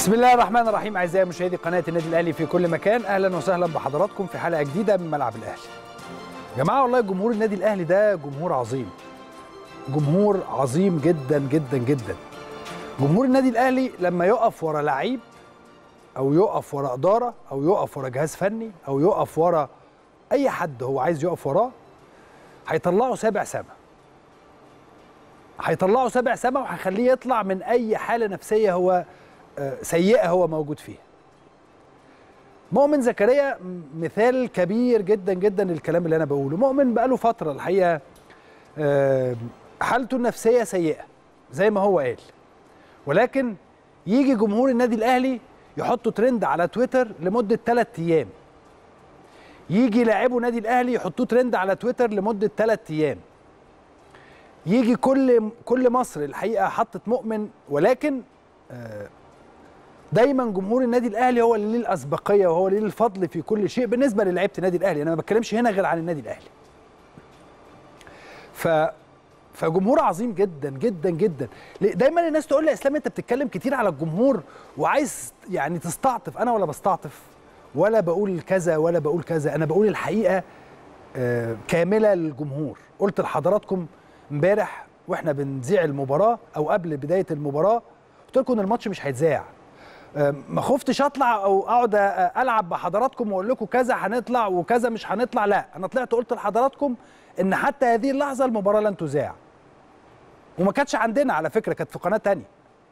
بسم الله الرحمن الرحيم اعزائي مشاهدي قناه النادي الاهلي في كل مكان اهلا وسهلا بحضراتكم في حلقه جديده من ملعب الاهلي. يا جماعه والله جمهور النادي الاهلي ده جمهور عظيم. جمهور عظيم جدا جدا جدا. جمهور النادي الاهلي لما يقف ورا لعيب او يقف ورا اداره او يقف ورا جهاز فني او يقف ورا اي حد هو عايز يقف وراه هيطلعه سابع سما. هيطلعه سابع سما وهيخليه يطلع من اي حاله نفسيه هو سيئه هو موجود فيها. مؤمن زكريا مثال كبير جدا جدا للكلام اللي انا بقوله، مؤمن بقاله فتره الحقيقه حالته النفسيه سيئه زي ما هو قال. ولكن يجي جمهور النادي الاهلي يحطوا ترند على تويتر لمده ثلاث ايام. يجي لاعبو نادي الاهلي يحطوه ترند على تويتر لمده ثلاث ايام. يجي كل كل مصر الحقيقه حطت مؤمن ولكن آه دايما جمهور النادي الاهلي هو اللي ليه الاسبقيه وهو اللي ليه الفضل في كل شيء بالنسبه للعيبه النادي الاهلي انا ما بتكلمش هنا غير عن النادي الاهلي ف فجمهور عظيم جدا جدا جدا دايما الناس تقول لي اسلام انت بتتكلم كتير على الجمهور وعايز يعني تستعطف انا ولا بستعطف ولا بقول كذا ولا بقول كذا انا بقول الحقيقه آه كامله للجمهور قلت لحضراتكم امبارح واحنا بنذيع المباراه او قبل بدايه المباراه قلت لكم ان الماتش مش هيتذاع ما خفتش اطلع او اقعد العب بحضراتكم واقول لكم كذا هنطلع وكذا مش هنطلع لا انا طلعت قلت لحضراتكم ان حتى هذه اللحظه المباراه لن تذاع وما كانتش عندنا على فكره كانت في قناه تانية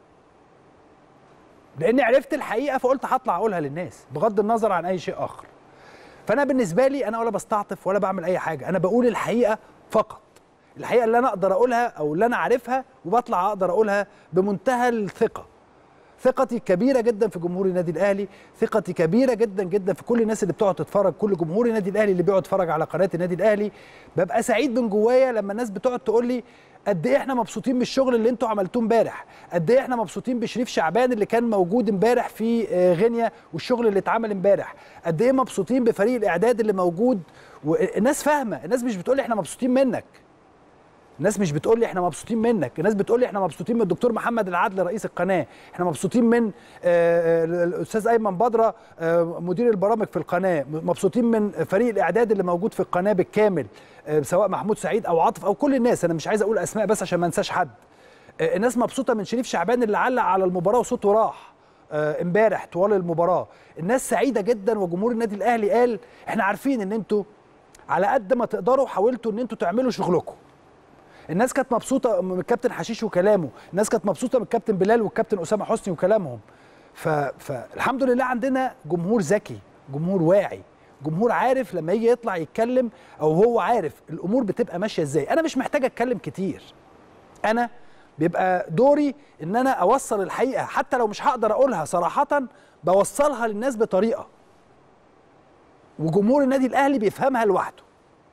لاني عرفت الحقيقه فقلت هطلع اقولها للناس بغض النظر عن اي شيء اخر فانا بالنسبه لي انا ولا بستعطف ولا بعمل اي حاجه انا بقول الحقيقه فقط الحقيقه اللي انا اقدر اقولها او اللي انا عارفها وبطلع اقدر اقولها بمنتهى الثقه ثقتي كبيرة جدا في جمهور النادي الأهلي ثقتي كبيرة جدا جدا في كل الناس اللي بتقعد تتفرج كل جمهور النادي الأهلي اللي بيقعد يتفرج على قناة النادي الأهلي ببقى سعيد من جوايا لما الناس بتقعد تقول لي قد ايه احنا مبسوطين بالشغل اللي انتوا عملتوه امبارح قد ايه احنا مبسوطين بشريف شعبان اللي كان موجود امبارح في غينيا والشغل اللي اتعمل امبارح قد ايه مبسوطين بفريق الاعداد اللي موجود والناس فاهمه الناس مش بتقول لي احنا مبسوطين منك الناس مش بتقول لي احنا مبسوطين منك الناس بتقول لي احنا مبسوطين من الدكتور محمد العدل رئيس القناه احنا مبسوطين من الاستاذ ايمن بدره مدير البرامج في القناه مبسوطين من فريق الاعداد اللي موجود في القناه بالكامل سواء محمود سعيد او عاطف او كل الناس انا مش عايز اقول اسماء بس عشان ما انساش حد الناس مبسوطه من شريف شعبان اللي علق على المباراه وصوته راح امبارح طوال المباراه الناس سعيده جدا وجمهور النادي الاهلي قال احنا عارفين ان انتوا على قد ما تقدروا حاولتوا ان انتوا تعملوا شغلكم الناس كانت مبسوطه من الكابتن حشيش وكلامه الناس كانت مبسوطه من الكابتن بلال والكابتن اسامه حسني وكلامهم ف... فالحمد لله عندنا جمهور ذكي جمهور واعي جمهور عارف لما يجي يطلع يتكلم او هو عارف الامور بتبقى ماشيه ازاي انا مش محتاج اتكلم كتير انا بيبقى دوري ان انا اوصل الحقيقه حتى لو مش هقدر اقولها صراحه بوصلها للناس بطريقه وجمهور النادي الاهلي بيفهمها لوحده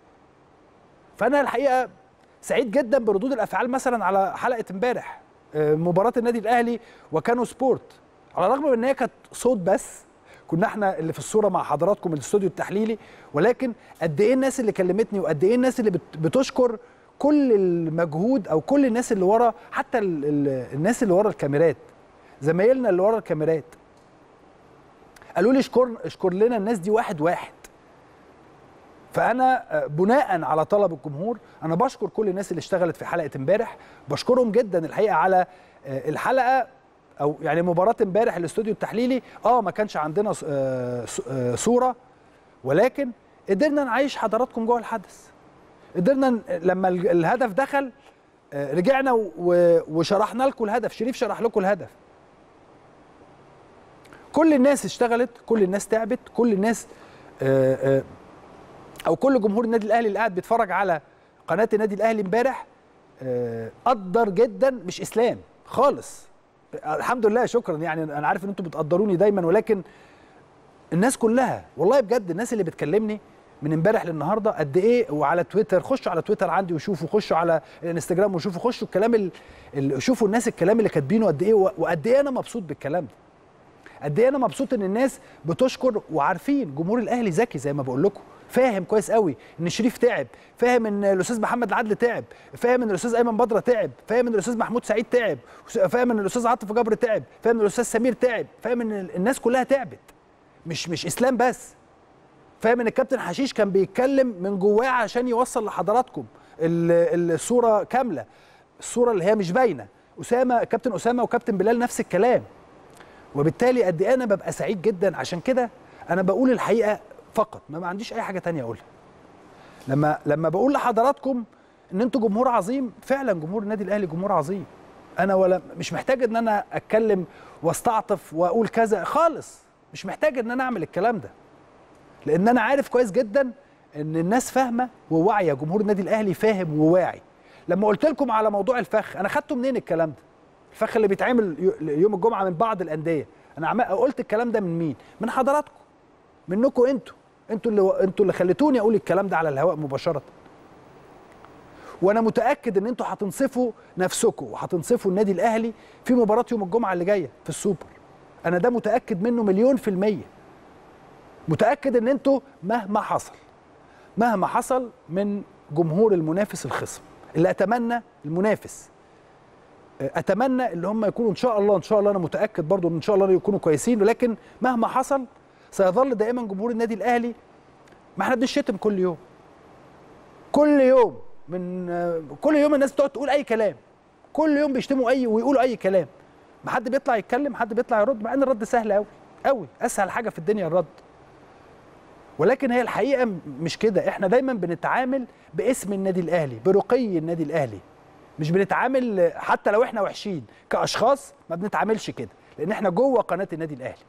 فانا الحقيقه سعيد جدا بردود الافعال مثلا على حلقه امبارح مباراه النادي الاهلي وكانوا سبورت على الرغم من ان هي كانت صوت بس كنا احنا اللي في الصوره مع حضراتكم الاستوديو التحليلي ولكن قد ايه الناس اللي كلمتني وقد ايه الناس اللي بتشكر كل المجهود او كل الناس اللي ورا حتى ال ال الناس اللي ورا الكاميرات زمايلنا اللي ورا الكاميرات قالوا لي اشكر اشكر لنا الناس دي واحد واحد فانا بناء على طلب الجمهور انا بشكر كل الناس اللي اشتغلت في حلقه امبارح بشكرهم جدا الحقيقه على الحلقه او يعني مباراه امبارح الاستوديو التحليلي اه ما كانش عندنا صوره ولكن قدرنا نعيش حضراتكم جوه الحدث قدرنا لما الهدف دخل رجعنا وشرحنا لكم الهدف شريف شرح لكم الهدف كل الناس اشتغلت كل الناس تعبت كل الناس آآ آآ او كل جمهور النادي الاهلي اللي قاعد بيتفرج على قناه النادي الاهلي امبارح قدر جدا مش اسلام خالص الحمد لله شكرا يعني انا عارف ان انتم بتقدروني دايما ولكن الناس كلها والله بجد الناس اللي بتكلمني من امبارح للنهارده قد ايه وعلى تويتر خشوا على تويتر عندي وشوفوا خشوا على الانستجرام وشوفوا خشوا الكلام اللي شوفوا الناس الكلام اللي كاتبينه قد ايه وقد ايه انا مبسوط بالكلام ده قد ايه انا مبسوط ان الناس بتشكر وعارفين جمهور الاهلي ذكي زي ما بقول لكم فاهم كويس قوي ان شريف تعب فاهم ان الاستاذ محمد العدل تعب فاهم ان الاستاذ ايمن بدره تعب فاهم ان الاستاذ محمود سعيد تعب فاهم ان الاستاذ عاطف جبر تعب فاهم ان الاستاذ سمير تعب فاهم ان الناس كلها تعبت مش مش اسلام بس فاهم ان الكابتن حشيش كان بيتكلم من جواه عشان يوصل لحضراتكم الصوره كامله الصوره اللي هي مش باينه اسامه كابتن اسامه وكابتن بلال نفس الكلام وبالتالي قد ايه انا ببقى سعيد جدا عشان كده انا بقول الحقيقه فقط ما عنديش اي حاجه تانية اقولها لما لما بقول لحضراتكم ان انتوا جمهور عظيم فعلا جمهور النادي الاهلي جمهور عظيم انا ولا مش محتاج ان انا اتكلم واستعطف واقول كذا خالص مش محتاج ان انا اعمل الكلام ده لان انا عارف كويس جدا ان الناس فاهمه وواعيه جمهور النادي الاهلي فاهم وواعي لما قلت لكم على موضوع الفخ انا خدته منين الكلام ده الفخ اللي بيتعمل يوم الجمعه من بعض الانديه انا قلت الكلام ده من مين من حضراتكم منكم انتوا انتوا اللي انتوا اللي خليتوني اقول الكلام ده على الهواء مباشره وانا متاكد ان انتوا هتنصفوا نفسكم وهتنصفوا النادي الاهلي في مباراه يوم الجمعه اللي جايه في السوبر انا ده متاكد منه مليون في الميه متاكد ان انتوا مهما حصل مهما حصل من جمهور المنافس الخصم اللي اتمنى المنافس اتمنى اللي هم يكونوا ان شاء الله ان شاء الله انا متاكد برضو ان شاء الله يكونوا كويسين ولكن مهما حصل سيظل دائما جمهور النادي الاهلي ما احنا بنشتم كل يوم كل يوم من كل يوم الناس بتقعد تقول اي كلام كل يوم بيشتموا اي ويقولوا اي كلام ما حد بيطلع يتكلم حد بيطلع يرد مع ان الرد سهل قوي قوي اسهل حاجه في الدنيا الرد ولكن هي الحقيقه مش كده احنا دايما بنتعامل باسم النادي الاهلي برقي النادي الاهلي مش بنتعامل حتى لو احنا وحشين كاشخاص ما بنتعاملش كده لان احنا جوه قناه النادي الاهلي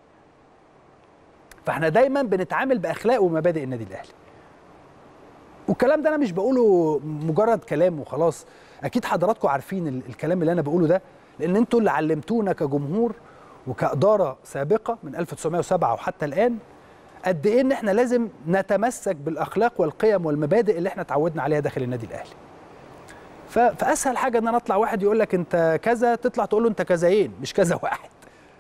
فاحنا دايما بنتعامل باخلاق ومبادئ النادي الاهلي والكلام ده انا مش بقوله مجرد كلام وخلاص اكيد حضراتكم عارفين الكلام اللي انا بقوله ده لان انتوا اللي علمتونا كجمهور وكاداره سابقه من 1907 وحتى الان قد ايه ان احنا لازم نتمسك بالاخلاق والقيم والمبادئ اللي احنا اتعودنا عليها داخل النادي الاهلي فاسهل حاجه ان انا اطلع واحد يقول لك انت كذا تطلع تقول له انت كذاين مش كذا واحد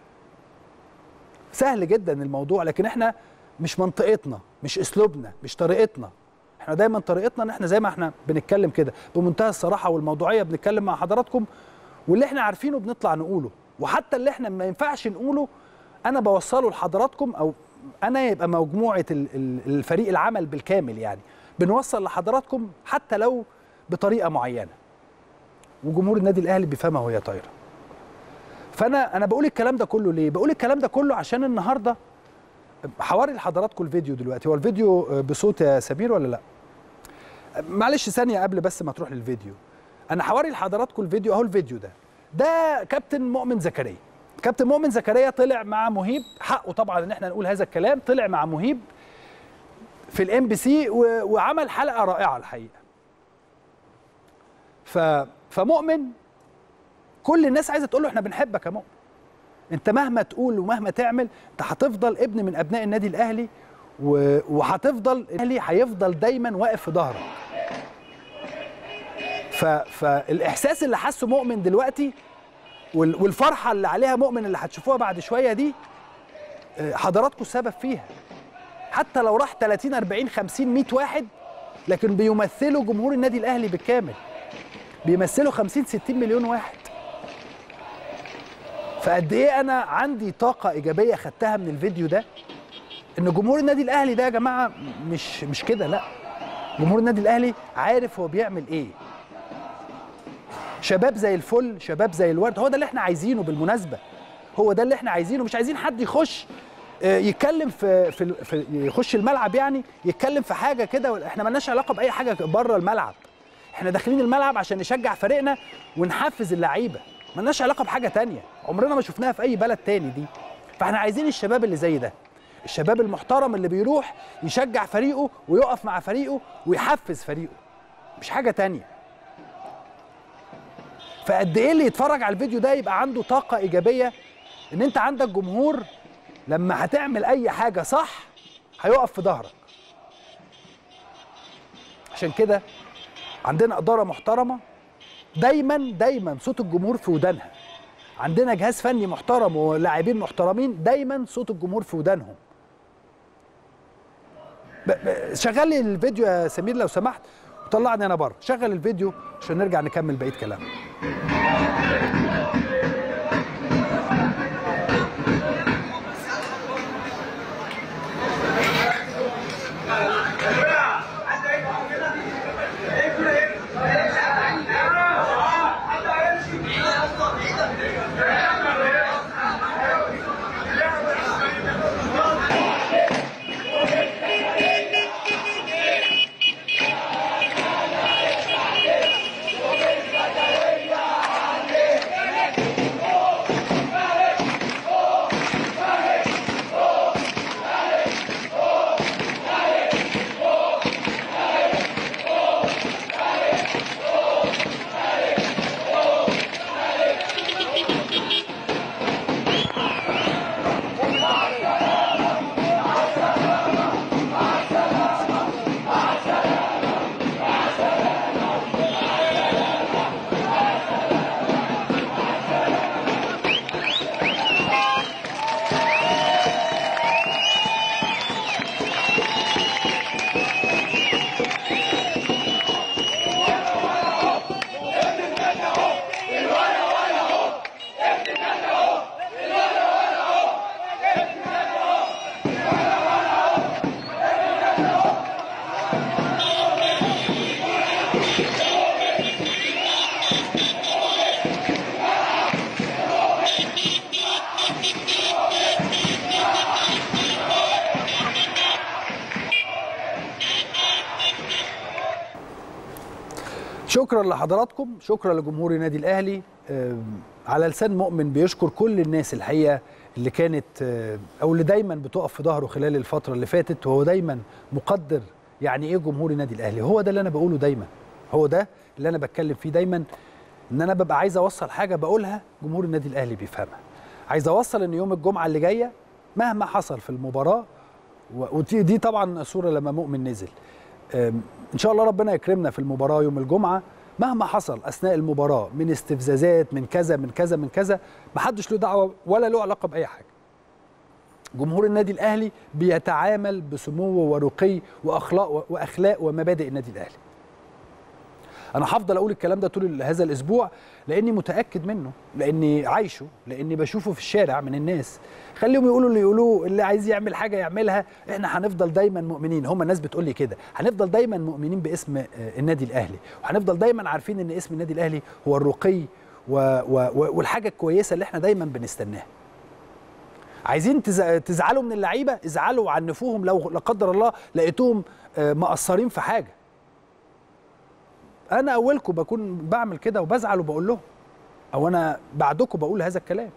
سهل جدا الموضوع لكن احنا مش منطقتنا مش اسلوبنا مش طريقتنا احنا دايما طريقتنا ان احنا زي ما احنا بنتكلم كده بمنتهى الصراحه والموضوعيه بنتكلم مع حضراتكم واللي احنا عارفينه بنطلع نقوله وحتى اللي احنا ما ينفعش نقوله انا بوصله لحضراتكم او انا يبقى مجموعه الفريق العمل بالكامل يعني بنوصل لحضراتكم حتى لو بطريقه معينه وجمهور النادي الاهلي بيفهمها وهي طايره فانا انا بقول الكلام ده كله ليه بقول الكلام ده كله عشان النهارده حواري لحضراتكم الفيديو دلوقتي هو الفيديو بصوت يا سمير ولا لا معلش ثانيه قبل بس ما تروح للفيديو انا حواري لحضراتكم الفيديو اهو الفيديو ده ده كابتن مؤمن زكريا كابتن مؤمن زكريا طلع مع مهيب حقه طبعا ان احنا نقول هذا الكلام طلع مع مهيب في الام بي سي وعمل حلقه رائعه الحقيقه ف فمؤمن كل الناس عايزه تقول له احنا بنحبك يا مؤمن انت مهما تقول ومهما تعمل انت هتفضل ابن من ابناء النادي الاهلي وهتفضل الاهلي هيفضل دايما واقف في ظهرك ف... فالاحساس اللي حسه مؤمن دلوقتي والفرحه اللي عليها مؤمن اللي هتشوفوها بعد شويه دي حضراتكم السبب فيها حتى لو راح 30 40 50 100 واحد لكن بيمثلوا جمهور النادي الاهلي بالكامل بيمثلوا 50 60 مليون واحد فقد ايه انا عندي طاقه ايجابيه خدتها من الفيديو ده ان جمهور النادي الاهلي ده يا جماعه مش مش كده لا جمهور النادي الاهلي عارف هو بيعمل ايه شباب زي الفل شباب زي الورد هو ده اللي احنا عايزينه بالمناسبه هو ده اللي احنا عايزينه مش عايزين حد يخش يتكلم في, في, في يخش الملعب يعني يتكلم في حاجه كده احنا مالناش علاقه باي حاجه بره الملعب احنا داخلين الملعب عشان نشجع فريقنا ونحفز اللعيبه مالناش علاقه بحاجه تانية عمرنا ما شفناها في اي بلد تاني دي فاحنا عايزين الشباب اللي زي ده الشباب المحترم اللي بيروح يشجع فريقه ويقف مع فريقه ويحفز فريقه مش حاجه تانية فقد ايه اللي يتفرج على الفيديو ده يبقى عنده طاقه ايجابيه ان انت عندك جمهور لما هتعمل اي حاجه صح هيقف في ظهرك عشان كده عندنا اداره محترمه دايما دايما صوت الجمهور في ودانها عندنا جهاز فني محترم ولاعبين محترمين دايما صوت الجمهور في ودانهم ب- ب- شغل لي الفيديو يا سمير لو سمحت وطلعني انا بره شغل الفيديو عشان نرجع نكمل بقيه كلامنا شكرا لحضراتكم شكرا لجمهور النادي الاهلي آم، على لسان مؤمن بيشكر كل الناس الحقيقه اللي كانت آه، او اللي دايما بتقف في ظهره خلال الفتره اللي فاتت وهو دايما مقدر يعني ايه جمهور النادي الاهلي هو ده اللي انا بقوله دايما هو ده اللي انا بتكلم فيه دايما ان انا ببقى عايز اوصل حاجه بقولها جمهور النادي الاهلي بيفهمها عايز اوصل ان يوم الجمعه اللي جايه مهما حصل في المباراه و- ودي دي طبعا صوره لما مؤمن نزل أم، ان شاء الله ربنا يكرمنا في المباراه يوم الجمعه مهما حصل اثناء المباراه من استفزازات من كذا من كذا من كذا محدش له دعوه ولا له علاقه باي حاجه جمهور النادي الاهلي بيتعامل بسمو ورقي واخلاق واخلاق ومبادئ النادي الاهلي انا هفضل اقول الكلام ده طول هذا الاسبوع لاني متاكد منه لاني عايشه لاني بشوفه في الشارع من الناس خليهم يقولوا اللي يقولوه اللي عايز يعمل حاجه يعملها احنا هنفضل دايما مؤمنين هم الناس بتقول لي كده هنفضل دايما مؤمنين باسم آه، النادي الاهلي وهنفضل دايما عارفين ان اسم النادي الاهلي هو الرقي و و و والحاجه الكويسه اللي احنا دايما بنستناها عايزين تز- تزعلوا من اللعيبه ازعلوا وعنفوهم لو لا قدر الله لقيتوهم آه، مقصرين في حاجه انا اولكم بكون بعمل كده وبزعل وبقول لهم او انا بعدكم بقول هذا الكلام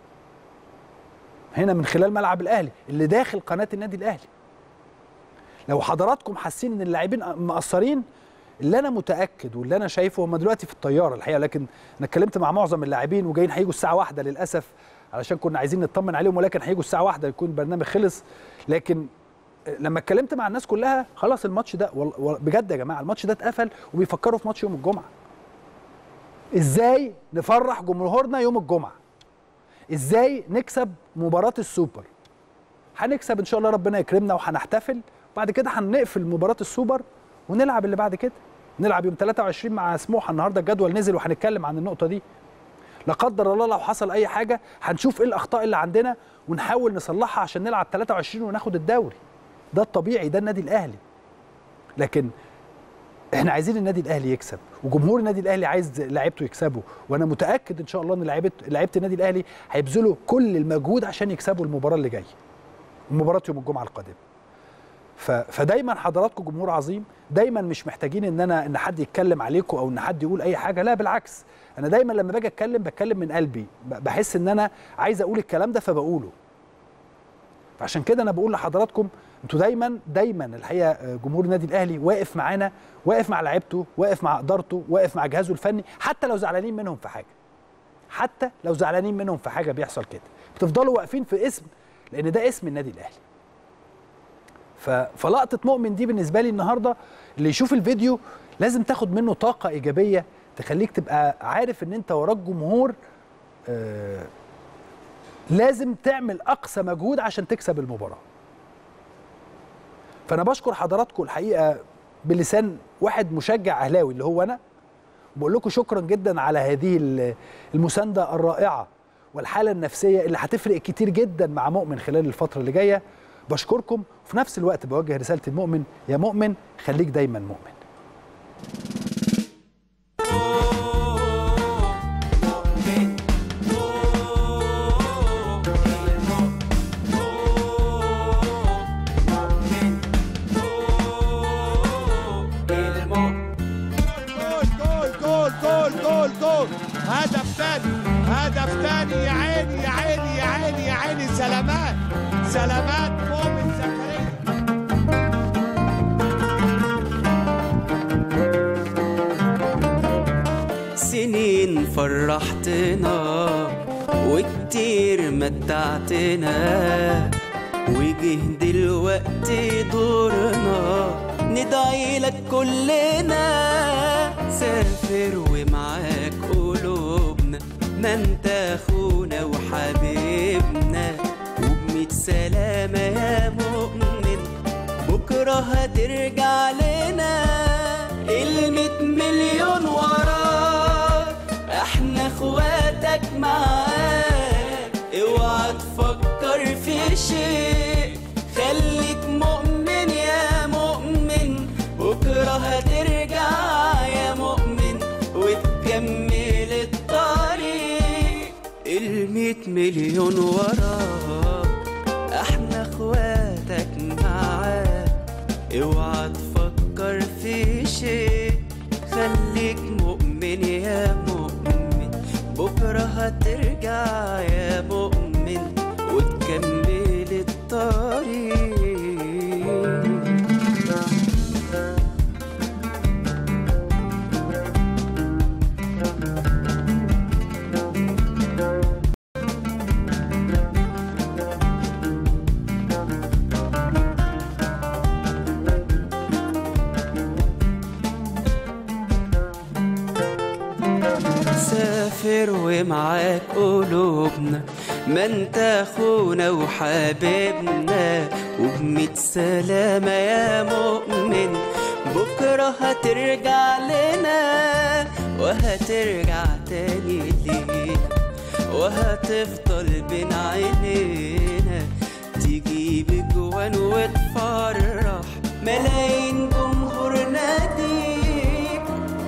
هنا من خلال ملعب الاهلي اللي داخل قناه النادي الاهلي لو حضراتكم حاسين ان اللاعبين مقصرين اللي انا متاكد واللي انا شايفه هم دلوقتي في الطياره الحقيقه لكن انا اتكلمت مع معظم اللاعبين وجايين هيجوا الساعه واحدة للاسف علشان كنا عايزين نطمن عليهم ولكن هيجوا الساعه واحدة يكون البرنامج خلص لكن لما اتكلمت مع الناس كلها خلاص الماتش ده وال- وال- بجد يا جماعه الماتش ده اتقفل وبيفكروا في ماتش يوم الجمعه ازاي نفرح جمهورنا يوم الجمعه ازاي نكسب مباراه السوبر هنكسب ان شاء الله ربنا يكرمنا وهنحتفل وبعد كده هنقفل مباراه السوبر ونلعب اللي بعد كده نلعب يوم 23 مع سموحه النهارده الجدول نزل وهنتكلم عن النقطه دي لا قدر الله لو حصل اي حاجه هنشوف ايه الاخطاء اللي عندنا ونحاول نصلحها عشان نلعب 23 وناخد الدوري ده الطبيعي ده النادي الاهلي لكن احنا عايزين النادي الاهلي يكسب وجمهور النادي الاهلي عايز لعيبته يكسبوا وانا متاكد ان شاء الله ان لعيبه لعيبه النادي الاهلي هيبذلوا كل المجهود عشان يكسبوا المباراه اللي جايه مباراه يوم الجمعه القادمه ف... فدايما حضراتكم جمهور عظيم دايما مش محتاجين ان انا ان حد يتكلم عليكم او ان حد يقول اي حاجه لا بالعكس انا دايما لما باجي اتكلم بتكلم من قلبي ب- بحس ان انا عايز اقول الكلام ده فبقوله فعشان كده انا بقول لحضراتكم انتوا دايما دايما الحقيقه آه، جمهور النادي الاهلي واقف معانا واقف مع لعيبته واقف مع ادارته واقف مع جهازه الفني حتى لو زعلانين منهم في حاجه حتى لو زعلانين منهم في حاجه بيحصل كده بتفضلوا واقفين في اسم لان ده اسم النادي الاهلي ف... فلقطه مؤمن دي بالنسبه لي النهارده اللي يشوف الفيديو لازم تاخد منه طاقه ايجابيه تخليك تبقى عارف ان انت وراك جمهور آه لازم تعمل اقصى مجهود عشان تكسب المباراه فانا بشكر حضراتكم الحقيقه بلسان واحد مشجع اهلاوي اللي هو انا بقول لكم شكرا جدا على هذه ال- المسانده الرائعه والحاله النفسيه اللي هتفرق كتير جدا مع مؤمن خلال الفتره اللي جايه بشكركم وفي نفس الوقت بوجه رساله المؤمن يا مؤمن خليك دايما مؤمن جول جول جول جول جول جول هدف تاني هدف تاني يا عيني يا عيني يا عيني يا عيني سلامات سلامات مؤمن زكريا سنين فرحتنا وكتير متعتنا وجه دلوقتي دورنا ندعي لك كلنا سافر ومعاك قلوبنا ما انت اخونا وحبيبنا وبميت سلامة يا مؤمن بكرة هترجع لنا الميت مليون وراك احنا اخواتك معاك اوعى تفكر في شيء خليك مؤمن يا مؤمن بكرة هترجع يا مؤمن وتكمل الطريق الميت مليون وراك احنا اخواتك معاك اوعى تفكر في شيء خليك مؤمن يا مؤمن بكرة هترجع يا مؤمن وتكمل الطريق سافر ومعاك قلوبنا ما انت اخونا وحبيبنا وبميت سلامة يا مؤمن بكرة هترجع لنا وهترجع تاني لينا وهتفضل بين عينينا تجيب جوان وتفرح ملايين جمهور ناديك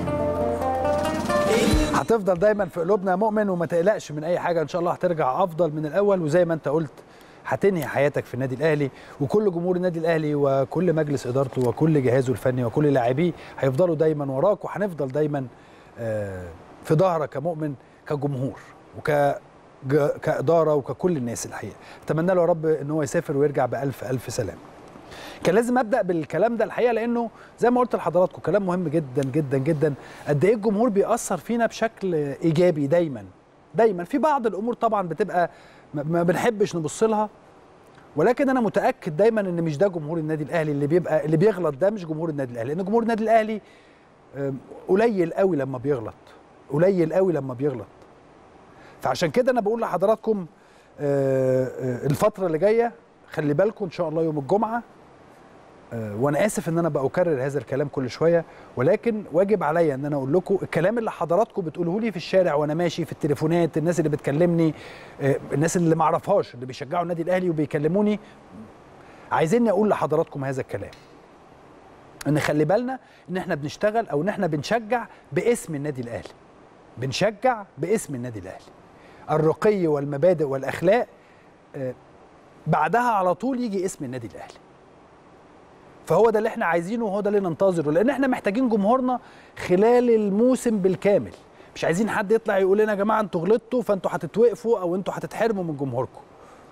هتفضل دايما في قلوبنا يا مؤمن وما تقلقش من اي حاجه ان شاء الله هترجع افضل من الاول وزي ما انت قلت هتنهي حياتك في النادي الاهلي وكل جمهور النادي الاهلي وكل مجلس ادارته وكل جهازه الفني وكل لاعبيه هيفضلوا دايما وراك وهنفضل دايما آه، في ظهرك يا مؤمن كجمهور وك ج- كاداره وككل الناس الحقيقه اتمنى له يا رب ان هو يسافر ويرجع بالف الف سلامه كان لازم ابدا بالكلام ده الحقيقه لانه زي ما قلت لحضراتكم كلام مهم جدا جدا جدا قد ايه الجمهور بيأثر فينا بشكل ايجابي دايما دايما في بعض الامور طبعا بتبقى ما- ما بنحبش نبص لها ولكن انا متاكد دايما ان مش ده جمهور النادي الاهلي اللي بيبقى اللي بيغلط ده مش جمهور النادي الاهلي لان جمهور النادي الاهلي آم، قليل قوي لما بيغلط قليل قوي لما بيغلط فعشان كده انا بقول لحضراتكم آه، آه، الفتره اللي جايه خلي بالكم ان شاء الله يوم الجمعه آه، وانا اسف ان انا بكرر هذا الكلام كل شويه ولكن واجب عليا ان انا اقول لكم الكلام اللي حضراتكم بتقوله لي في الشارع وانا ماشي في التليفونات الناس اللي بتكلمني آه، الناس اللي ما اعرفهاش اللي بيشجعوا النادي الاهلي وبيكلموني عايزيني اقول لحضراتكم هذا الكلام ان خلي بالنا ان احنا بنشتغل او ان احنا بنشجع باسم النادي الاهلي بنشجع باسم النادي الاهلي الرقي والمبادئ والاخلاق آه، بعدها على طول يجي اسم النادي الاهلي فهو ده اللي احنا عايزينه وهو ده اللي ننتظره لان احنا محتاجين جمهورنا خلال الموسم بالكامل مش عايزين حد يطلع يقول لنا يا جماعه انتوا غلطتوا فانتوا هتتوقفوا او انتوا هتتحرموا من جمهوركم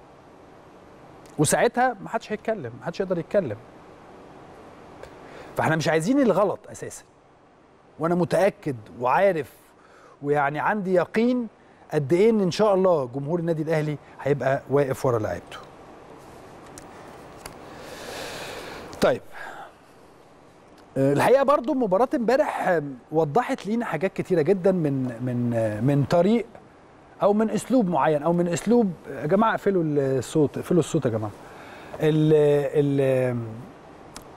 وساعتها ما حدش هيتكلم ما حدش يقدر يتكلم فاحنا مش عايزين الغلط اساسا وانا متاكد وعارف ويعني عندي يقين قد ايه ان ان شاء الله جمهور النادي الاهلي هيبقى واقف ورا لعيبته طيب آه، الحقيقه برضو مباراه امبارح آه، وضحت لينا حاجات كتيره جدا من من آه، من طريق او من اسلوب معين او من اسلوب يا جماعه اقفلوا الصوت اقفلوا الصوت يا جماعه ال ال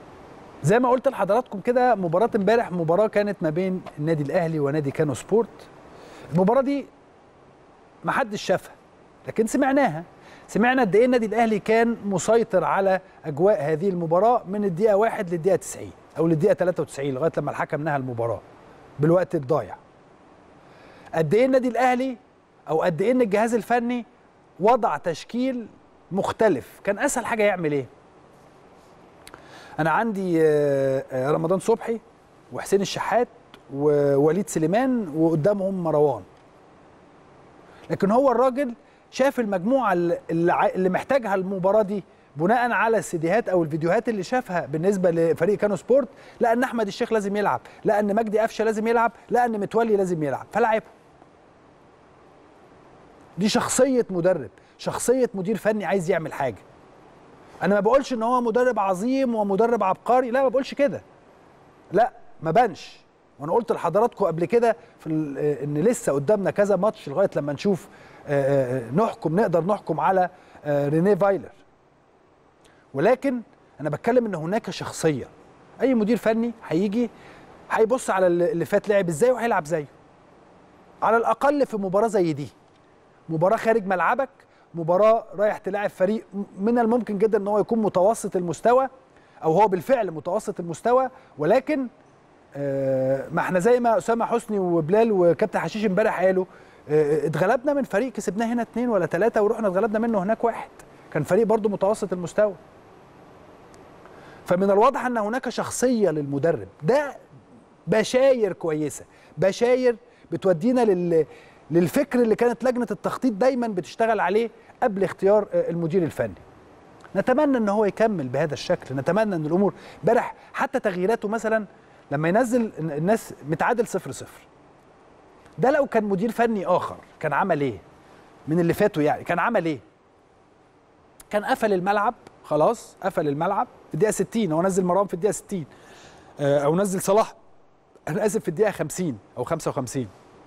زي ما قلت لحضراتكم كده مباراة امبارح مباراة كانت ما بين النادي الأهلي ونادي كانو سبورت المباراة دي ما حدش شافها لكن سمعناها سمعنا قد ايه النادي الأهلي كان مسيطر على أجواء هذه المباراة من الدقيقة 1 للدقيقة 90 أو للدقيقة 93 لغاية لما الحكم نهى المباراة بالوقت الضايع قد ايه النادي الأهلي أو قد ايه إن الجهاز الفني وضع تشكيل مختلف كان أسهل حاجة يعمل ايه انا عندي آه، آه، رمضان صبحي وحسين الشحات ووليد سليمان وقدامهم مروان لكن هو الراجل شاف المجموعه اللي- اللي ع- اللي محتاجها المباراه دي بناء على السيديهات او الفيديوهات اللي شافها بالنسبه لفريق كانو سبورت لقى ان احمد الشيخ لازم يلعب لقى ان مجدي قفشه لازم يلعب لقى ان متولي لازم يلعب فلعبهم دي شخصيه مدرب شخصيه مدير فني عايز يعمل حاجه انا ما بقولش ان هو مدرب عظيم ومدرب عبقري لا ما بقولش كده لا ما بانش وانا قلت لحضراتكم قبل كده في ال- آه، ان لسه قدامنا كذا ماتش لغايه لما نشوف آه، آه، نحكم نقدر نحكم على آه، رينيه فايلر ولكن انا بتكلم ان هناك شخصيه اي مدير فني هيجي هيبص على اللي اللي فات لعب ازاي وهيلعب زيه على الاقل في مباراه زي دي مباراه خارج ملعبك مباراه رايح تلاعب فريق من الممكن جدا ان هو يكون متوسط المستوى او هو بالفعل متوسط المستوى ولكن آه، ما احنا زي ما اسامه حسني وبلال وكابتن حشيش امبارح قالوا آه، اتغلبنا من فريق كسبناه هنا اتنين ولا ثلاثه ورحنا اتغلبنا منه هناك واحد كان فريق برضو متوسط المستوى فمن الواضح ان هناك شخصيه للمدرب ده بشاير كويسه بشاير بتودينا لل للفكر اللي كانت لجنه التخطيط دايما بتشتغل عليه قبل اختيار آه، المدير الفني نتمنى ان هو يكمل بهذا الشكل نتمنى ان الامور امبارح حتى تغييراته مثلا لما ينزل الناس متعادل صفر صفر ده لو كان مدير فني اخر كان عمل ايه من اللي فاتوا يعني كان عمل ايه كان قفل الملعب خلاص قفل الملعب في الدقيقه 60 هو نزل مروان في الدقيقه 60 آه، او نزل صلاح انا اسف في الدقيقه 50 او 55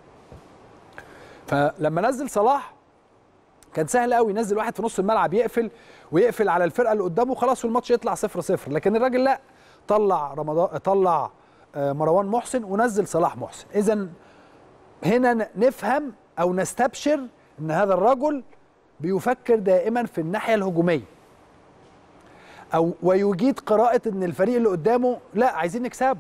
فلما نزل صلاح كان سهل قوي ينزل واحد في نص الملعب يقفل ويقفل على الفرقه اللي قدامه خلاص والماتش يطلع 0 0 لكن الراجل لا طلع رمضان طلع آه، مروان محسن ونزل صلاح محسن اذا هنا ن- نفهم او نستبشر ان هذا الرجل بيفكر دائما في الناحيه الهجوميه او ويجيد قراءه ان الفريق اللي قدامه لا عايزين نكسبه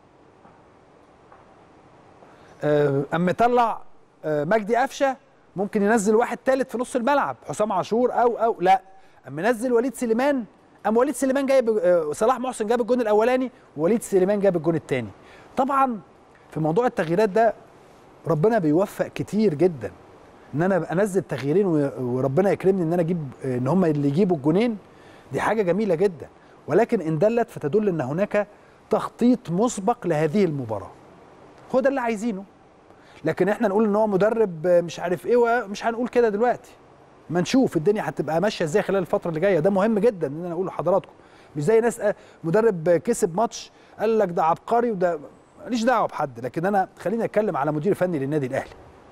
آه، اما طلع آه، مجدي قفشه ممكن ينزل واحد ثالث في نص الملعب حسام عاشور او او لا اما نزل وليد سليمان اما وليد سليمان جايب آه، صلاح محسن جاب الجون الاولاني ووليد سليمان جاب الجون الثاني طبعا في موضوع التغييرات ده ربنا بيوفق كتير جدا ان انا انزل تغييرين و- وربنا يكرمني ان انا اجيب ان هم اللي يجيبوا الجونين دي حاجه جميله جدا ولكن ان دلت فتدل ان هناك تخطيط مسبق لهذه المباراه هو ده اللي عايزينه لكن احنا نقول ان هو مدرب مش عارف ايه ومش هنقول كده دلوقتي ما نشوف الدنيا هتبقى ماشيه ازاي خلال الفتره اللي جايه ده مهم جدا ان انا اقول لحضراتكم مش زي ناس آه، مدرب كسب ماتش قال لك ده عبقري وده ماليش دعوه بحد لكن انا خليني اتكلم على مدير فني للنادي الاهلي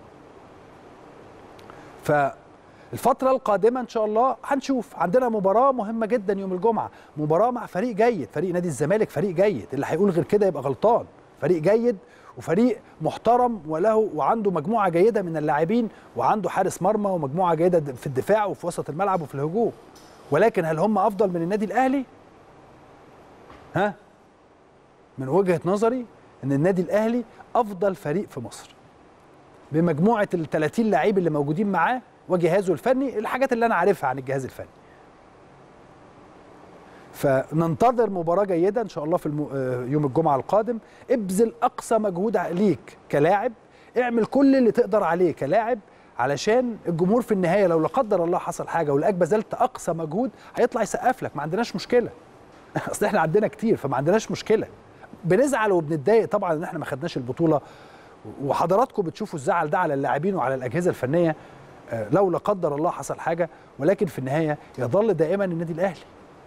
فالفترة القادمة إن شاء الله هنشوف عندنا مباراة مهمة جدا يوم الجمعة مباراة مع فريق جيد فريق نادي الزمالك فريق جيد اللي هيقول غير كده يبقى غلطان فريق جيد وفريق محترم وله وعنده مجموعة جيدة من اللاعبين وعنده حارس مرمى ومجموعة جيدة في الدفاع وفي وسط الملعب وفي الهجوم ولكن هل هم أفضل من النادي الأهلي؟ ها؟ من وجهة نظري إن النادي الأهلي أفضل فريق في مصر بمجموعه ال 30 لعيب اللي موجودين معاه وجهازه الفني الحاجات اللي انا عارفها عن الجهاز الفني فننتظر مباراه جيده ان شاء الله في الم... آه، يوم الجمعه القادم ابذل اقصى مجهود ليك كلاعب اعمل كل اللي تقدر عليه كلاعب علشان الجمهور في النهايه لو لا قدر الله حصل حاجه ولقاك بذلت اقصى مجهود هيطلع يسقف لك ما عندناش مشكله اصل احنا عندنا كتير فما عندناش مشكله بنزعل وبنتضايق طبعا ان احنا ما خدناش البطوله وحضراتكم بتشوفوا الزعل ده على اللاعبين وعلى الاجهزه الفنيه آه، لو لا قدر الله حصل حاجه ولكن في النهايه يظل دائما النادي الاهلي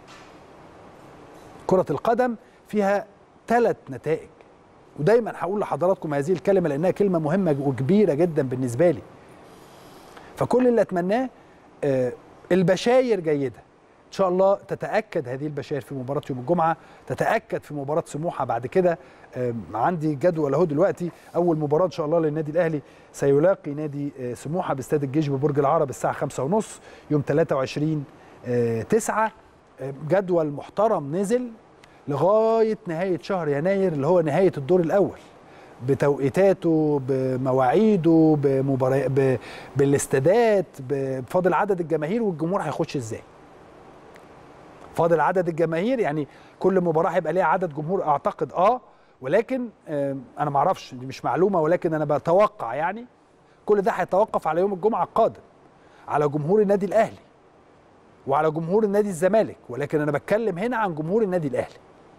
كره القدم فيها ثلاث نتائج ودايما هقول لحضراتكم هذه الكلمه لانها كلمه مهمه وكبيره جدا بالنسبه لي فكل اللي اتمناه آه، البشاير جيده شاء الله تتاكد هذه البشائر في مباراه يوم الجمعه تتاكد في مباراه سموحه بعد كده آم، عندي جدول اهو دلوقتي اول مباراه ان شاء الله للنادي الاهلي سيلاقي نادي آه، سموحه باستاد الجيش ببرج العرب الساعه 5:30 يوم 23 9 جدول محترم نزل لغايه نهايه شهر يناير اللي هو نهايه الدور الاول بتوقيتاته بمواعيده بمباريات ب... بالاستادات بفاضل عدد الجماهير والجمهور هيخش ازاي فاضل عدد الجماهير يعني كل مباراه هيبقى ليها عدد جمهور اعتقد اه ولكن آه انا ما اعرفش دي مش معلومه ولكن انا بتوقع يعني كل ده هيتوقف على يوم الجمعه القادم على جمهور النادي الاهلي وعلى جمهور النادي الزمالك ولكن انا بتكلم هنا عن جمهور النادي الاهلي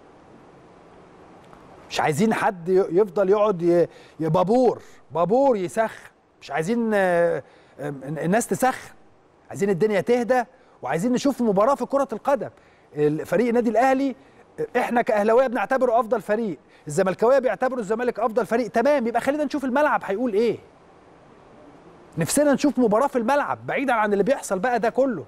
مش عايزين حد ي- يفضل يقعد ي- ي- بابور بابور يسخن مش عايزين آه، آه، الناس تسخن عايزين الدنيا تهدى وعايزين نشوف مباراه في كره القدم فريق النادي الاهلي آه، احنا كاهلاويه بنعتبره افضل فريق الزملكاويه بيعتبروا الزمالك افضل فريق تمام يبقى خلينا نشوف الملعب هيقول ايه نفسنا نشوف مباراه في الملعب بعيدا عن اللي بيحصل بقى ده كله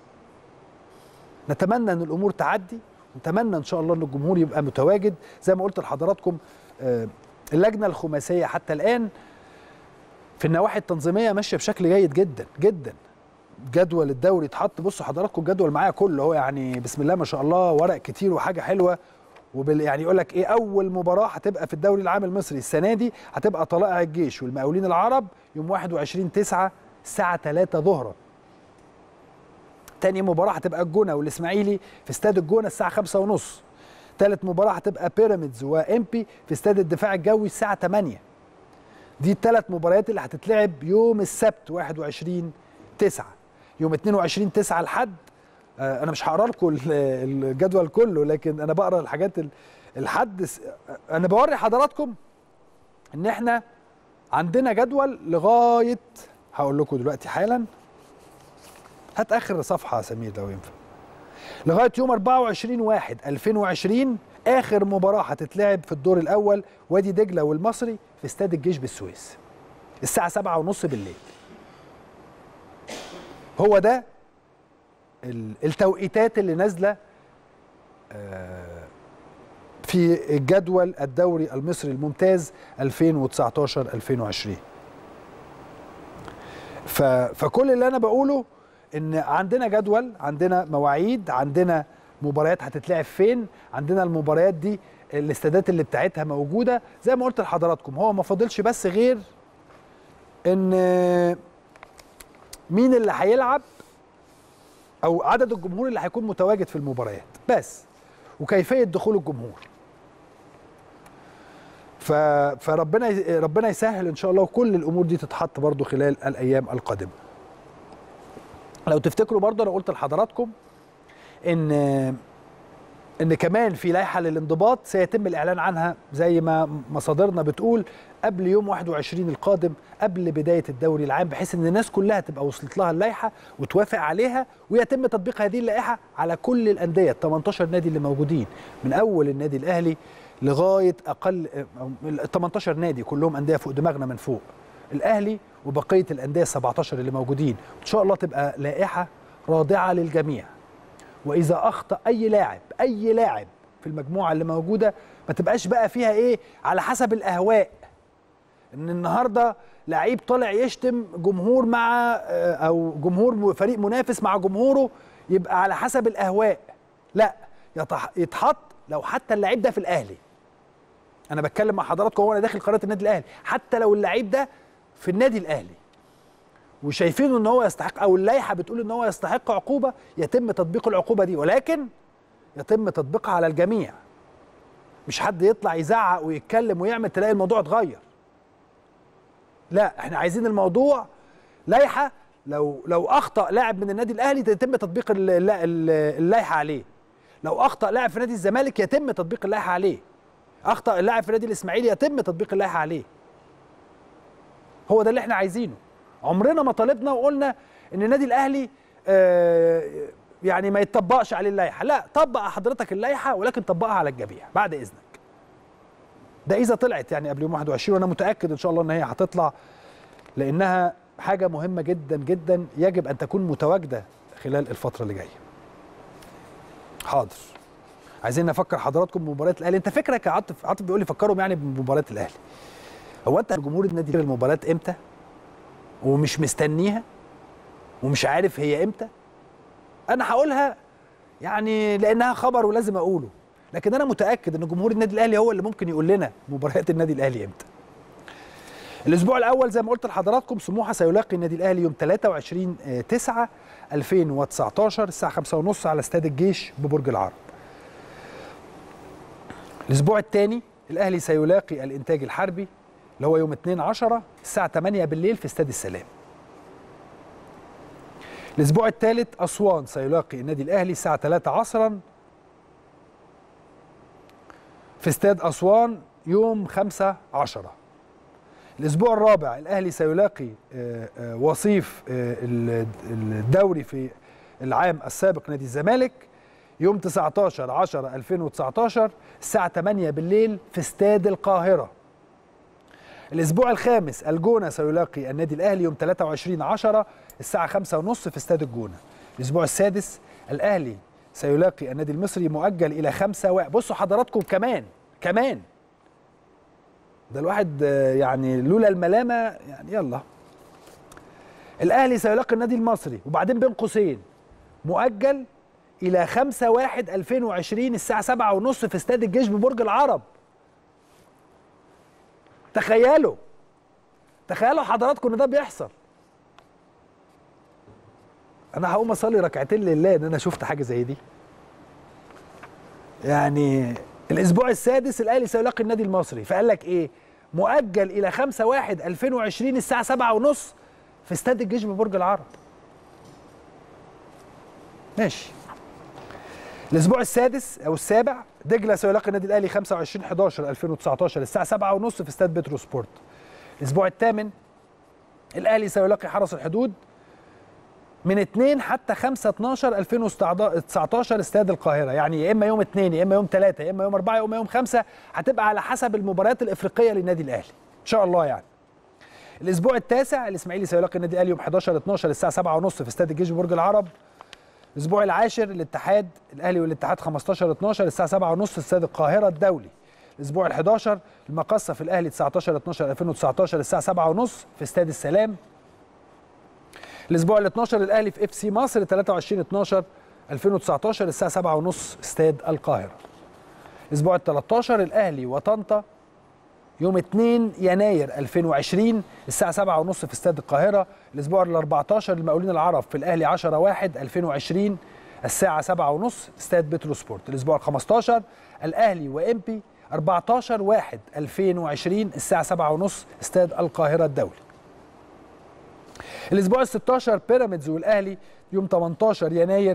نتمنى ان الامور تعدي نتمنى ان شاء الله ان الجمهور يبقى متواجد زي ما قلت لحضراتكم آه، اللجنه الخماسيه حتى الان في النواحي التنظيميه ماشيه بشكل جيد جدا جدا جدول الدوري اتحط بصوا حضراتكم الجدول معايا كله هو يعني بسم الله ما شاء الله ورق كتير وحاجه حلوه وبال يعني يقول لك ايه اول مباراه هتبقى في الدوري العام المصري السنه دي هتبقى طلائع الجيش والمقاولين العرب يوم 21 9 الساعه 3 ظهرا تاني مباراة هتبقى الجونة والإسماعيلي في استاد الجونة الساعة خمسة ونص تالت مباراة هتبقى بيراميدز وإمبي في استاد الدفاع الجوي الساعة 8 دي الثلاث مباريات اللي هتتلعب يوم السبت 21 9 يوم 22 9 الحد آه، انا مش هقرا لكم ال- الجدول كله لكن انا بقرا الحاجات ال- الحد س- انا بوري حضراتكم ان احنا عندنا جدول لغايه هقول لكم دلوقتي حالا هات اخر صفحه يا سمير لو ينفع لغايه يوم 24 1 2020 اخر مباراه هتتلعب في الدور الاول وادي دجله والمصري في استاد الجيش بالسويس الساعه 7 ونص بالليل هو ده ال- التوقيتات اللي نازله آه، في الجدول الدوري المصري الممتاز 2019 2020 ف... فكل اللي انا بقوله ان عندنا جدول عندنا مواعيد عندنا مباريات هتتلعب فين عندنا المباريات دي الاستادات اللي بتاعتها موجوده زي ما قلت لحضراتكم هو ما فاضلش بس غير ان مين اللي هيلعب او عدد الجمهور اللي هيكون متواجد في المباريات بس وكيفيه دخول الجمهور ف... فربنا ي- ربنا يسهل ان شاء الله وكل الامور دي تتحط برضو خلال الايام القادمه لو تفتكروا برضو انا قلت لحضراتكم ان ان كمان في لائحه للانضباط سيتم الاعلان عنها زي ما مصادرنا بتقول قبل يوم 21 القادم قبل بدايه الدوري العام بحيث ان الناس كلها تبقى وصلت لها اللائحه وتوافق عليها ويتم تطبيق هذه اللائحه على كل الانديه ال 18 نادي اللي موجودين من اول النادي الاهلي لغايه اقل ال 18 نادي كلهم انديه فوق دماغنا من فوق الاهلي وبقيه الانديه ال 17 اللي موجودين ان شاء الله تبقى لائحه رادعه للجميع واذا اخطا اي لاعب اي لاعب في المجموعه اللي موجوده ما تبقاش بقى فيها ايه على حسب الاهواء ان النهارده لعيب طالع يشتم جمهور مع آه، او جمهور م- فريق منافس مع جمهوره يبقى على حسب الاهواء لا يتح- يتحط لو حتى اللعيب ده في الاهلي انا بتكلم مع حضراتكم وانا داخل قناه النادي الاهلي حتى لو اللعيب ده في النادي الاهلي وشايفينه ان هو يستحق او اللائحه بتقول ان هو يستحق عقوبه يتم تطبيق العقوبه دي ولكن يتم تطبيقها على الجميع مش حد يطلع يزعق ويتكلم ويعمل تلاقي الموضوع اتغير لا احنا عايزين الموضوع لائحه لو لو اخطا لاعب من النادي الاهلي يتم تطبيق ال- ال- ال- اللائحه عليه لو اخطا لاعب في نادي الزمالك يتم تطبيق اللائحه عليه اخطا اللاعب في نادي الاسماعيلي يتم تطبيق اللائحه عليه هو ده اللي احنا عايزينه عمرنا ما طالبنا وقلنا ان النادي الاهلي آه، يعني ما يتطبقش عليه اللائحه لا طبق حضرتك اللائحه ولكن طبقها على الجميع بعد اذنك ده اذا طلعت يعني قبل يوم 21 وانا متاكد ان شاء الله ان هي هتطلع لانها حاجه مهمه جدا جدا يجب ان تكون متواجده خلال الفتره اللي جايه حاضر عايزين نفكر حضراتكم بمباريات الاهلي انت فكرك يا عاطف عاطف بيقول لي فكرهم يعني بمباريات الاهلي هو انت جمهور النادي الأهلي المباراه امتى ومش مستنيها ومش عارف هي امتى انا هقولها يعني لانها خبر ولازم اقوله لكن انا متاكد ان جمهور النادي الاهلي هو اللي ممكن يقول لنا مباريات النادي الاهلي امتى الاسبوع الاول زي ما قلت لحضراتكم سموحه سيلاقي النادي الاهلي يوم 23 9 2019 الساعه 5:30 على استاد الجيش ببرج العرب الاسبوع الثاني الاهلي سيلاقي الانتاج الحربي اللي هو يوم 2 10 الساعه 8 بالليل في استاد السلام الاسبوع الثالث اسوان سيلاقي النادي الاهلي الساعه 3 عصرا في استاد اسوان يوم 5 10 الاسبوع الرابع الاهلي سيلاقي آه، آه، وصيف آه، ال- الدوري في العام السابق نادي الزمالك يوم 19 10 2019 الساعه 8 بالليل في استاد القاهره الاسبوع الخامس الجونه سيلاقي النادي الاهلي يوم 23 10 الساعه 5 ونص في استاد الجونه الاسبوع السادس الاهلي سيلاقي النادي المصري مؤجل الى 5 و... بصوا حضراتكم كمان كمان ده الواحد آه، يعني لولا الملامه يعني يلا الاهلي سيلاقي النادي المصري وبعدين بين قوسين مؤجل الى 5 1 2020 الساعه 7 ونص في استاد الجيش ببرج العرب تخيلوا تخيلوا حضراتكم ان ده بيحصل انا هقوم اصلي ركعتين لله ان انا شفت حاجه زي دي يعني الاسبوع السادس الاهلي سيلاقي النادي المصري فقال لك ايه مؤجل الى 5 1 2020 الساعه 7 ونص في استاد الجيش ببرج العرب ماشي الاسبوع السادس او السابع دجله سيلاقي النادي الاهلي 25 11 2019 الساعه 7 ونص في استاد بترو سبورت الاسبوع الثامن الاهلي سيلاقي حرس الحدود من 2 حتى 5 12 2019 استاد القاهره يعني يا اما يوم 2 يا اما يوم 3 يا اما يوم 4 يا اما يوم 5 هتبقى على حسب المباريات الافريقيه للنادي الاهلي ان شاء الله يعني الاسبوع التاسع الاسماعيلي سيلاقي النادي الاهلي يوم 11 12 الساعه 7 ونص في استاد الجيش برج العرب الاسبوع العاشر الاتحاد الاهلي والاتحاد 15 12 الساعه 7 ونص في استاد القاهره الدولي الاسبوع ال11 المقصه في الاهلي 19 12 2019 الساعه 7 ونص في استاد السلام الاسبوع ال12 الاهلي في اف سي مصر 23 12 2019 الساعه 7 ونص استاد القاهره الاسبوع ال13 الاهلي وطنطا يوم 2 يناير 2020 الساعة 7 ونص في استاد القاهرة الأسبوع ال 14 المقاولين العرب في الأهلي 10 1 2020 الساعة 7 ونص استاد بترو سبورت الأسبوع ال 15 الأهلي وإمبي 14 1 2020 الساعة 7 ونص استاد القاهرة الدولي الأسبوع ال 16 بيراميدز والأهلي يوم 18 يناير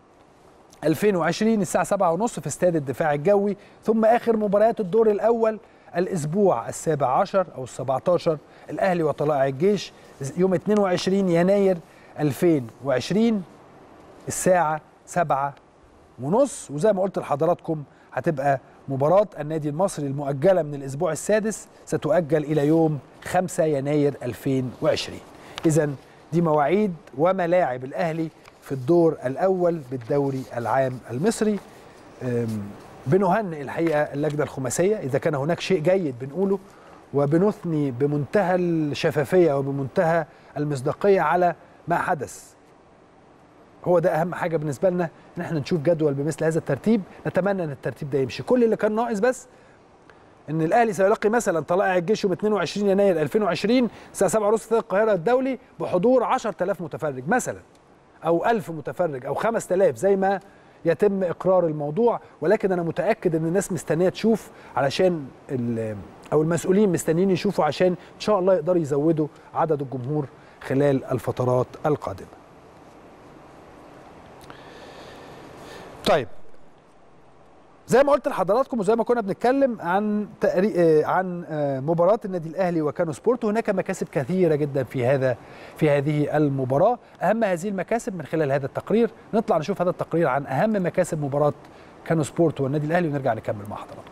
2020 الساعة 7 ونص في استاد الدفاع الجوي ثم آخر مباريات الدور الأول الأسبوع السابع عشر أو السبعة عشر الأهلي وطلائع الجيش يوم 22 يناير 2020 الساعة 7 ونص وزي ما قلت لحضراتكم هتبقى مباراة النادي المصري المؤجلة من الأسبوع السادس ستؤجل إلى يوم 5 يناير 2020 إذا دي مواعيد وملاعب الأهلي في الدور الأول بالدوري العام المصري أم، بنهنئ الحقيقة اللجنة الخماسية إذا كان هناك شيء جيد بنقوله وبنثني بمنتهى الشفافية وبمنتهى المصداقية على ما حدث هو ده اهم حاجه بالنسبه لنا ان احنا نشوف جدول بمثل هذا الترتيب نتمنى ان الترتيب ده يمشي كل اللي كان ناقص بس ان الاهلي سيلاقي مثلا طلائع الجيش يوم 22 يناير 2020 الساعه 7 ونص استاد القاهره الدولي بحضور 10000 متفرج مثلا او 1000 متفرج او 5000 زي ما يتم اقرار الموضوع ولكن انا متاكد ان الناس مستنيه تشوف علشان ال- او المسؤولين مستنيين يشوفوا عشان ان شاء الله يقدروا يزودوا عدد الجمهور خلال الفترات القادمه طيب زي ما قلت لحضراتكم وزي ما كنا بنتكلم عن تقري... آه، عن آه، مباراة النادي الأهلي وكانو سبورت هناك مكاسب كثيرة جدا في هذا في هذه المباراة أهم هذه المكاسب من خلال هذا التقرير نطلع نشوف هذا التقرير عن أهم مكاسب مباراة كانو سبورت والنادي الأهلي ونرجع نكمل مع حضراتكم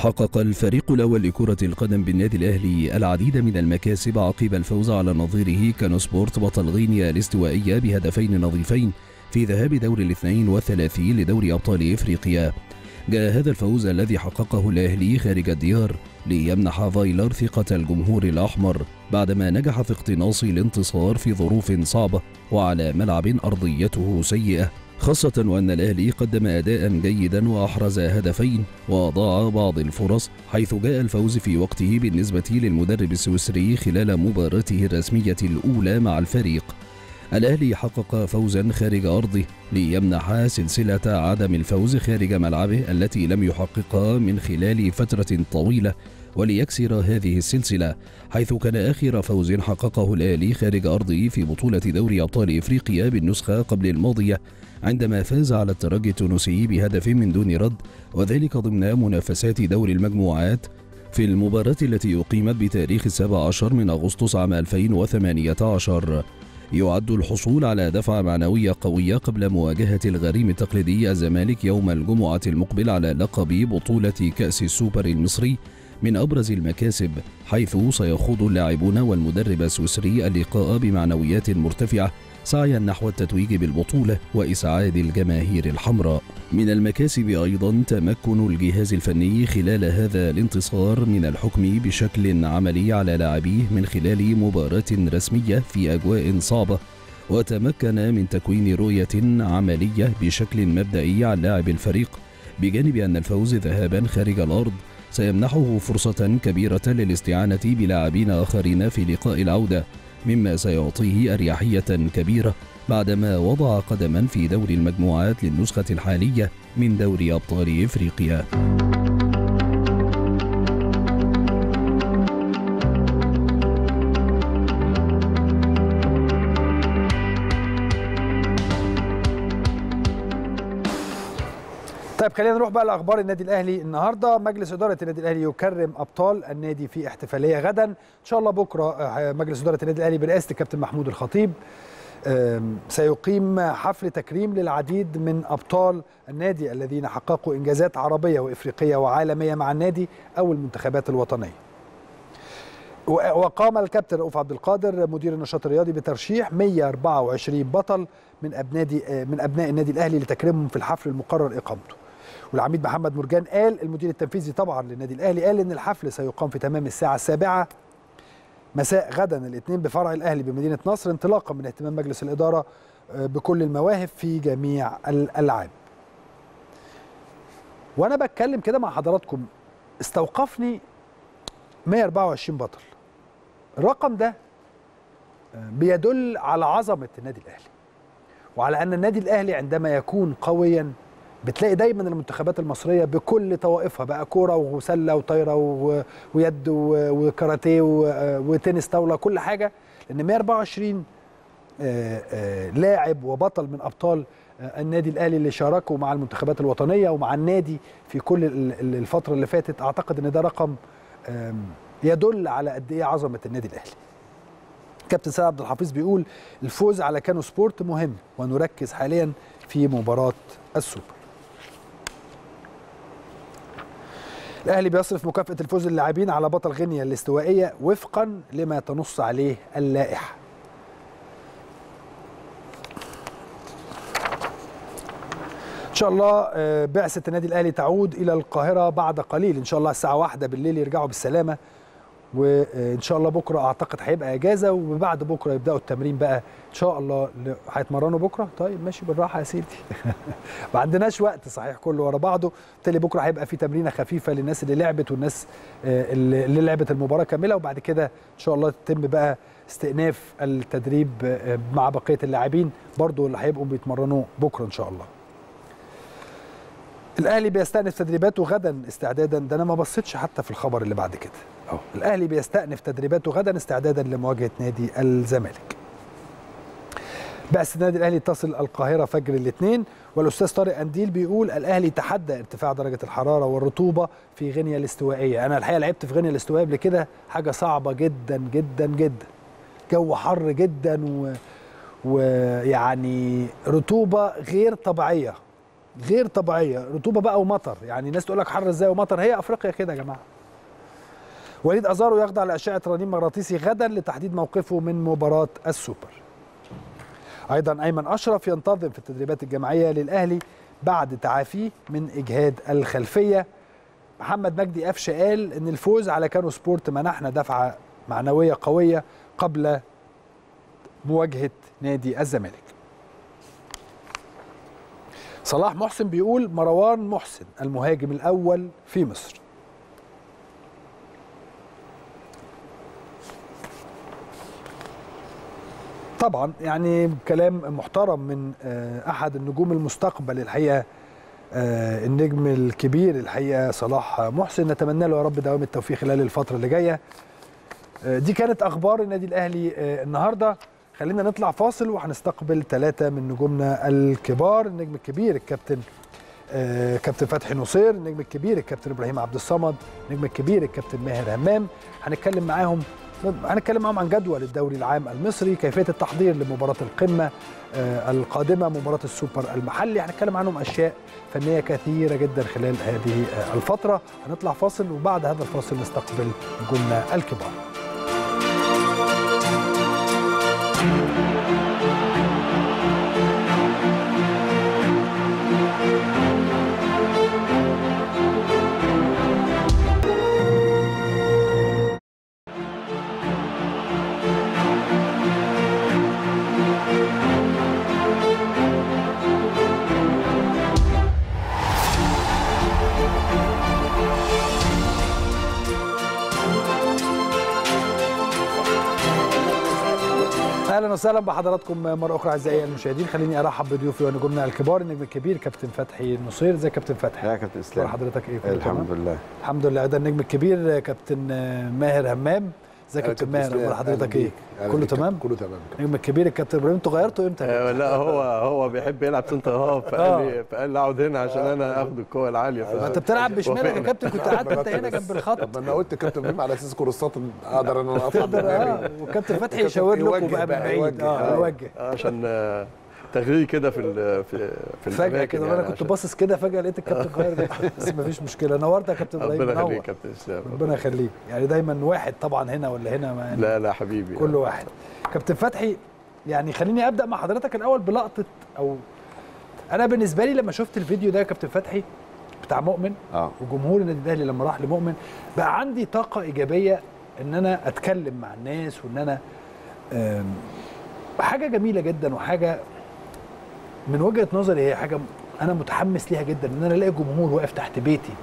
حقق الفريق الأول لكرة القدم بالنادي الأهلي العديد من المكاسب عقب الفوز على نظيره كانو سبورت بطل غينيا الاستوائية بهدفين نظيفين في ذهاب دور الاثنين والثلاثين لدوري أبطال إفريقيا جاء هذا الفوز الذي حققه الأهلي خارج الديار ليمنح فايلر ثقة الجمهور الأحمر بعدما نجح في اقتناص الانتصار في ظروف صعبة وعلى ملعب أرضيته سيئة خاصة وأن الأهلي قدم أداء جيدا وأحرز هدفين وأضاع بعض الفرص حيث جاء الفوز في وقته بالنسبة للمدرب السويسري خلال مباراته الرسمية الأولى مع الفريق الأهلي حقق فوزا خارج أرضه ليمنح سلسلة عدم الفوز خارج ملعبه التي لم يحققها من خلال فترة طويلة وليكسر هذه السلسلة حيث كان آخر فوز حققه الأهلي خارج أرضه في بطولة دوري أبطال إفريقيا بالنسخة قبل الماضية عندما فاز على الترجي التونسي بهدف من دون رد وذلك ضمن منافسات دور المجموعات في المباراة التي أقيمت بتاريخ السابع عشر من أغسطس عام 2018 يعد الحصول على دفعة معنوية قوية قبل مواجهة الغريم التقليدي الزمالك يوم الجمعة المقبل على لقب بطولة كأس السوبر المصري من أبرز المكاسب حيث سيخوض اللاعبون والمدرب السويسري اللقاء بمعنويات مرتفعة سعيا نحو التتويج بالبطولة وإسعاد الجماهير الحمراء من المكاسب أيضا تمكن الجهاز الفني خلال هذا الانتصار من الحكم بشكل عملي على لاعبيه من خلال مباراة رسمية في أجواء صعبة وتمكن من تكوين رؤية عملية بشكل مبدئي عن لاعب الفريق بجانب أن الفوز ذهابا خارج الأرض سيمنحه فرصة كبيرة للاستعانة بلاعبين آخرين في لقاء العودة مما سيعطيه أريحية كبيرة بعدما وضع قدما في دور المجموعات للنسخة الحالية من دوري أبطال إفريقيا طيب خلينا نروح بقى لاخبار النادي الاهلي النهارده مجلس اداره النادي الاهلي يكرم ابطال النادي في احتفاليه غدا ان شاء الله بكره آه، مجلس اداره النادي الاهلي برئاسه الكابتن محمود الخطيب آم، سيقيم حفل تكريم للعديد من ابطال النادي الذين حققوا انجازات عربيه وافريقيه وعالميه مع النادي او المنتخبات الوطنيه و- وقام الكابتن رؤوف عبد القادر مدير النشاط الرياضي بترشيح 124 بطل من ابناء من ابناء النادي الاهلي لتكريمهم في الحفل المقرر اقامته. والعميد محمد مرجان قال المدير التنفيذي طبعا للنادي الاهلي قال ان الحفل سيقام في تمام الساعه السابعه مساء غدا الاثنين بفرع الاهلي بمدينه نصر انطلاقا من اهتمام مجلس الاداره آه، بكل المواهب في جميع الالعاب. وانا بتكلم كده مع حضراتكم استوقفني 124 بطل. الرقم ده آه، بيدل على عظمه النادي الاهلي. وعلى ان النادي الاهلي عندما يكون قويا بتلاقي دايما المنتخبات المصريه بكل طوائفها بقى كوره وسله وطايره و- ويد و- وكاراتيه و- وتنس طاوله كل حاجه لان 124 آه، آه، لاعب وبطل من ابطال آه، النادي الاهلي اللي شاركوا مع المنتخبات الوطنيه ومع النادي في كل ال- ال- الفتره اللي فاتت اعتقد ان ده رقم آم، يدل على قد ايه عظمه النادي الاهلي كابتن سيد عبد الحفيظ بيقول الفوز على كانو سبورت مهم ونركز حاليا في مباراه السوبر الاهلي بيصرف مكافاه الفوز للاعبين على بطل غينيا الاستوائيه وفقا لما تنص عليه اللائحه ان شاء الله آه، بعثه النادي الاهلي تعود الى القاهره بعد قليل ان شاء الله الساعه واحدة بالليل يرجعوا بالسلامه وان شاء الله بكره اعتقد هيبقى اجازه وبعد بكره يبداوا التمرين بقى ان شاء الله ل- هيتمرنوا بكره طيب ماشي بالراحه يا سيدي ما عندناش وقت صحيح كله ورا بعضه بالتالي بكره هيبقى في تمرينه خفيفه للناس اللي لعبت والناس آه، اللي اللي لعبت المباراه كامله وبعد كده ان شاء الله تتم بقى استئناف التدريب آه، مع بقيه اللاعبين برضو اللي هيبقوا بيتمرنوا بكره ان شاء الله الاهلي بيستأنف تدريباته غدا استعدادا ده انا ما بصيتش حتى في الخبر اللي بعد كده اهو الاهلي بيستأنف تدريباته غدا استعدادا لمواجهه نادي الزمالك بعثة النادي الاهلي تصل القاهره فجر الاثنين والاستاذ طارق انديل بيقول الاهلي تحدى ارتفاع درجه الحراره والرطوبه في غينيا الاستوائيه انا الحقيقه لعبت في غينيا الاستوائيه قبل كده حاجه صعبه جدا جدا جدا جو حر جدا و... ويعني رطوبه غير طبيعيه غير طبيعيه رطوبه بقى ومطر يعني الناس تقول لك حر ازاي ومطر هي افريقيا كده يا جماعه وليد ازارو يخضع لاشعه رنين مغناطيسي غدا لتحديد موقفه من مباراه السوبر ايضا ايمن اشرف ينتظم في التدريبات الجماعيه للاهلي بعد تعافيه من اجهاد الخلفيه محمد مجدي قفشه قال ان الفوز على كانو سبورت منحنا دفعه معنويه قويه قبل مواجهه نادي الزمالك صلاح محسن بيقول مروان محسن المهاجم الاول في مصر طبعا يعني كلام محترم من آه، احد النجوم المستقبل الحقيقه آه، النجم الكبير الحقيقه صلاح محسن نتمنى له يا رب دوام التوفيق خلال الفتره اللي جايه آه، دي كانت اخبار النادي الاهلي آه، النهارده خلينا نطلع فاصل وهنستقبل ثلاثه من نجومنا الكبار النجم الكبير الكابتن آه، كابتن فتحي نصير النجم الكبير الكابتن ابراهيم عبد الصمد النجم الكبير الكابتن ماهر همام هنتكلم معاهم هنتكلم معاهم عن جدول الدوري العام المصري كيفيه التحضير لمباراه القمه آه، القادمه مباراه السوبر المحلي هنتكلم عنهم اشياء فنيه كثيره جدا خلال هذه آه، الفتره هنطلع فاصل وبعد هذا الفاصل نستقبل نجومنا الكبار اهلا وسهلا بحضراتكم مره اخرى اعزائي المشاهدين خليني ارحب بضيوفي ونجومنا الكبار النجم الكبير كابتن فتحي نصير ازي يا كابتن فتحي يا كابتن اخبار اسلام حضرتك ايه كله الحمد تمام؟ لله الحمد لله ده النجم الكبير كابتن ماهر همام ازي يا كابتن ماهر اخبار حضرتك ايه كله تمام كله تمام النجم الكبير الكابتن ابراهيم انتوا غيرتوا امتى آه، لا هو هو بيحب يلعب سنتر هاف فقال لي فقال لي اقعد هنا عشان انا اخد القوه العاليه ما انت بتلعب بشمالك يا كابتن كنت قاعد انت هنا جنب الخط طب ما انا قلت كابتن ابراهيم على اساس كورسات اقدر ان انا اطلع تقدر بدماغي. اه وكابتن فتحي كابتن يشاور لكم يوجه بقى من بقى، بعيد يوجه. اه آه. يوجه آه، عشان آه، تغيير كده في ال- في في فجاه الأماكن كده يعني وانا كنت عشان- باصص كده فجاه لقيت الكابتن غير بس مفيش مشكله نورت يا كابتن ابراهيم ربنا منور يخليك يا كابتن اسلام ربنا يخليك يعني دايما واحد طبعا هنا ولا هنا ما لا لا حبيبي كل واحد كابتن فتحي يعني خليني ابدا مع حضرتك الاول بلقطه او انا بالنسبه لي لما شفت الفيديو ده يا كابتن فتحي بتاع مؤمن اه وجمهور النادي الاهلي لما راح لمؤمن بقى عندي طاقه ايجابيه ان انا اتكلم مع الناس وان انا آم، حاجه جميله جدا وحاجه من وجهه نظري هي حاجه انا متحمس ليها جدا ان انا الاقي جمهور واقف تحت بيتي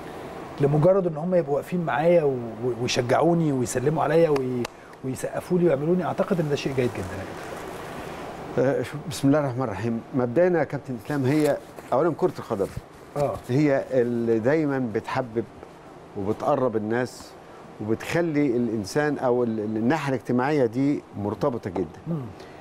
لمجرد ان هم يبقوا واقفين معايا و- ويشجعوني ويسلموا عليا وي- ويسقفوا لي ويعملوا لي اعتقد ان ده شيء جيد جدا يا كابتن. آه، شوف، بسم الله الرحمن الرحيم مبدئيا يا كابتن اسلام هي اولا كره القدم اه هي اللي دايما بتحبب وبتقرب الناس وبتخلي الانسان او ال- ال- الناحيه الاجتماعيه دي مرتبطه جدا مم.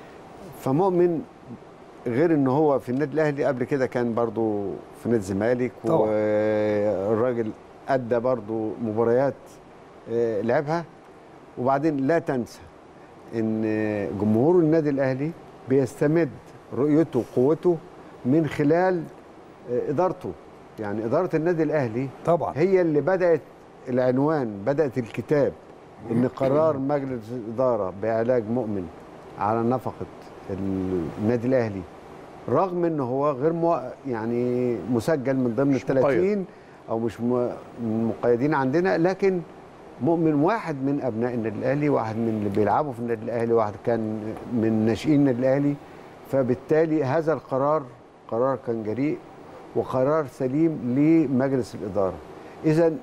فمؤمن غير ان هو في النادي الاهلي قبل كده كان برضو في نادي الزمالك طبعا. والراجل ادى برضو مباريات آه، لعبها وبعدين لا تنسى ان جمهور النادي الاهلي بيستمد رؤيته وقوته من خلال آه، ادارته يعني اداره النادي الاهلي طبعا هي اللي بدات العنوان بدات الكتاب ان قرار مجلس الاداره بعلاج مؤمن على نفقه النادي الاهلي رغم ان هو غير مو يعني مسجل من ضمن ال مش مقيد. 30 او مش م- من مقيدين عندنا لكن مؤمن واحد من ابناء النادي الاهلي واحد من اللي بيلعبوا في النادي الاهلي واحد كان من ناشئين النادي الاهلي فبالتالي هذا القرار قرار كان جريء وقرار سليم لمجلس الاداره اذا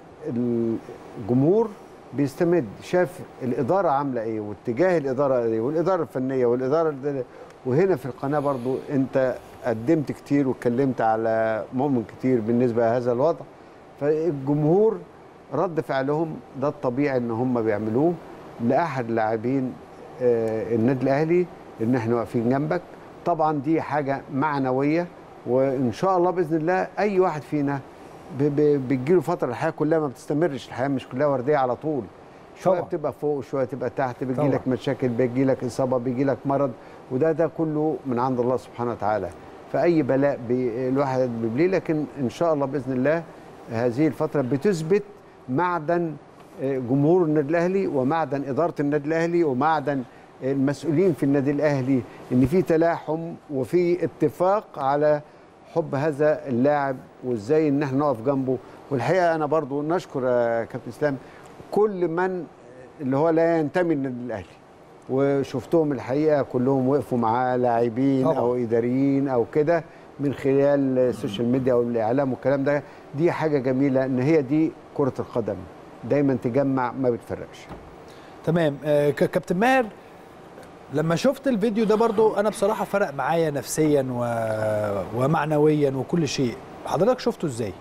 الجمهور بيستمد شاف الاداره عامله ايه واتجاه الاداره ايه والاداره الفنيه والاداره الد- وهنا في القناه برضو انت قدمت كتير واتكلمت على مؤمن كتير بالنسبه لهذا الوضع فالجمهور رد فعلهم ده الطبيعي ان هم بيعملوه لاحد لاعبين آه، النادي الاهلي ان احنا واقفين جنبك طبعا دي حاجه معنويه وان شاء الله باذن الله اي واحد فينا ب- ب- بتجيله فتره الحياه كلها ما بتستمرش الحياه مش كلها ورديه على طول شويه طبعا. بتبقى فوق وشويه تبقى تحت طبعا. بيجي لك مشاكل بيجي لك اصابه بيجي لك مرض وده ده كله من عند الله سبحانه وتعالى فاي بلاء بي الواحد بيبليه لكن ان شاء الله باذن الله هذه الفتره بتثبت معدن آه، جمهور النادي الاهلي ومعدن اداره النادي الاهلي ومعدن المسؤولين في النادي الاهلي ان في تلاحم وفي اتفاق على حب هذا اللاعب وازاي ان احنا نقف جنبه والحقيقه انا برضو نشكر يا كابتن اسلام كل من اللي هو لا ينتمي للنادي الاهلي وشفتهم الحقيقه كلهم وقفوا معاه لاعبين طبعا. او اداريين او كده من خلال السوشيال ميديا او الاعلام والكلام ده دي حاجه جميله ان هي دي كره القدم دايما تجمع ما بتفرقش تمام آه، ك- كابتن ماهر لما شفت الفيديو ده برضو انا بصراحه فرق معايا نفسيا و... ومعنويا وكل شيء حضرتك شفته ازاي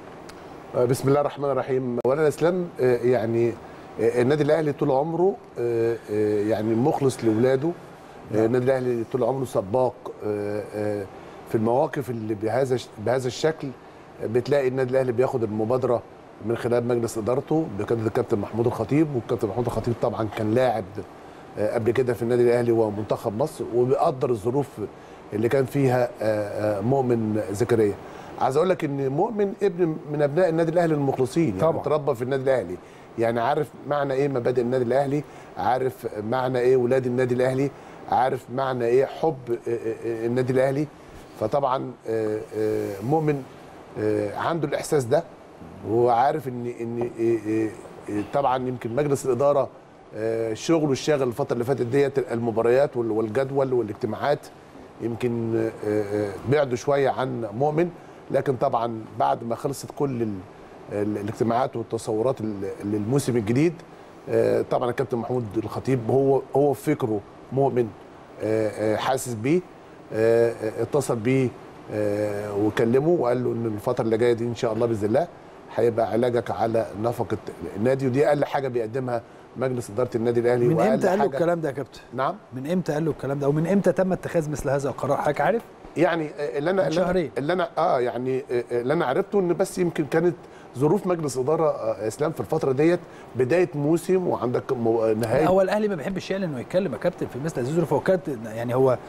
بسم الله الرحمن الرحيم اولا يا اسلام آه، يعني آه، النادي الاهلي طول عمره آه، آه، يعني مخلص لاولاده آه، النادي الاهلي طول عمره سباق آه، آه، في المواقف اللي بهذا بهذا الشكل آه، بتلاقي النادي الاهلي بياخد المبادره من خلال مجلس ادارته بقياده الكابتن محمود الخطيب والكابتن محمود الخطيب طبعا كان لاعب آه، قبل كده في النادي الاهلي ومنتخب مصر وبيقدر الظروف اللي كان فيها آه، آه، مؤمن زكريا عايز اقول لك ان مؤمن ابن من ابناء النادي الاهلي المخلصين يعني طبعا. اتربى في النادي الاهلي يعني عارف معنى ايه مبادئ النادي الاهلي عارف معنى ايه ولاد النادي الاهلي عارف معنى ايه حب آه، آه، آه، النادي الاهلي فطبعا آه، آه، مؤمن آه، عنده الاحساس ده وهو عارف ان ان آه، آه، آه، طبعا يمكن مجلس الاداره آه، شغله الشاغل الفتره اللي فاتت ديت المباريات وال- والجدول والاجتماعات يمكن آه، آه، بعدوا شويه عن مؤمن لكن طبعا بعد ما خلصت كل ال- ال- الاجتماعات والتصورات ال- للموسم الجديد آه، طبعا الكابتن محمود الخطيب هو هو في فكره مؤمن آه، آه، حاسس بيه آه، آه، اتصل بيه آه، وكلمه وقال له ان الفتره اللي جايه دي ان شاء الله باذن الله هيبقى علاجك على نفقه النادي ودي اقل حاجه بيقدمها مجلس اداره النادي الاهلي من وأقل امتى قال له حاجة- الكلام ده يا كابتن نعم من امتى قال له الكلام ده او من امتى تم اتخاذ مثل هذا القرار حضرتك عارف يعني اللي انا من اللي أنا- شهرين. اللي انا اه يعني اللي انا عرفته ان بس يمكن كانت ظروف مجلس اداره آه، اسلام في الفتره ديت بدايه موسم وعندك مو- نهايه هو الاهلي ما بيحبش يعلن انه يتكلم يا كابتن في مثل هذه الظروف هو كابتن يعني هو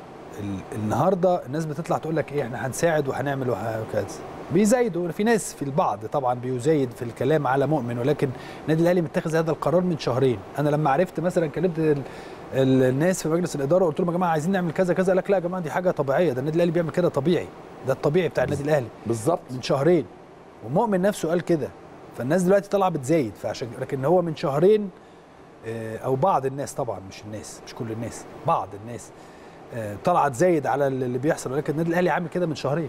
ال- النهارده الناس بتطلع تقول لك ايه احنا هنساعد وهنعمل وهكذا بيزايدوا في ناس في البعض طبعا بيزايد في الكلام على مؤمن ولكن النادي الاهلي متخذ هذا القرار من شهرين انا لما عرفت مثلا كلمت ال- ال- الناس في مجلس الاداره وقلت لهم يا جماعه عايزين نعمل كذا كذا قال لك لا يا جماعه دي حاجه طبيعيه ده النادي الاهلي بيعمل كده طبيعي ده الطبيعي بتاع النادي الاهلي بالظبط من شهرين ومؤمن نفسه قال كده فالناس دلوقتي طالعه بتزايد فعشان لكن هو من شهرين آه، او بعض الناس طبعا مش الناس مش كل الناس بعض الناس آه، طالعه تزايد على اللي بيحصل ولكن النادي الاهلي عامل كده من شهرين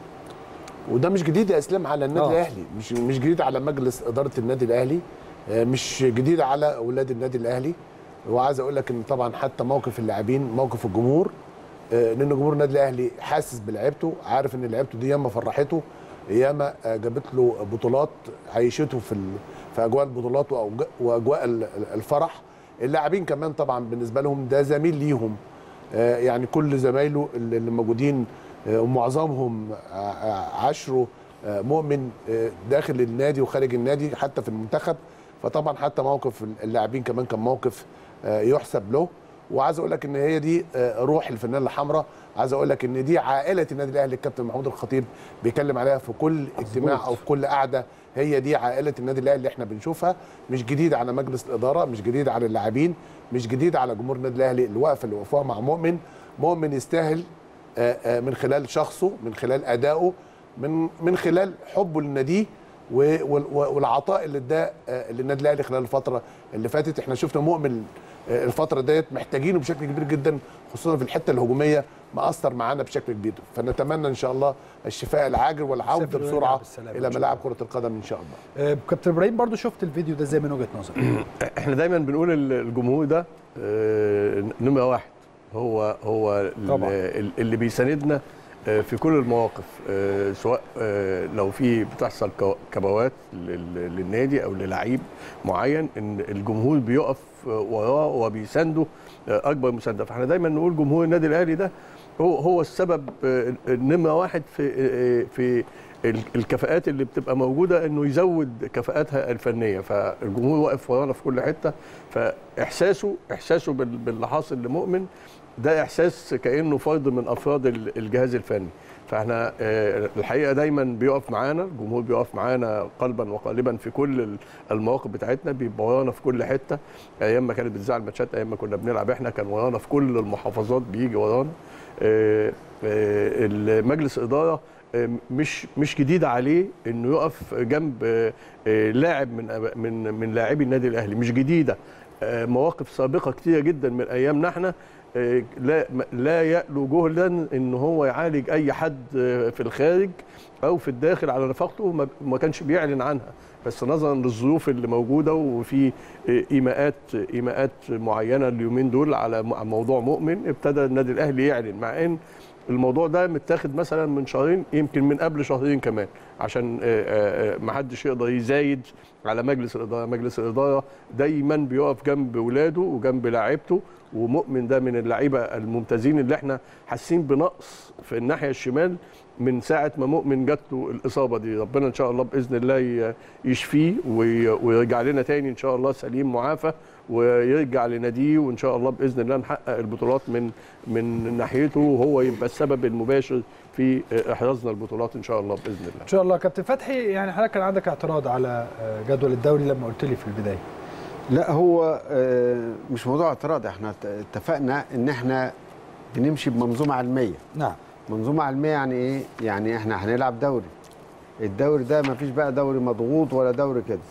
وده مش جديد يا اسلام على النادي آه. الاهلي مش مش جديد على مجلس اداره النادي الاهلي آه، مش جديد على اولاد النادي الاهلي وعايز اقول لك ان طبعا حتى موقف اللاعبين موقف الجمهور آه، لان جمهور النادي الاهلي حاسس بلعبته عارف ان لعبته دي ياما فرحته ياما آه، جابت له بطولات عيشته في ال- في اجواء البطولات وأوج- واجواء ال- الفرح اللاعبين كمان طبعا بالنسبه لهم ده زميل ليهم آه، يعني كل زمايله اللي اللي موجودين آه، ومعظمهم آه، آه، عاشروا آه، مؤمن آه، داخل النادي وخارج النادي حتى في المنتخب فطبعا حتى موقف اللاعبين كمان كان موقف آه، يحسب له وعايز اقول لك ان هي دي آه، روح الفنانه الحمراء عايز اقول لك ان دي عائله النادي الاهلي الكابتن محمود الخطيب بيتكلم عليها في كل اجتماع او في كل قعده هي دي عائله النادي الاهلي اللي احنا بنشوفها مش جديد على مجلس الاداره مش جديد على اللاعبين مش جديد على جمهور النادي الاهلي الوقفه اللي وقفوها مع مؤمن مؤمن يستاهل آه، آه، من خلال شخصه من خلال ادائه من من خلال حبه لناديه و- وال- والعطاء اللي اداه آه، للنادي الاهلي خلال الفتره اللي فاتت احنا شفنا مؤمن آه، الفتره ديت محتاجينه بشكل كبير جدا خصوصا في الحته الهجوميه مأثر معانا بشكل كبير فنتمنى ان شاء الله الشفاء العاجل والعوده يسافر ويرجع بسرعه بالسلامة الى إن شاء ملاعب كره القدم ان شاء الله آه، كابتن ابراهيم برضو شفت الفيديو ده ازاي من وجهه نظرك احنا دايما بنقول ال- الجمهور ده آه، نمره واحد هو هو ال- طبعاً. ال- اللي بيساندنا آه، في كل المواقف آه، سواء آه، لو في بتحصل كو- كبوات لل- للنادي او للعيب معين ان الجمهور بيقف آه، وراه وبيسانده آه، اكبر مسانده فاحنا دايما نقول جمهور النادي الاهلي ده هو هو السبب آه، النمره واحد في آه، في ال- الكفاءات اللي بتبقى موجوده انه يزود كفاءاتها الفنيه فالجمهور واقف ورانا في كل حته فاحساسه احساسه بال- باللي حاصل لمؤمن ده احساس كانه فرد من افراد ال- الجهاز الفني فاحنا آه، الحقيقه دايما بيقف معانا الجمهور بيقف معانا قلبا وقالبا في كل ال- المواقف بتاعتنا بيبقى ورانا في كل حته ايام ما كانت بتذاع الماتشات ايام ما كنا بنلعب احنا كان ورانا في كل المحافظات بيجي ورانا آه، آه، مجلس اداره آه، مش مش جديد عليه انه يقف جنب آه، آه، لاعب من أب- من من لاعبي النادي الاهلي مش جديده آه، مواقف سابقه كتيره جدا من ايامنا احنا آه، لا لا يألو جهدا ان هو يعالج اي حد آه، في الخارج او في الداخل على نفقته ما- ما كانش بيعلن عنها بس نظرا للظروف اللي موجوده وفي آه، ايماءات ايماءات معينه اليومين دول على م- موضوع مؤمن ابتدى النادي الاهلي يعلن مع ان الموضوع ده متاخد مثلا من شهرين يمكن من قبل شهرين كمان عشان آه، آه، آه، ما حدش يقدر يزايد على مجلس الاداره مجلس الاداره دايما بيقف جنب ولاده وجنب لاعيبته ومؤمن ده من اللعيبه الممتازين اللي احنا حاسين بنقص في الناحيه الشمال من ساعه ما مؤمن جات له الاصابه دي ربنا ان شاء الله باذن الله ي- يشفيه وي- ويرجع لنا تاني ان شاء الله سليم معافى ويرجع لناديه وان شاء الله باذن الله نحقق البطولات من من ناحيته وهو يبقى السبب المباشر في احرازنا البطولات ان شاء الله باذن الله ان شاء الله كابتن فتحي يعني حضرتك كان عندك اعتراض على آه، جدول الدوري لما قلت لي في البدايه لا هو آه، مش موضوع اعتراض احنا اتفقنا ان احنا بنمشي بمنظومه علميه نعم منظومه علميه يعني ايه يعني احنا هنلعب دوري الدوري ده ما فيش بقى دوري مضغوط ولا دوري كده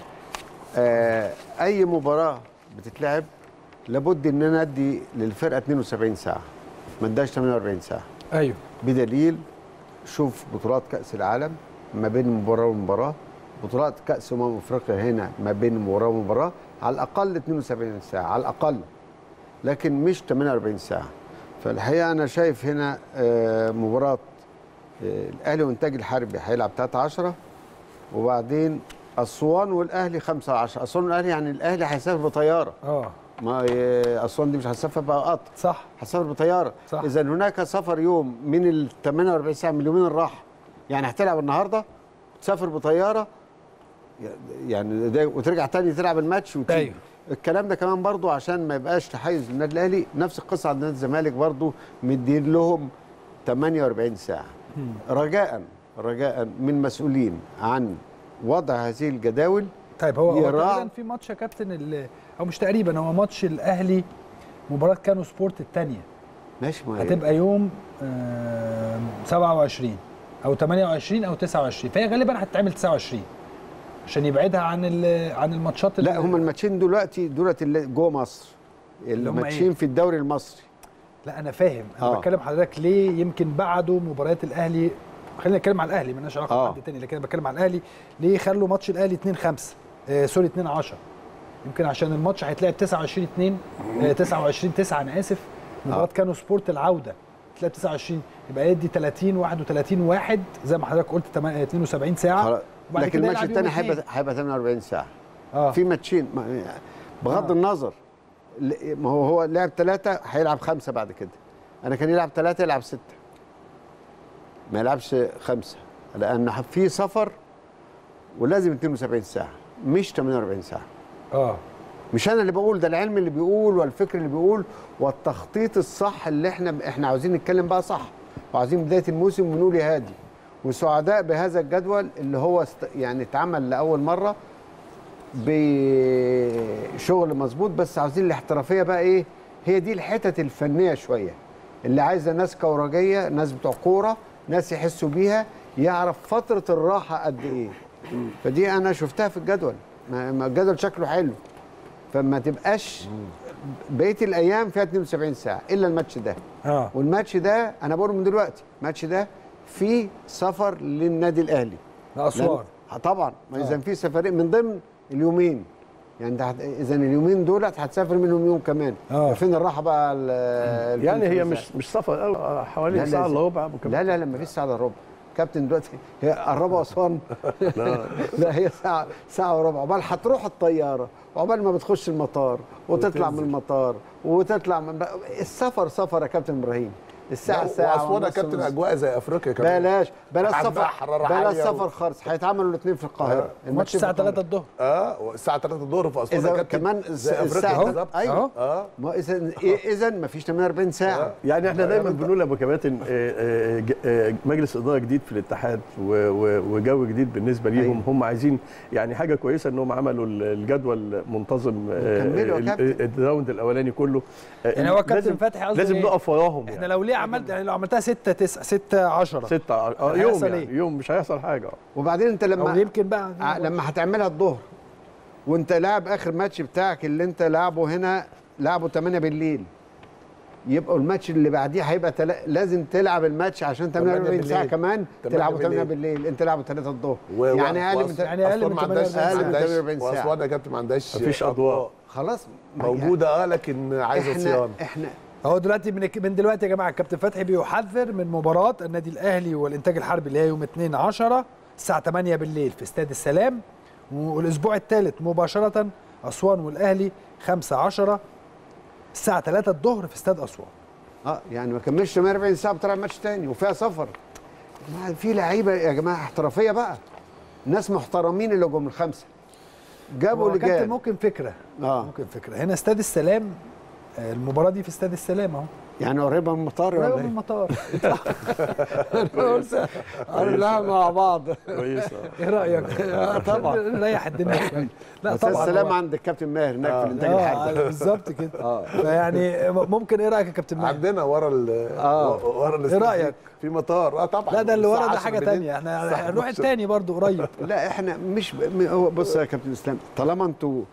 آه اي مباراه بتتلعب لابد ان انا ادي للفرقه 72 ساعه ما اداش 48 ساعه ايوه بدليل شوف بطولات كاس العالم ما بين مباراه ومباراه بطولات كاس امم افريقيا هنا ما بين مباراه ومباراه على الاقل 72 ساعه على الاقل لكن مش 48 ساعه فالحقيقه انا شايف هنا آه، مباراه آه، الاهلي والانتاج الحربي هيلعب 3 10 وبعدين اسوان والاهلي 5 10 اسوان والاهلي يعني الاهلي هيسافر بطياره اه ما ي- اسوان دي مش هتسافر بقى قطر صح هتسافر بطياره صح. اذا هناك سفر يوم من ال 48 ساعه من اليومين الراحه يعني هتلعب النهارده تسافر بطياره يعني ده وترجع تاني تلعب الماتش وتيجي أيوه. الكلام ده كمان برضو عشان ما يبقاش تحيز للنادي الاهلي نفس القصه عند نادي الزمالك برضو مدين لهم 48 ساعه رجاء رجاء من مسؤولين عن وضع هذه الجداول طيب هو هو يراعي- تقريبا في ماتش يا كابتن ال- او مش تقريبا هو ماتش الاهلي مباراه كانو سبورت الثانيه ماشي ما هي- هتبقى يوم آم، 27 او 28 او 29 فهي غالبا هتتعمل 29 عشان يبعدها عن ال- عن الماتشات لا اللي- هم الماتشين دلوقتي دولت اللي جوه مصر اللي هم الماتشين إيه؟ في الدوري المصري لا انا فاهم انا آه. بتكلم حضرتك ليه يمكن بعدوا مباريات الاهلي خلينا نتكلم على الاهلي مالناش علاقه آه. بحد تاني لكن انا بتكلم على الاهلي ليه خلوا ماتش الاهلي 2 5 آه سوري 2 10 يمكن عشان الماتش هيتلعب 29 2 آه 29 9 انا اسف مباراه آه. كانوا سبورت العوده تلعب 29 يبقى يدي 30 31 1 زي ما حضرتك قلت 8 72 ساعه خلاص. وبعد لكن كده الماتش يلعب يوم الثاني الاثنين. هيبقى هيبقى 48 ساعه اه في ماتشين ما- بغض آه. النظر ل- ما هو هو لعب ثلاثه هيلعب خمسه بعد كده انا كان يلعب ثلاثه يلعب سته ما يلعبش خمسه لان في سفر ولازم 72 ساعه مش 48 ساعه اه مش انا اللي بقول ده العلم اللي بيقول والفكر اللي بيقول والتخطيط الصح اللي احنا احنا عاوزين نتكلم بقى صح وعايزين بدايه الموسم ونقول يا هادي وسعداء بهذا الجدول اللي هو است... يعني اتعمل لاول مره بشغل مظبوط بس عاوزين الاحترافيه بقى ايه هي دي الحتت الفنيه شويه اللي عايزه ناس كوراجيه ناس بتوع كوره ناس يحسوا بيها يعرف فتره الراحه قد ايه فدي انا شفتها في الجدول ما ما الجدول شكله حلو فما تبقاش بقيه الايام فيها 72 ساعه الا الماتش ده اه والماتش ده انا بقول من دلوقتي الماتش ده فيه سفر للنادي الاهلي لاسوان لأن- طبعا ما اذا في سفرين من ضمن اليومين يعني انت هت- اذا اليومين دولت هتسافر منهم يوم كمان آه. فين الراحه بقى ال- يعني هي الفلوس مش مش سفر قوي حوالي لا، ساعه لازم. الا ربع ممكن لا لا لا ما فيش ساعه الا ربع كابتن دلوقتي هي قربوا اسوان لا هي ساعه ساعه وربع عقبال هتروح الطياره وعقبال ما بتخش المطار وتطلع من المطار وتطلع من السفر سفر يا كابتن ابراهيم الساعه ساعه واسوان يا ونص كابتن ونص. اجواء زي افريقيا كمان بلاش بلاش عندها سفر حرارة بلاش عالية سفر و- خالص هيتعملوا الاثنين في القاهره الماتش الساعه 3 الظهر اه الساعه 3 الظهر في اسوان يا اذا كابتن كمان زي الس- افريقيا الساعه بالظبط ايوه اه ما اذا اذا ما فيش 48 ساعه يعني احنا دايما بنقول يا ابو كباتن آه، آه، ج- آه، مجلس اداره جديد في الاتحاد و- و- وجو جديد بالنسبه ليهم أيوة. هم عايزين يعني حاجه كويسه انهم عملوا ال- الجدول منتظم آه، وكملوا يا ال- كابتن. الراوند الاولاني كله آه، يعني هو كابتن لازم- فتحي قصده لازم إيه؟ نقف وراهم احنا يعني. لو ليه عملت يعني لو عملتها 6 9 6 10 ستة اه هيحصل يوم يعني إيه؟ يوم مش هيحصل حاجه وبعدين انت او لما يمكن بقى ع- لما هتعملها الظهر وانت لاعب اخر ماتش بتاعك اللي انت لعبه هنا لعبه 8 بالليل يبقى الماتش اللي بعديه هيبقى تلا... لازم تلعب الماتش عشان 48 ساعه بالليل. كمان 8 تلعبه 8 بالليل. بالليل انت لعبه 3 الظهر و- يعني اقل وأس- من يعني أقل أسوان من ما عندهاش 48 أقل من عندهاش- 48 ساعة. واسوان يا كابتن ما عندهاش مفيش أضواء. خلاص ما- موجوده اه لكن عايزه احنا صيانه احنا هو دلوقتي من من دلوقتي يا جماعه الكابتن فتحي بيحذر من مباراه النادي الاهلي والانتاج الحربي اللي هي يوم 2 10 الساعه 8 بالليل في استاد السلام والاسبوع الثالث مباشره اسوان والاهلي 5 10 الساعه 3 الظهر في استاد اسوان اه يعني ما كملش 48 ساعه بتلعب ماتش تاني وفيها سفر ما في لعيبه يا جماعه احترافيه بقى ناس محترمين اللي جم الخمسه جابوا هو كابتن لجان ممكن فكره اه ممكن فكره هنا استاد السلام آه، المباراه دي في استاد السلام اهو يعني قريبه من المطار قريبة ولا من ايه؟ المطار هنلعب مع بعض كويسه ايه رايك؟ اه طبعا نريح الدنيا شويه لا بس طبعا السلام طبعاً. عند الكابتن ماهر هناك في الانتاج اه الحربي بالظبط كده فيعني ممكن ايه رايك يا كابتن ماهر؟ عندنا ورا ال آه. ورا ال إيه رأيك؟ في مطار اه طبعا لا ده اللي ورا الساعة ده 10 حاجه بالليل. تانية احنا الساعة هنروح 11. التاني برضو قريب لا احنا مش ب... م- هو بص يا كابتن اسلام طالما انتوا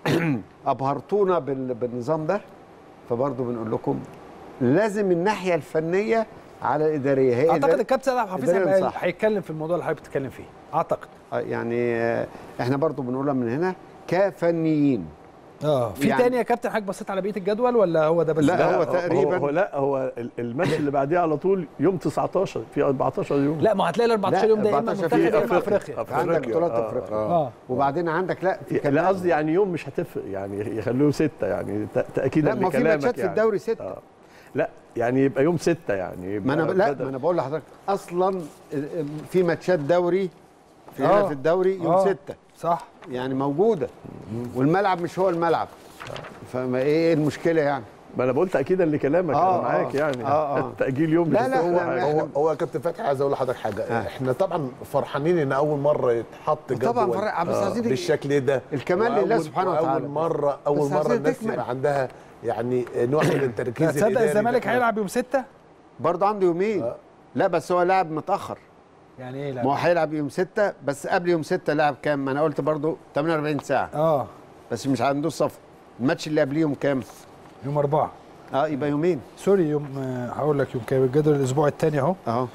ابهرتونا بال... بالنظام ده فبرضه بنقول لكم لازم الناحيه الفنيه على الاداريه هي اعتقد إدارة- الكابتن سيد عبد الحفيظ إدارياً هيبقى- صح. هيتكلم في الموضوع اللي حضرتك بتتكلم فيه اعتقد آه، يعني آه، احنا برضه بنقولها من هنا كفنيين اه في يعني- تاني يا كابتن حضرتك بصيت على بقيه الجدول ولا هو ده بس لا، هو هو تقريباً- هو لا هو ال- الماتش اللي بعديه على طول يوم 19 في 14 يوم لا ما هتلاقي ال 14 لا، يوم ده يا اما 14 منتخب في يا اما أفريقيا. افريقيا أفريقيا. عندك بطولات آه، افريقيا اه وبعدين عندك لا في لا كمان- قصدي يعني يوم مش هتفرق يعني يخلوه ستة يعني ت- تأكيدا لا ما في لكلامك ماتشات في يعني. الدوري ستة آه. لا يعني يبقى يوم ستة يعني يبقى ما انا ب... لا بدل- ما انا بقول لحضرتك اصلا في ماتشات دوري في هنا آه. في الدوري يوم آه. ستة صح يعني موجوده والملعب مش هو الملعب فما ايه المشكله يعني ما انا بقول تأكيدا لكلامك آه، انا معاك آه. يعني آه، آه. تأجيل يوم مش لا، لا، هو لا، حاجة. لا. هو هو يا كابتن فتحي عايز اقول لحضرتك حاجه آه. احنا طبعا فرحانين ان اول مره يتحط جدول طبعا فرح بس عايزين بالشكل ده الكمال لله وأول- سبحانه وتعالى. اول مره اول بس مره عايزين الناس تكمل. يبقى عندها يعني نوع من لا التركيز تصدق الإداري الزمالك ده. هيلعب يوم 6 برضه عنده يومين لا بس هو لاعب متاخر يعني ايه ما هو لا هيلعب يوم 6 بس قبل يوم 6 لعب كام ما انا قلت برضه 48 ساعه اه بس مش عنده صف الماتش اللي قبليهم كام يوم 4 اه يبقى يومين سوري يوم آه، هقول لك يوم كام الجدول الاسبوع الثاني اهو اهو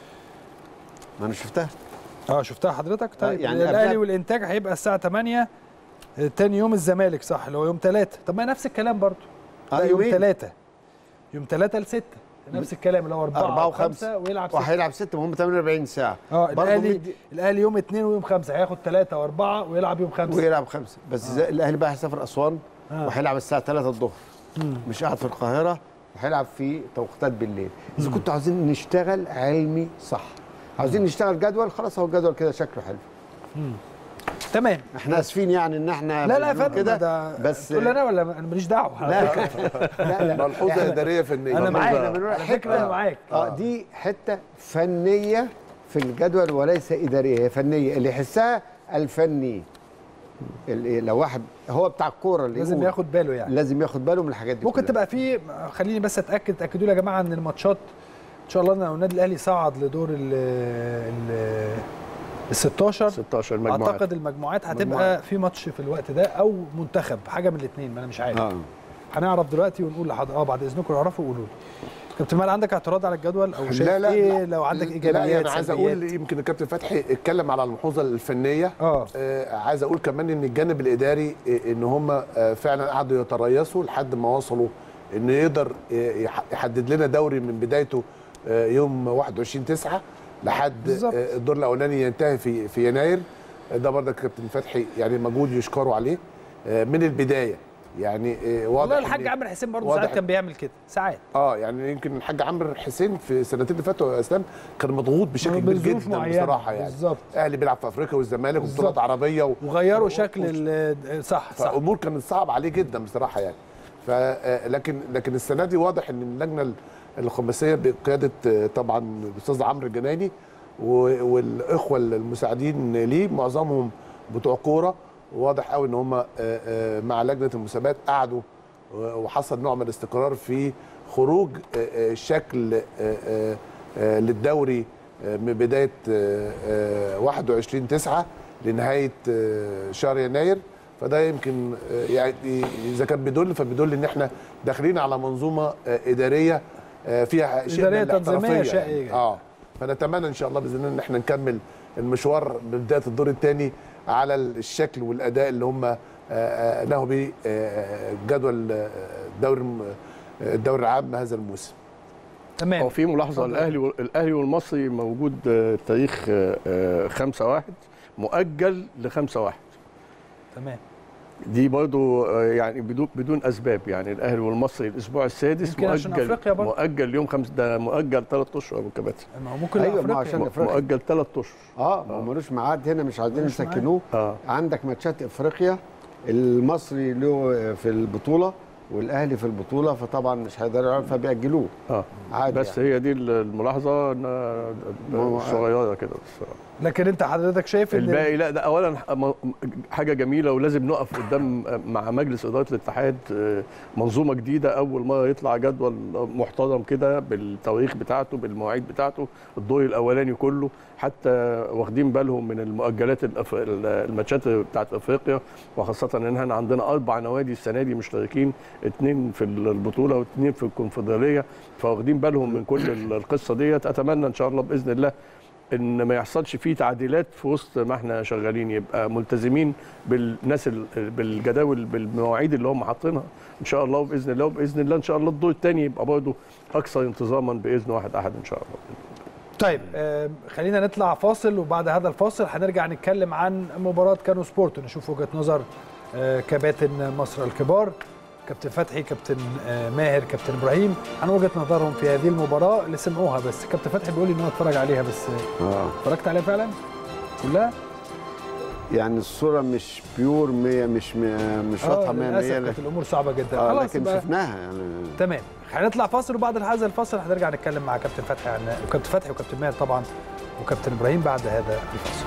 ما انا شفتها اه شفتها حضرتك طيب يعني يعني الاهلي قبلها- والانتاج هيبقى الساعه 8 آه، تاني يوم الزمالك صح اللي هو يوم 3 طب ما نفس الكلام برضو آه، لا يوم يومين. 3 يوم 3 ل 6 نفس الكلام اللي هو 4 4 و5 و5 ويلعب 6 وهيلعب 6 وهم 48 ساعه اه برضه الاهلي مدي- الاهلي يوم 2 ويوم 5 هياخد 3 و4 ويلعب يوم 5 ويلعب خمسه بس آه. الاهلي بقى هيسافر اسوان آه. آه. وهيلعب الساعه 3 الظهر مش قاعد في القاهره وهيلعب في توقيتات بالليل اذا كنتوا عاوزين نشتغل علمي صح عاوزين نشتغل جدول خلاص هو الجدول كده شكله حلو تمام احنا اسفين يعني ان احنا لا لا يا بنقول فندم ده بس تقول لي انا ولا انا ماليش دعوه لا لا لا ملحوظه اداريه فنيه انا احنا معاك بنقول على فكره انا معاك اه دي حته فنيه في الجدول وليس اداريه هي فنيه اللي يحسها الفني اللي لو واحد هو بتاع الكوره اللي لازم يقول ياخد باله يعني لازم ياخد باله من الحاجات دي ممكن كلها. تبقى في خليني بس اتاكد تاكدوا لي يا جماعه ان الماتشات ان شاء الله ان النادي الاهلي صعد لدور ال ال ال 16 16 مجموعات اعتقد المجموعات هتبقى في ماتش في الوقت ده او منتخب حاجه من الاثنين ما انا مش عارف اه هنعرف دلوقتي ونقول لحد اه بعد اذنكم اعرفوا وقولوا لي كابتن مال عندك اعتراض على الجدول او شايف لا لا ايه لا. لو عندك لا ايجابيات يعني عايز سلبيات؟ اقول يمكن الكابتن فتحي اتكلم على الملحوظه الفنيه اه آه عايز اقول كمان ان الجانب الاداري آه، ان هم آه فعلا قعدوا يتريثوا لحد ما وصلوا انه يقدر آه، يح- يحدد لنا دوري من بدايته آه يوم 21 9 لحد بالظبط. آه الدور الاولاني ينتهي في في يناير آه، ده برضك كابتن فتحي يعني مجهود يشكروا عليه آه من البدايه يعني آه، واضح والله الحاج إن- عامر حسين برضه واضح ساعات كان بيعمل كده ساعات اه يعني يمكن الحاج عمرو حسين في السنتين اللي فاتوا يا اسلام كان مضغوط بشكل كبير بظروف جدا معينة. بصراحه يعني بالظبط. الاهلي بيلعب في افريقيا والزمالك بالظبط. وبطولات عربيه و... وغيروا و- شكل ال- صح صح فامور كانت صعبه عليه جدا بصراحه يعني ف آه، لكن لكن السنه دي واضح ان اللجنه ال- الخماسيه بقياده آه، طبعا الاستاذ عمرو الجناني و- والاخوه المساعدين ليه معظمهم بتوع كوره واضح قوي ان هم آه، آه، مع لجنه المسابقات قعدوا و- وحصل نوع من الاستقرار في خروج آه، آه، شكل آه، آه، آه، للدوري آه، من بدايه آه، آه، 21 9 لنهايه آه، شهر يناير فده يمكن آه، يعني اذا كان بيدل فبيدل ان احنا داخلين على منظومه آه، اداريه آه، فيها شيء من إدارية تنظيمية الاحترافية شيء- يعني. اه فنتمنى ان شاء الله باذن الله ان احنا نكمل المشوار ببدايه الدور الثاني على الشكل والاداء اللي هم آه، آه، نهوا به آه، جدول آه، الدوري الم- آه، الدوري العام هذا الموسم تمام هو في ملاحظه اتفضل. الاهلي وال- الاهلي والمصري موجود آه، تاريخ 5 1 مؤجل ل 5 1 تمام دي برضو آه، يعني بدون بدون اسباب يعني الاهلي والمصري الاسبوع السادس يمكن عشان مؤجل أفريقيا برضو. مؤجل يوم خمس ده مؤجل ثلاث اشهر ابو كباتن ما هو ممكن أيوة، ما أفريقيا. عشان أفريقيا. مؤجل ثلاث اشهر اه ما هو ملوش ميعاد هنا مش عايزين ملوش ميعاد. يسكنوه اه عندك ماتشات افريقيا المصري له في البطوله والاهلي في البطوله فطبعا مش هيقدروا يلعبوا فبيأجلوه اه عادي بس يعني. هي دي الملاحظه انها هو- صغيره كده بس لكن انت حضرتك شايف ان الباقي لا ده اولا م- حاجه جميله ولازم نقف قدام مع مجلس اداره الاتحاد آه، منظومه جديده اول مره يطلع جدول محترم كده بالتواريخ بتاعته بالمواعيد بتاعته الدور الاولاني كله حتى واخدين بالهم من المؤجلات الأف- الماتشات بتاعت افريقيا وخاصه ان احنا عندنا اربع نوادي السنه دي مشتركين اثنين في البطوله واثنين في الكونفدراليه فواخدين بالهم من كل القصه ديت اتمنى ان شاء الله باذن الله ان ما يحصلش فيه تعديلات في وسط ما احنا شغالين يبقى ملتزمين بالناس ال- بالجداول بالمواعيد اللي هم حاطينها ان شاء الله وباذن الله وباذن الله ان شاء الله الدور الثاني يبقى برضه اكثر انتظاما باذن واحد احد ان شاء الله طيب آه خلينا نطلع فاصل وبعد هذا الفاصل هنرجع نتكلم عن مباراة كانو سبورت ونشوف وجهة نظر آه كباتن مصر الكبار كابتن فتحي كابتن آه ماهر كابتن ابراهيم عن وجهة نظرهم في هذه المباراة اللي سمعوها بس كابتن فتحي بيقول لي ان هو اتفرج عليها بس آه، اه اتفرجت عليها فعلا كلها يعني الصوره مش بيور 100 مش م- مش واضحه 100 للاسف 100 كانت الامور صعبة جدا آه خلاص لكن يبقى شفناها يعني تمام هنطلع فاصل وبعد هذا الفاصل هنرجع نتكلم مع كابتن فتحي عن وكابتن فتحي وكابتن ماهر طبعا وكابتن ابراهيم بعد هذا الفاصل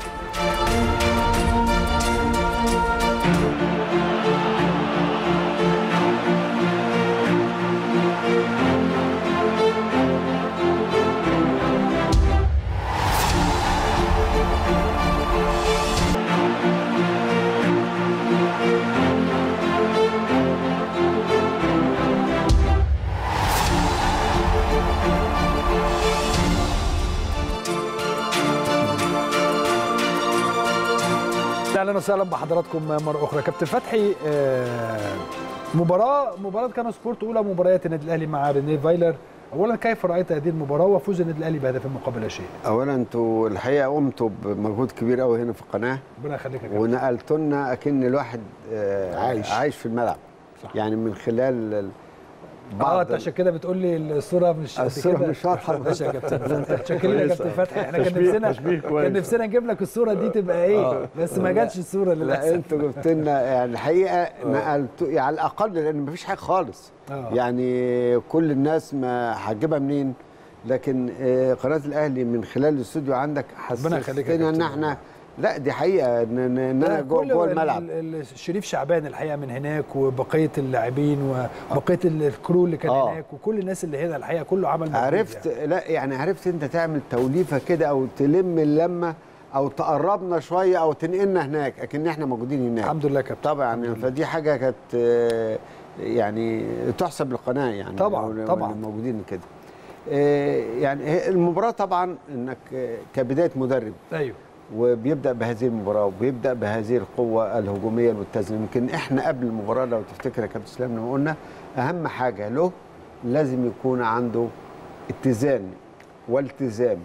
اهلا وسهلا بحضراتكم مره اخرى كابتن فتحي آه، مباراه مباراه كانو سبورت اولى مباريات النادي الاهلي مع رينيه فايلر اولا كيف رايت هذه المباراه وفوز النادي الاهلي بهدف مقابل لا شيء اولا انتوا الحقيقه قمتوا بمجهود كبير قوي هنا في القناه ربنا يخليك يا كابتن ونقلتوا لنا اكن الواحد آه، عايش. عايش في الملعب صح. يعني من خلال ال- اه انت عشان كده بتقول لي الصوره مش قد الصورة كده. مش واضحة. ماشي يا كابتن شكرا يا كابتن فتحي احنا كان تشبيه- نفسنا تشبيه كان كويس. نفسنا نجيب لك الصوره دي تبقى ايه بس ما جاتش الصوره لا للاسف انتوا جبت لنا يعني الحقيقه نقلتوا يعني على الاقل لان مفيش حاجه خالص آه. يعني كل الناس ما هتجيبها منين لكن آه، قناه الاهلي من خلال الاستوديو عندك ربنا يخليك يا حسستنا ان كابتن. احنا لا دي حقيقه ان ان إن انا جوه كل جوه ال- الملعب ال- ال- شريف شعبان الحقيقه من هناك وبقيه اللاعبين وبقيه ال- الكرو اللي كان آه. هناك وكل الناس اللي هنا الحقيقه كله عمل مجهود عرفت يعني. لا يعني عرفت انت تعمل توليفه كده او تلم اللمه او تقربنا شويه او تنقلنا هناك اكن احنا موجودين هناك الحمد لله يا كابتن طبعا فدي حاجه كانت آه، يعني تحسب للقناه يعني طبعاً، وال- طبعاً. والموجودين كده آه، يعني هي المباراه طبعا انك آه، كبدايه مدرب ايوه وبيبدا بهذه المباراه وبيبدا بهذه القوه الهجوميه المتزنه يمكن احنا قبل المباراه لو تفتكر يا كابتن اسلام لما قلنا اهم حاجه له لازم يكون عنده اتزان والتزام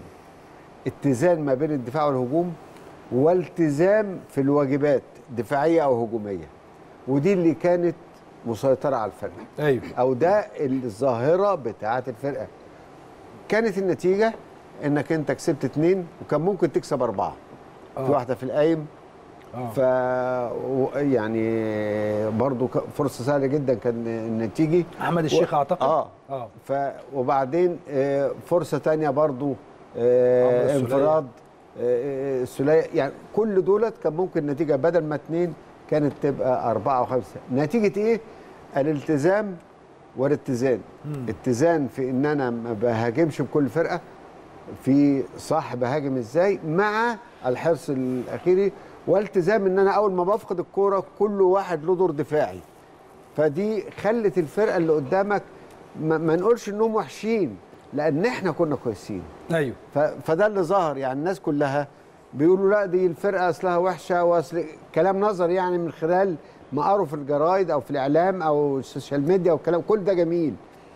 اتزان ما بين الدفاع والهجوم والتزام في الواجبات دفاعيه او هجوميه ودي اللي كانت مسيطره على الفرقه ايوه او ده الظاهره بتاعه الفرقه كانت النتيجه انك انت كسبت اتنين وكان ممكن تكسب اربعه آه. في واحده في القايم آه. ف و- يعني برضو ك- فرصه سهله جدا كان ان تيجي احمد الشيخ اعتقد اه اه ف وبعدين آه، فرصه تانية برضو عمرو آه، السولية. انفراد آه، السولية يعني كل دولت كان ممكن نتيجه بدل ما اتنين كانت تبقى اربعه وخمسه نتيجه ايه؟ الالتزام والاتزان اتزان في ان انا ما بهاجمش بكل فرقه في صح بهاجم ازاي مع الحرص الاخيري والتزام ان انا اول ما بفقد الكوره كل واحد له دور دفاعي فدي خلت الفرقه اللي قدامك ما, ما نقولش انهم وحشين لان احنا كنا كويسين ايوه ف- فده اللي ظهر يعني الناس كلها بيقولوا لا دي الفرقه اصلها وحشه واصل كلام نظر يعني من خلال ما قروا في الجرايد او في الاعلام او السوشيال ميديا والكلام كل ده جميل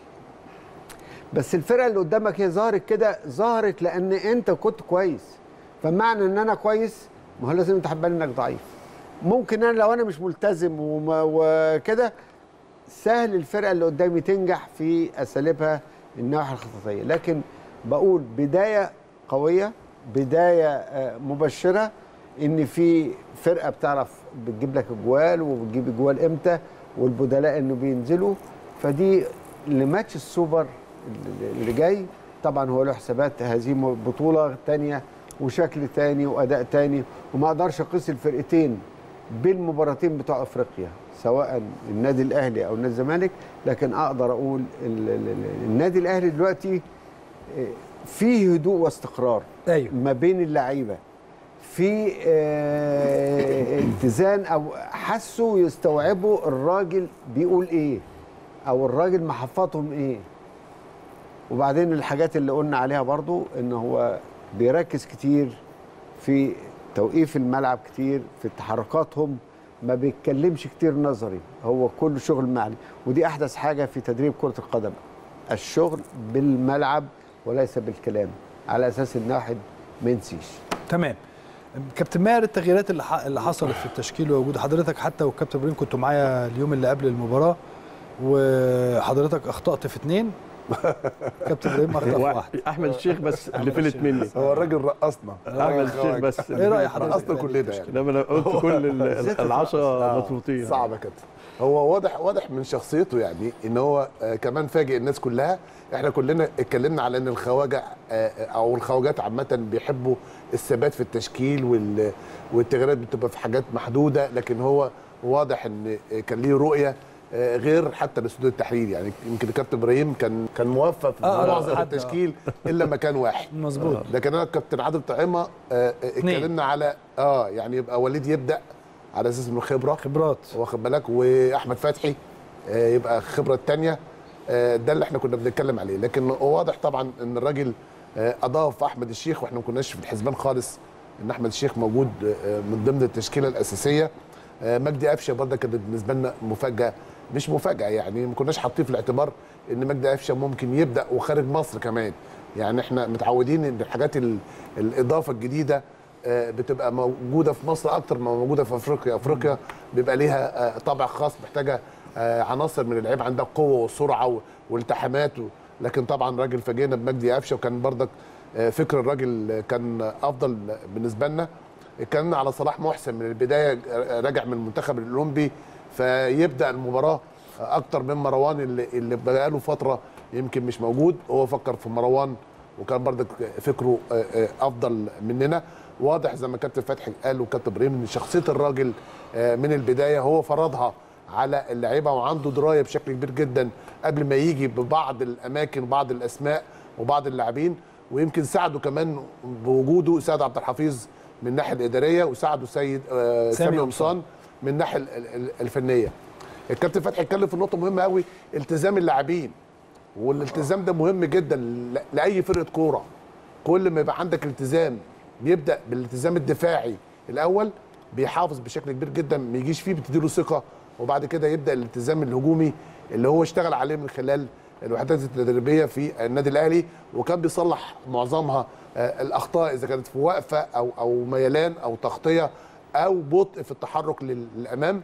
بس الفرقه اللي قدامك هي ظهرت كده ظهرت لان انت كنت كويس فمعنى ان انا كويس ما هو لازم انت حبان انك ضعيف ممكن انا لو انا مش ملتزم وما- وكده سهل الفرقه اللي قدامي تنجح في اساليبها النواحي الخططيه لكن بقول بدايه قويه بدايه آه، مبشره ان في فرقه بتعرف بتجيب لك اجوال وبتجيب اجوال امتى والبدلاء انه بينزلوا فدي لماتش السوبر اللي- اللي جاي طبعا هو له حسابات هزيمه بطوله تانية وشكل تاني واداء تاني وما اقدرش اقيس الفرقتين بالمباراتين بتوع افريقيا سواء النادي الاهلي او النادي الزمالك لكن اقدر اقول ال- ال- ال- النادي الاهلي دلوقتي آه، فيه هدوء واستقرار ايوه ما بين اللعيبه في آه، اتزان او حسوا يستوعبوا الراجل بيقول ايه او الراجل محفظهم ايه وبعدين الحاجات اللي قلنا عليها برضو ان هو بيركز كتير في توقيف الملعب كتير في تحركاتهم ما بيتكلمش كتير نظري هو كله شغل معني ودي احدث حاجه في تدريب كره القدم الشغل بالملعب وليس بالكلام على اساس ان واحد ما ينسيش تمام كابتن ماهر التغييرات اللي ح- اللي حصلت في التشكيل ووجود حضرتك حتى والكابتن ابراهيم كنتوا معايا اليوم اللي قبل المباراه وحضرتك اخطات في اثنين كابتن ابراهيم اخطا في واحد احمد الشيخ بس اللي فلت مني هو الراجل رقصنا احمد الشيخ بس ايه راي حضرتك رقصنا في كلنا التشكيل؟ يعني انما انا قلت كل ال- العشرة مظبوطين صعب يا كابتن هو واضح واضح من شخصيته يعني ان هو آه، كمان فاجئ الناس كلها احنا كلنا اتكلمنا على ان الخواجه آه، او الخواجات عامه بيحبوا الثبات في التشكيل وال- والتغييرات بتبقى في حاجات محدوده لكن هو واضح ان كان ليه رؤيه آه، غير حتى الاستوديو التحليل يعني يمكن الكابتن ابراهيم كان كان موفق في آه، آه، معظم حد- التشكيل الا مكان واحد مظبوط لكن انا كابتن عادل طعيمه آه، آه، اتكلمنا على اه يعني يبقى وليد يبدا على اساس انه خبره خبرات واخد بالك واحمد فتحي آه، يبقى الخبره الثانيه ده اللي احنا كنا بنتكلم عليه لكن هو واضح طبعا ان الراجل آه، اضاف احمد الشيخ واحنا ما كناش في الحسبان خالص ان احمد الشيخ موجود آه، من ضمن التشكيله الاساسيه آه، مجدي قفشه برضه كانت بالنسبه لنا مفاجاه مش مفاجاه يعني ما كناش حاطين في الاعتبار ان مجدي قفشه ممكن يبدا وخارج مصر كمان يعني احنا متعودين ان الحاجات ال- الاضافه الجديده آه، بتبقى موجوده في مصر اكتر ما موجوده في افريقيا افريقيا بيبقى ليها آه، طابع خاص محتاجه آه، عناصر من اللعيبه عندها قوه وسرعه و- والتحامات و- لكن طبعا راجل فاجئنا بمجدي قفشه وكان برضك آه، فكر الراجل كان افضل بالنسبه لنا اتكلمنا على صلاح محسن من البدايه آه، راجع من المنتخب الاولمبي فيبدا المباراه اكتر من مروان اللي, اللي بقاله فتره يمكن مش موجود هو فكر في مروان وكان برضك فكره آه، آه، افضل مننا واضح زي ما كابتن فتحي قال وكابتن ابراهيم ان شخصيه الراجل آه، من البدايه هو فرضها على اللعيبه وعنده درايه بشكل كبير جدا قبل ما يجي ببعض الاماكن وبعض الاسماء وبعض اللاعبين ويمكن ساعده كمان بوجوده ساعد عبد الحفيظ من الناحيه الاداريه وساعده سيد آه، سامي سامي قمصان. قمصان من الناحيه ال- ال- الفنيه الكابتن فتحي اتكلم في نقطه مهمه قوي التزام اللاعبين والالتزام ده مهم جدا ل- لاي فرقه كوره كل ما يبقى عندك التزام بيبدا بالالتزام الدفاعي الاول بيحافظ بشكل كبير جدا ما يجيش فيه بتديله ثقه وبعد كده يبدا الالتزام الهجومي اللي هو اشتغل عليه من خلال الوحدات التدريبيه في النادي الاهلي وكان بيصلح معظمها آه، الاخطاء اذا كانت في وقفه او او ميلان او تغطيه او بطء في التحرك لل- للامام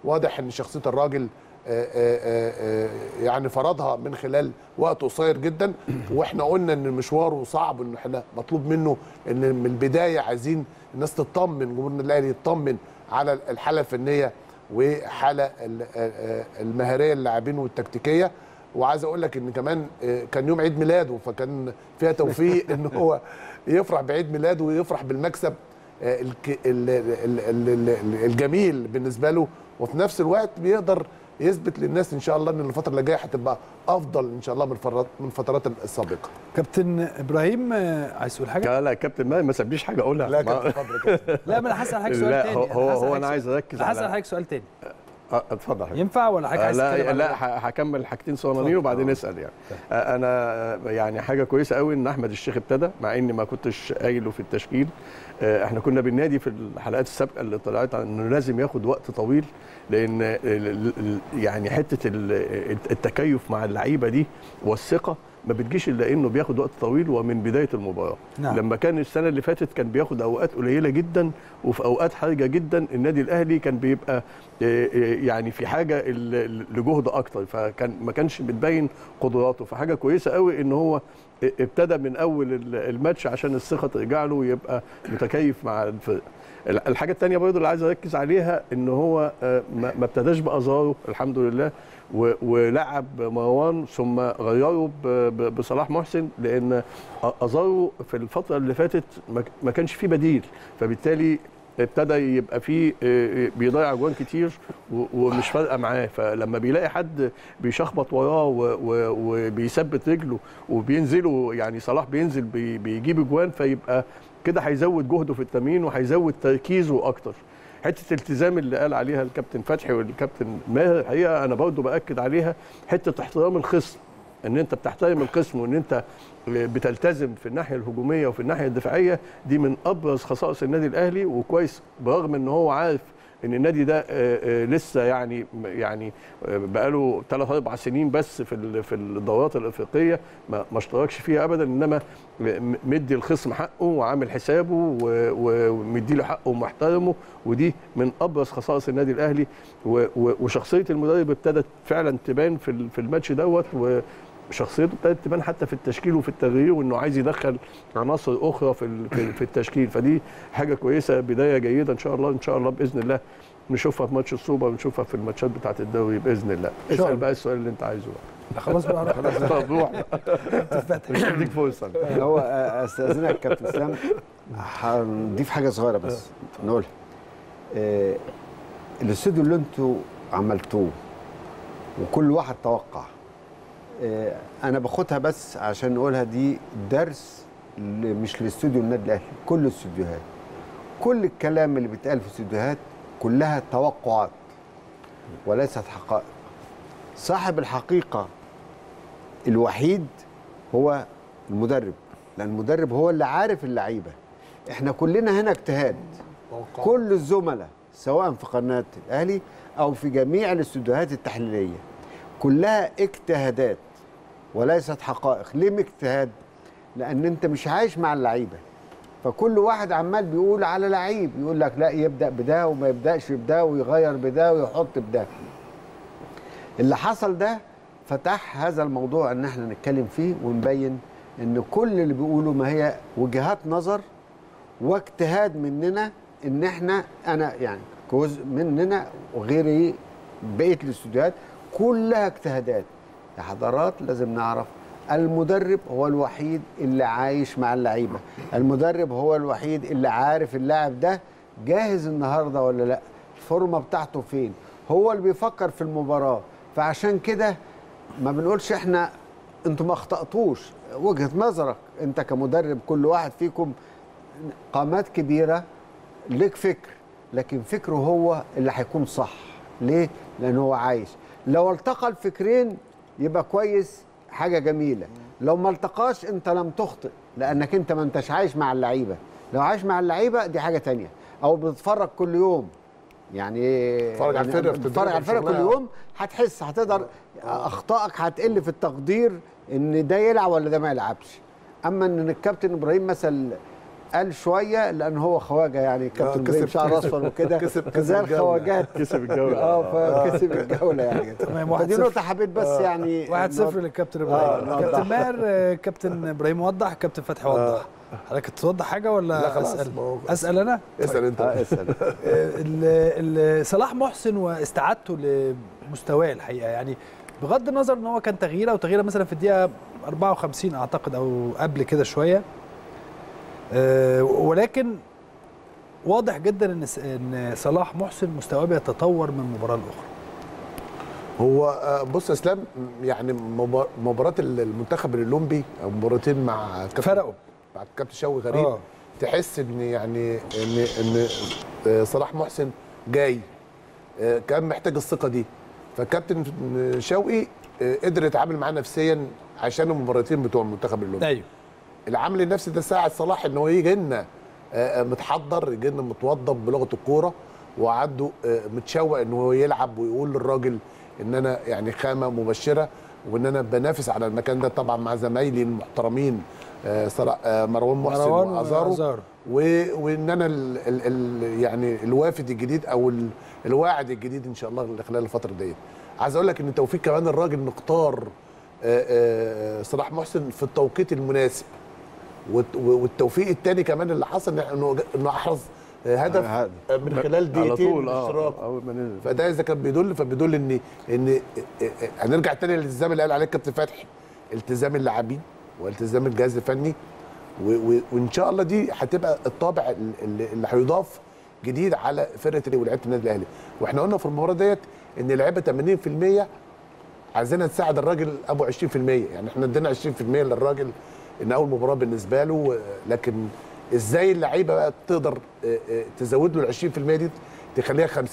واضح ان شخصيه الراجل آه، آه، آه، آه، يعني فرضها من خلال وقت قصير جدا واحنا قلنا ان مشواره صعب ان احنا مطلوب منه ان من البدايه عايزين الناس تطمن جمهور النادي الاهلي يطمن على الحاله الفنيه وحاله ال- آه، آه، المهاريه للاعبين والتكتيكيه وعايز اقول لك ان كمان آه، كان يوم عيد ميلاده فكان فيها توفيق ان هو يفرح بعيد ميلاده ويفرح بالمكسب آه، الك- ال- ال- ال- ال- الجميل بالنسبه له وفي نفس الوقت بيقدر يثبت للناس ان شاء الله ان الفتره اللي جايه هتبقى افضل ان شاء الله من الفترات من الفترات السابقه كابتن ابراهيم آه، عايز تقول حاجه لا لا كابتن ما ما سابليش حاجه اقولها لا ما- كابتن اتفضل يا كابتن لا ما انا هسال حضرتك سؤال لا، تاني هو- هو- هسأل هو حضرتك أنا عايز سؤال- أركز هسال على- حضرتك سؤال تاني آه، اتفضل حبيبي. ينفع ولا حضرتك آه، عايز تتكلم لا على لا إيه؟ ه- هكمل حاجتين صغيرين وبعدين اسال يعني آه، انا آه، يعني حاجه كويسه قوي ان احمد الشيخ ابتدى مع اني ما كنتش قايله في التشكيل آه، احنا كنا بالنادي في الحلقات السابقه اللي طلعت انه لازم ياخد وقت طويل لان ال- ال- ال- يعني حته ال- التكيف مع اللعيبه دي والثقه ما بتجيش الا انه بياخد وقت طويل ومن بدايه المباراه نعم. لما كان السنه اللي فاتت كان بياخد اوقات قليله جدا وفي اوقات حرجه جدا النادي الاهلي كان بيبقى آه، آه، يعني في حاجه ال- ال- لجهد اكتر فكان ما كانش بتبين قدراته فحاجه كويسه قوي ان هو ابتدى من اول ال- الماتش عشان الثقه ترجع له ويبقى متكيف مع الفرقه ال- الحاجه الثانيه برضه اللي عايز اركز عليها ان هو آه، ما ما ابتداش بازارو الحمد لله و- ولعب مروان ثم غيره ب- ب- بصلاح محسن لان ازارو في الفتره اللي فاتت ما ك- ما كانش فيه بديل فبالتالي ابتدى يبقى فيه آه، آه، بيضيع اجوان كتير و- ومش فارقه معاه فلما بيلاقي حد بيشخبط وراه و- و- وبيثبت رجله وبينزلوا يعني صلاح بينزل بي- بيجيب اجوان فيبقى كده هيزود جهده في التمرين وهيزود تركيزه اكتر حته التزام اللي قال عليها الكابتن فتحي والكابتن ماهر الحقيقه انا برضه باكد عليها حته احترام الخصم ان انت بتحترم الخصم وان انت بتلتزم في الناحيه الهجوميه وفي الناحيه الدفاعيه دي من ابرز خصائص النادي الاهلي وكويس برغم ان هو عارف ان النادي ده آه، آه، لسه يعني يعني آه، بقاله ثلاث اربع سنين بس في ال- في الدورات الافريقيه ما ما اشتركش فيها ابدا انما م- مدي الخصم حقه وعامل حسابه و- و- ومدي له حقه ومحترمه ودي من ابرز خصائص النادي الاهلي و- و- وشخصيه المدرب ابتدت فعلا تبان في ال- في الماتش دوت وشخصيته ابتدت تبان حتى في التشكيل وفي التغيير وانه عايز يدخل عناصر اخرى في ال- في في التشكيل فدي حاجه كويسه بدايه جيده ان شاء الله ان شاء الله باذن الله نشوفها في ماتش السوبر ونشوفها في الماتشات بتاعه الدوري باذن الله شاء الله. اسال بقى السؤال اللي انت عايزه بقى خلاص بقى خلاص طب روح مش هديك فرصه هو استاذنك كابتن اسلام هنضيف حاجه صغيره بس نقولها آه، الاستوديو اللي انتوا عملتوه وكل واحد توقع آه، انا باخدها بس عشان نقولها دي درس ل- مش لاستوديو النادي الاهلي كل الاستوديوهات كل الكلام اللي بيتقال في الاستوديوهات كلها توقعات وليست حقائق صاحب الحقيقه الوحيد هو المدرب لان المدرب هو اللي عارف اللعيبه احنا كلنا هنا اجتهاد كل الزملاء سواء في قناه الاهلي او في جميع الاستوديوهات التحليليه كلها اجتهادات وليست حقائق ليه اجتهاد لان انت مش عايش مع اللعيبه فكل واحد عمال بيقول على لعيب يقول لك لا يبدا بده وما يبداش بده ويغير بده ويحط بده اللي حصل ده فتح هذا الموضوع ان احنا نتكلم فيه ونبين ان كل اللي بيقوله ما هي وجهات نظر واجتهاد مننا ان احنا انا يعني جزء مننا وغيري بقيه الاستوديوهات كلها اجتهادات يا حضرات لازم نعرف المدرب هو الوحيد اللي عايش مع اللعيبه المدرب هو الوحيد اللي عارف اللاعب ده جاهز النهارده ولا لا الفورمه بتاعته فين هو اللي بيفكر في المباراه فعشان كده ما بنقولش احنا انتوا ما اخطاتوش وجهه نظرك انت كمدرب كل واحد فيكم قامات كبيره ليك فكر لكن فكره هو اللي هيكون صح ليه لان هو عايش لو التقى الفكرين يبقى كويس حاجه جميله لو ما التقاش انت لم تخطئ لانك انت ما انتش عايش مع اللعيبه لو عايش مع اللعيبه دي حاجه تانية او بتتفرج كل يوم يعني بتتفرج على الفرقة في بتتفرج على الفرقه كل شغلها. يوم هتحس هتقدر اخطائك هتقل في التقدير ان ده يلعب ولا ده ما يلعبش اما ان الكابتن ابراهيم مثلا قال شويه لان هو خواجه يعني كابتن كسب- ابراهيم شعر كسب- اصفر وكده كسب- كسب زي الجولة. الخواجات كسب الجوله اه فكسب الجوله يعني تمام، واحد فدي صفر. نقطه حبيت بس يعني واحد صفر للكابتن ابراهيم آه، كابتن نوضح. ماهر آه، كابتن ابراهيم وضح كابتن فتحي وضح حضرتك توضح حاجه ولا لا خلاص، اسال ما هو- اسال انا اسال انت اه اسال آه، ال- ال- صلاح محسن واستعادته لمستواه الحقيقه يعني بغض النظر ان هو كان تغييره وتغييره مثلا في الدقيقه 54 اعتقد او قبل كده شويه آه، ولكن واضح جدا ان س- ان صلاح محسن مستواه بيتطور من مباراه لاخرى هو آه، بص يا اسلام يعني مبار- مباراه المنتخب الاولمبي او مباراتين مع كابتن فرقوا مع الكابتن شوقي غريب اه تحس ان يعني ان ان آه، صلاح محسن جاي آه، كان محتاج الثقه دي فالكابتن شوقي آه، قدر يتعامل معاه نفسيا عشان المباراتين بتوع المنتخب الاولمبي ايوه العامل النفسي ده ساعد صلاح ان هو يجي لنا آه، آه، متحضر يجي لنا متوضب بلغه الكوره وعنده آه، متشوق ان هو يلعب ويقول للراجل ان انا يعني خامه مبشره وان انا بنافس على المكان ده طبعا مع زمايلي المحترمين آه، صلاح- آه، مروان محسن مروان وازارو وأزارو. و- وان انا ال ال ال يعني الوافد الجديد او ال الواعد الجديد ان شاء الله خلال الفتره ديت عايز اقول لك ان توفيق كمان الراجل مختار آه، آه، صلاح محسن في التوقيت المناسب والت- والتوفيق الثاني كمان اللي حصل انه انه احرز آه، هدف هدف. آه، من خلال على دقيقتين طول من اه اشتراك اول ما نزل فده اذا كان بيدل فبيدل ان ان آه، آه، هنرجع تاني للالتزام اللي قال عليه الكابتن فتحي التزام اللاعبين والتزام الجهاز الفني و- و- وان شاء الله دي هتبقى الطابع ال- اللي اللي هيضاف جديد على فرقه ال- ولاعيبه النادي الاهلي واحنا قلنا في المباراه ديت ان اللعيبه 80% عايزينها تساعد الراجل ابو 20% يعني احنا ادينا 20% للراجل ان اول مباراه بالنسبه له آه، لكن ازاي اللعيبه بقى تقدر آه، آه، تزود له ال 20% دي تخليها 50%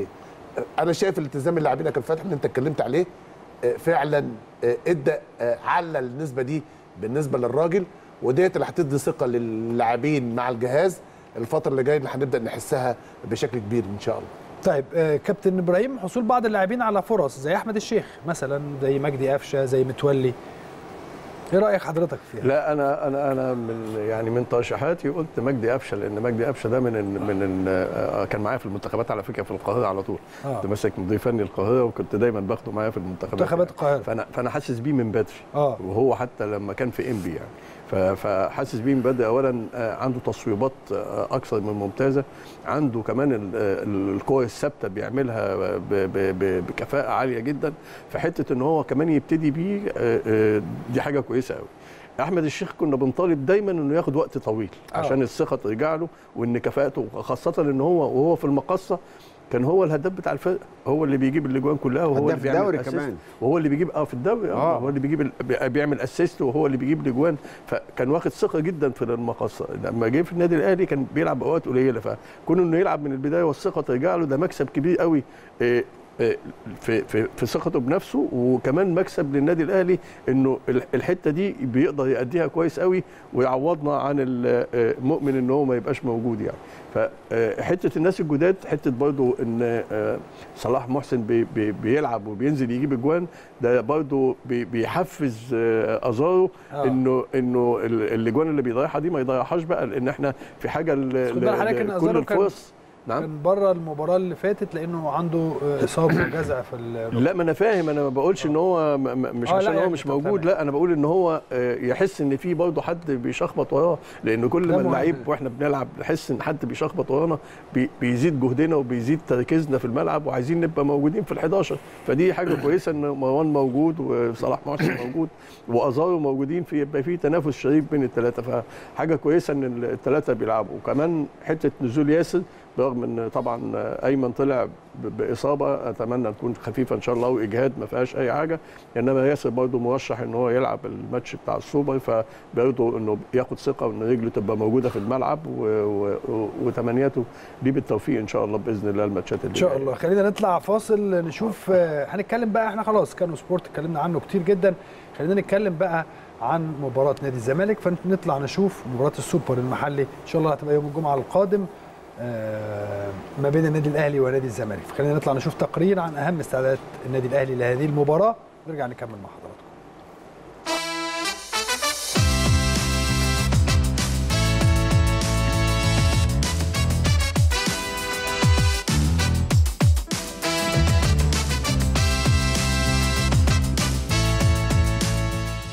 آه، انا شايف الالتزام اللاعبين يا كابتن فتحي اللي انت اتكلمت عليه آه، فعلا آه، ادى آه، على النسبه دي بالنسبه للراجل وديت اللي هتدي ثقه للاعبين مع الجهاز الفتره اللي جايه اللي هنبدا نحسها بشكل كبير ان شاء الله طيب آه، كابتن ابراهيم حصول بعض اللاعبين على فرص زي احمد الشيخ مثلا زي مجدي قفشه زي متولي ايه رايك حضرتك فيها لا انا انا انا من يعني من ترشيحاتي قلت مجدي قفشه لان مجدي قفشه ده من ال من ال آه، كان معايا في المنتخبات على فكره في القاهره على طول آه. كنت ماسك مدير فني القاهره وكنت دايما باخده معايا في المنتخبات منتخبات القاهرة. فانا فانا حاسس بيه من بدري اه وهو حتى لما كان في انبي يعني ف- فحاسس بيه من بدري اولا آه، عنده تصويبات آه، اكثر من ممتازه عنده كمان ال- ال- الكور الثابته بيعملها ب- ب- ب- بكفاءه عاليه جدا فحته ان هو كمان يبتدي بيه آه، آه، دي حاجه كويسه قوي احمد الشيخ كنا بنطالب دايما انه ياخد وقت طويل آه. عشان الثقه ترجع له وان كفاءته خاصه ان هو وهو في المقصه كان هو الهداف بتاع الفرقه هو اللي بيجيب الاجوان كلها وهو هداف اللي بيعمل الدوري الأسيست. كمان. وهو اللي بيجيب اه في الدوري اه آه. هو اللي بيجيب ال- بي- بيعمل اسيست وهو اللي بيجيب الاجوان فكان واخد ثقه جدا في المقصه لما جه في النادي الاهلي كان بيلعب اوقات قليله فكون انه يلعب من البدايه والثقه ترجع له ده مكسب كبير قوي آه، آه، في في في ثقته بنفسه وكمان مكسب للنادي الاهلي انه ال- الحته دي بيقدر يأديها كويس قوي ويعوضنا عن المؤمن ان هو ما يبقاش موجود يعني فحته الناس الجداد حته برضو ان آه، صلاح محسن بي بي بيلعب وبينزل يجيب اجوان ده برضو بي بيحفز آه، ازارو آه. انه انه ال- الاجوان اللي بيضيعها دي ما يضيعهاش بقى لان احنا في حاجه ل- خد بال حضرتك إن ل- أزارو كل كان- الفرص نعم كان بره المباراه اللي فاتت لانه عنده آه، اصابه وجزع في ال- لا ما انا فاهم انا ما بقولش ان هو م- م- مش آه، لا عشان هو يعني مش طب موجود تمام. لا انا بقول ان هو آه، يحس ان في برضه حد بيشخبط وراه لان كل ده ما مهم. اللعيب واحنا بنلعب نحس ان حد بيشخبط ورانا بي- بيزيد جهدنا وبيزيد تركيزنا في الملعب وعايزين نبقى موجودين في ال11 فدي حاجه كويسه ان مروان موجود وصلاح محسن موجود وازارو موجودين في يبقى في تنافس شريف بين الثلاثه فحاجه كويسه ان الثلاثه بيلعبوا وكمان حته نزول ياسر برغم ان طبعا ايمن طلع ب- باصابه اتمنى تكون خفيفه ان شاء الله واجهاد ما فيهاش اي حاجه انما ياسر برضه مرشح ان هو يلعب الماتش بتاع السوبر فبرضه انه ياخد ثقه وان رجله تبقى موجوده في الملعب و- و- وتمنياته ليه بالتوفيق ان شاء الله باذن الله الماتشات اللي ان شاء جاية. الله خلينا نطلع فاصل نشوف آه، هنتكلم بقى احنا خلاص كانوا سبورت اتكلمنا عنه كتير جدا خلينا نتكلم بقى عن مباراة نادي الزمالك فنطلع نشوف مباراة السوبر المحلي ان شاء الله هتبقى يوم الجمعة القادم آه، ما بين النادي الاهلي ونادي الزمالك فخلينا نطلع نشوف تقرير عن اهم استعدادات النادي الاهلي لهذه المباراة ونرجع نكمل مع حضراتكم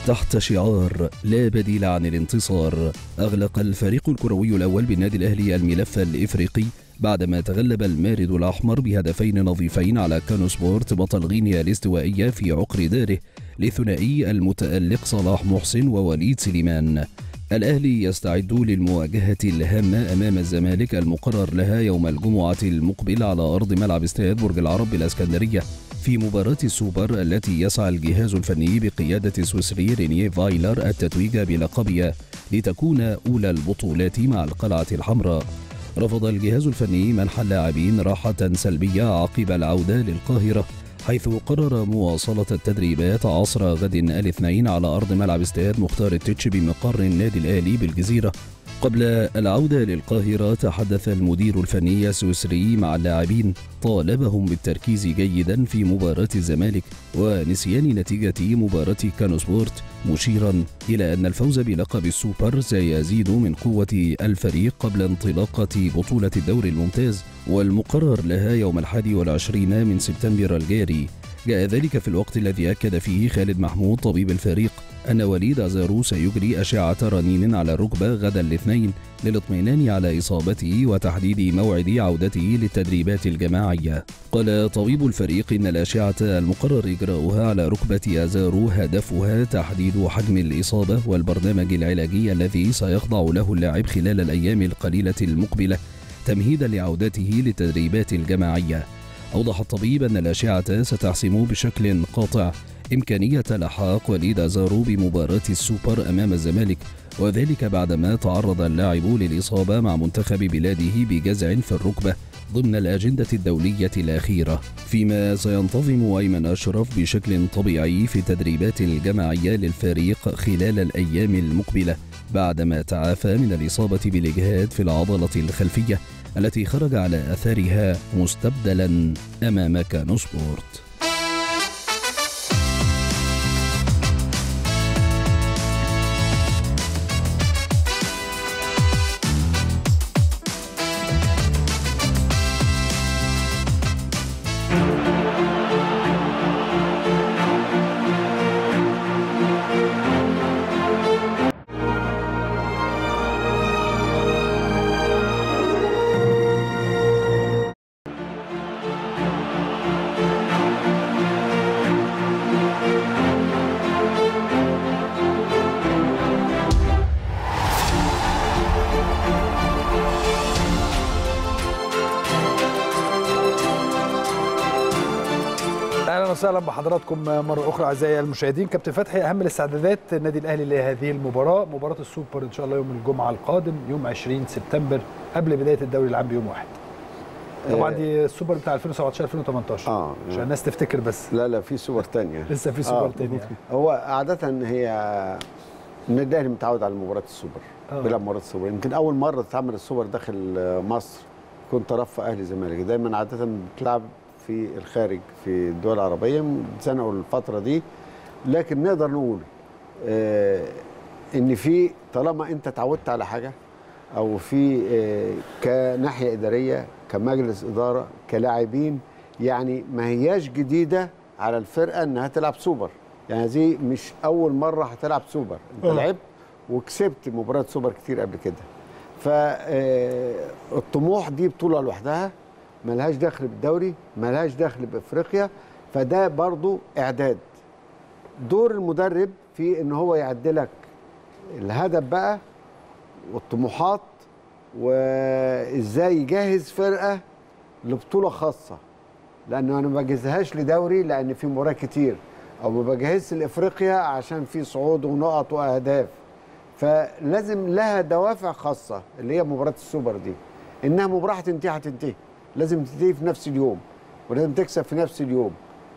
تحت شعار لا بديل عن الانتصار أغلق الفريق الكروي الأول بالنادي الأهلي الملف الإفريقي بعدما تغلب المارد الأحمر بهدفين نظيفين على كانو سبورت بطل غينيا الاستوائية في عقر داره لثنائي المتألق صلاح محسن ووليد سليمان الأهلي يستعد للمواجهة الهامة أمام الزمالك المقرر لها يوم الجمعة المقبل على أرض ملعب استاد برج العرب بالإسكندرية في مباراة السوبر التي يسعى الجهاز الفني بقيادة السويسري رينيه فايلر التتويج بلقبها لتكون أولى البطولات مع القلعة الحمراء رفض الجهاز الفني منح اللاعبين راحة سلبية عقب العودة للقاهرة حيث قرر مواصلة التدريبات عصر غد الاثنين على أرض ملعب استاد مختار التتش بمقر النادي الأهلي بالجزيرة قبل العودة للقاهرة تحدث المدير الفني السويسري مع اللاعبين طالبهم بالتركيز جيدا في مباراة الزمالك ونسيان نتيجة مباراة كانو سبورت مشيرا إلى أن الفوز بلقب السوبر سيزيد من قوة الفريق قبل انطلاقة بطولة الدوري الممتاز والمقرر لها يوم الحادي والعشرين من سبتمبر الجاري جاء ذلك في الوقت الذي أكد فيه خالد محمود طبيب الفريق أن وليد أزارو سيجري أشعة رنين على الركبة غدا الاثنين للاطمئنان على إصابته وتحديد موعد عودته للتدريبات الجماعية. قال طبيب الفريق إن الأشعة المقرر إجراؤها على ركبة أزارو هدفها تحديد حجم الإصابة والبرنامج العلاجي الذي سيخضع له اللاعب خلال الأيام القليلة المقبلة تمهيدا لعودته للتدريبات الجماعية. أوضح الطبيب أن الأشعة ستحسم بشكل قاطع إمكانية لحاق وليد أزارو بمباراة السوبر أمام الزمالك وذلك بعدما تعرض اللاعب للإصابة مع منتخب بلاده بجزع في الركبة ضمن الأجندة الدولية الأخيرة فيما سينتظم أيمن أشرف بشكل طبيعي في التدريبات الجماعية للفريق خلال الأيام المقبلة بعدما تعافى من الإصابة بالإجهاد في العضلة الخلفية التي خرج على أثرها مستبدلا أمام كانو سبورت اهلا وسهلا بحضراتكم مره اخرى اعزائي المشاهدين كابتن فتحي اهم الاستعدادات النادي الاهلي لهذه المباراه مباراه السوبر ان شاء الله يوم الجمعه القادم يوم 20 سبتمبر قبل بدايه الدوري العام بيوم واحد طبعا دي السوبر بتاع 2017 2018 اه عشان الناس تفتكر بس لا لا في صور تانية لسه في سوبر آه. تاني هو عادة هي النادي الاهلي متعود على مباراة السوبر آه. بيلعب مباراة السوبر يمكن أول مرة تتعمل السوبر داخل مصر يكون طرف أهلي زمالك دايما عادة بتلعب في الخارج في الدول العربية اتزنقوا الفترة دي لكن نقدر نقول آه إن في طالما أنت اتعودت على حاجة أو في آه كناحية إدارية كمجلس إدارة كلاعبين يعني ما هياش جديدة على الفرقة إنها تلعب سوبر يعني دي مش أول مرة هتلعب سوبر أنت آه. لعبت وكسبت مباراة سوبر كتير قبل كده فالطموح دي بطولة لوحدها ملهاش دخل بالدوري ملهاش دخل بافريقيا فده برضو اعداد دور المدرب في ان هو يعدلك الهدف بقى والطموحات وازاي يجهز فرقه لبطوله خاصه لانه انا ما بجهزهاش لدوري لان في مباراه كتير او ما بجهزش لافريقيا عشان في صعود ونقط واهداف فلازم لها دوافع خاصه اللي هي مباراه السوبر دي انها مباراه هتنتهي هتنتهي لازم تنتهي في نفس اليوم ولازم تكسب في نفس اليوم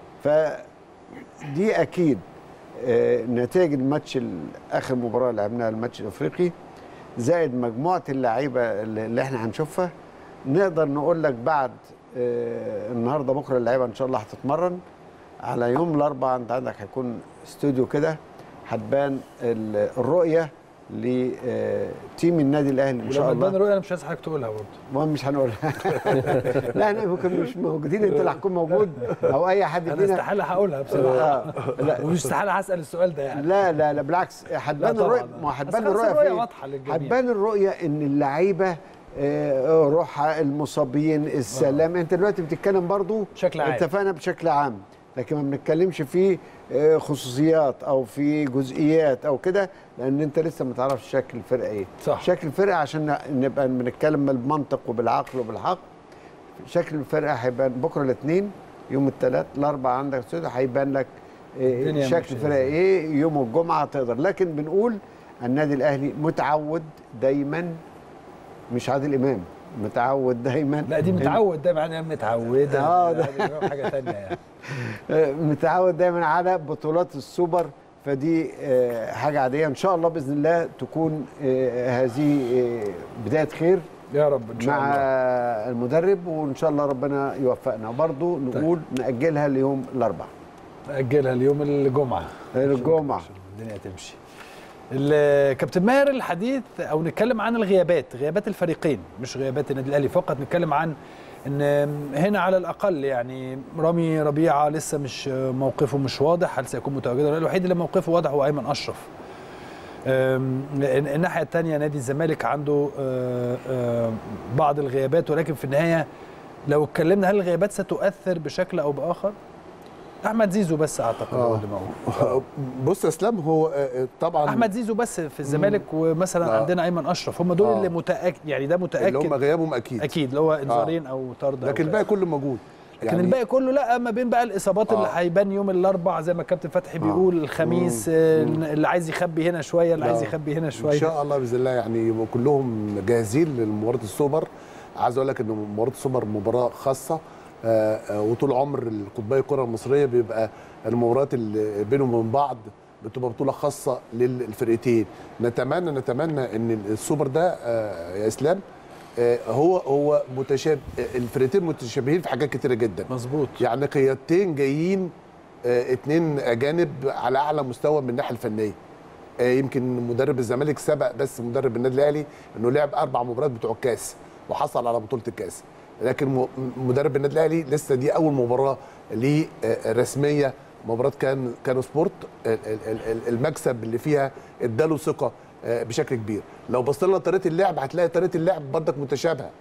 فدي اكيد آه، نتائج الماتش ال- اخر مباراه لعبناها الماتش الافريقي زائد مجموعه اللعيبه اللي اللي احنا هنشوفها نقدر نقول لك بعد آه، النهارده بكره اللعيبه ان شاء الله هتتمرن على يوم الاربعاء انت عندك هيكون استوديو كده هتبان ال- الرؤيه لتيم النادي الاهلي ان شاء ولما تبان الله الرؤيه انا مش عايز حضرتك تقولها برضه ما مش هنقولها لا احنا ممكن مش موجودين انت اللي هتكون موجود او اي حد انا فينا استحاله هقولها بصراحه آه، لا ومش استحاله هسال السؤال ده يعني لا لا لا بالعكس هتبان لا الرؤيه طبعاً. ما بس هتبان خلاص الرؤيه الرؤية فين؟ واضحة للجميع. هتبان الرؤيه ان اللعيبه آه، روحها المصابين السلام انت دلوقتي بتتكلم برضو بشكل عام. اتفقنا بشكل عام لكن ما بنتكلمش في آه، خصوصيات او في جزئيات او كده لان انت لسه ما تعرفش شكل الفرقه ايه صح. شكل الفرقه عشان نبقى بنتكلم بالمنطق وبالعقل وبالحق شكل الفرقه هيبان بكره الاثنين يوم الثلاث الاربع عندك السودة هيبان لك آه، الدنيا شكل ماشية الفرقه ايه يوم الجمعه تقدر لكن بنقول النادي الاهلي متعود دايما مش عادل امام متعود دايما لا دي متعود ده معناها متعوده آه، ده- ده حاجه ثانيه يعني آه، متعود دايما على بطولات السوبر فدي آه، حاجه عاديه ان شاء الله باذن الله تكون آه، هذه آه، بدايه خير يا رب ان شاء مع الله المدرب وان شاء الله ربنا يوفقنا برضو نقول ناجلها ليوم الاربعاء ناجلها اليوم الجمعه الجمعه الدنيا تمشي ال- كابتن ماهر الحديث او نتكلم عن الغيابات غيابات الفريقين مش غيابات النادي الاهلي فقط نتكلم عن ان هنا على الاقل يعني رامي ربيعه لسه مش موقفه مش واضح هل سيكون متواجدا ولا لا؟ الوحيد اللي موقفه واضح هو ايمن اشرف أم، الناحيه الثانيه نادي الزمالك عنده أه، أه، بعض الغيابات ولكن في النهايه لو اتكلمنا هل الغيابات ستؤثر بشكل او باخر احمد زيزو بس اعتقد هو اللي موجود بص يا اسلام هو آه، آه، طبعا احمد زيزو بس في الزمالك ومثلا آه. عندنا ايمن اشرف هم دول آه. اللي متاكد يعني ده اللي هم متاكد غيابهم اكيد اكيد اللي هو انذارين او طرد أو لكن كده. الباقي كله موجود لكن الباقي كله لا ما بين بقى الاصابات اللي آه. هيبان يوم الاربع زي ما الكابتن فتحي بيقول الخميس آه، اللي عايز يخبي هنا شويه اللي لا. عايز يخبي هنا ان شويه شاء الله باذن الله يعني يبقوا كلهم جاهزين لمباراه السوبر عايز اقول لك ان مباراه السوبر مباراه خاصه آه، آه، وطول عمر القطبيه الكره المصريه بيبقى المباريات اللي بينهم وبين بعض بتبقى بطوله خاصه للفرقتين نتمنى نتمنى ان السوبر ده آه، يا اسلام آه، هو هو متشابه الفرقتين متشابهين في حاجات كتيره جدا مظبوط يعني قيادتين جايين آه، اتنين اجانب على اعلى مستوى من الناحيه الفنيه آه، يمكن مدرب الزمالك سبق بس مدرب النادي الاهلي انه لعب اربع مباريات بتوع الكاس وحصل على بطوله الكاس لكن م- مدرب النادي الاهلي لسه دي اول مباراه ليه آه، رسميه مباراه كان كانو سبورت ال- ال- ال- المكسب اللي فيها اداله ثقه آه، بشكل كبير لو بصينا لطريقه اللعب هتلاقي طريقه اللعب برضك متشابهه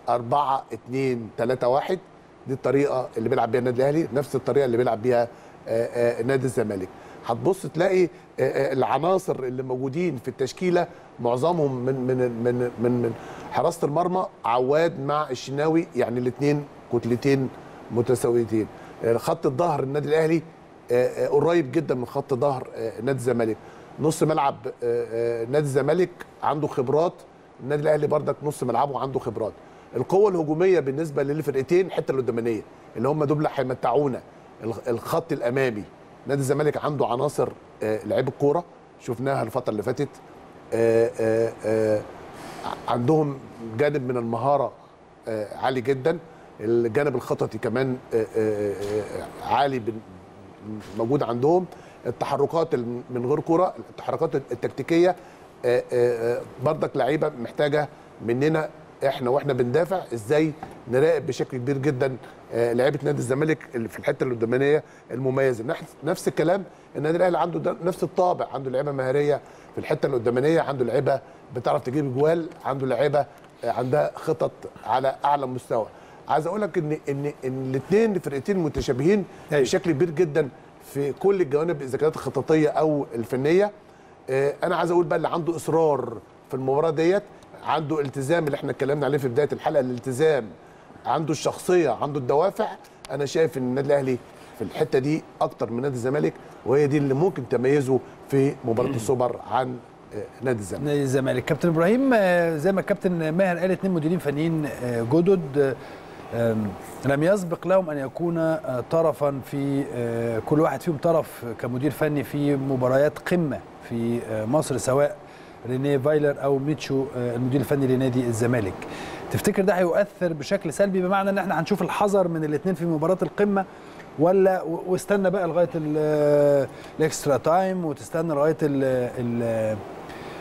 4 2 3 1 دي الطريقه اللي بيلعب بيها النادي الاهلي نفس الطريقه اللي بيلعب بيها آه، آه، نادي الزمالك هتبص تلاقي آه، آه، العناصر اللي موجودين في التشكيله معظمهم من من من من, من حراسه المرمى عواد مع الشناوي يعني الاثنين كتلتين متساويتين آه، خط الظهر النادي الاهلي آه، آه، قريب جدا من خط ظهر آه، نادي الزمالك نص ملعب آه، آه، نادي الزمالك عنده خبرات النادي الاهلي بردك نص ملعبه عنده خبرات القوه الهجوميه بالنسبه للفرقتين الحته القدامانيه اللي هم دول اللي هيمتعونا الخ- الخط الامامي نادي الزمالك عنده عناصر آه، لعيب الكوره شفناها الفتره اللي فاتت آه، آه، آه، عندهم جانب من المهاره آه، عالي جدا الجانب الخططي كمان آه، آه، آه، عالي بن- موجود عندهم التحركات الم- من غير كره التحركات التكتيكيه آه، آه، آه، برضك لعيبه محتاجه مننا احنا واحنا بندافع ازاي نراقب بشكل كبير جدا آه، لعيبه نادي الزمالك اللي في الحته القدامانيه المميزه نحس- نفس الكلام النادي الاهلي عنده ده- نفس الطابع عنده لعيبه مهاريه في الحته القدامانيه عنده لعيبه بتعرف تجيب جوال عنده لعيبه آه، عندها خطط على اعلى مستوى عايز اقول لك ان ان ان الاثنين فرقتين متشابهين أيوة. بشكل كبير جدا في كل الجوانب اذا كانت الخططيه او الفنيه آه، انا عايز اقول بقى اللي عنده اصرار في المباراه ديت عنده التزام اللي احنا اتكلمنا عليه في بدايه الحلقه الالتزام عنده الشخصيه عنده الدوافع انا شايف ان النادي الاهلي في الحته دي اكتر من نادي الزمالك وهي دي اللي ممكن تميزه في مباراه السوبر عن آه، نادي الزمالك نادي الزمالك كابتن ابراهيم آه، زي ما الكابتن ماهر قال اثنين مديرين فنيين آه، جدد آه، آم، لم يسبق لهم ان يكون آه، طرفا في آه، كل واحد فيهم طرف كمدير فني في مباريات قمه في آه، مصر سواء رينيه فايلر او ميتشو آه، المدير الفني لنادي الزمالك تفتكر ده هيؤثر بشكل سلبي بمعنى ان احنا هنشوف الحذر من الاثنين في مباراه القمه ولا و- واستنى بقى لغايه ال- الاكسترا تايم وتستنى لغايه ال ال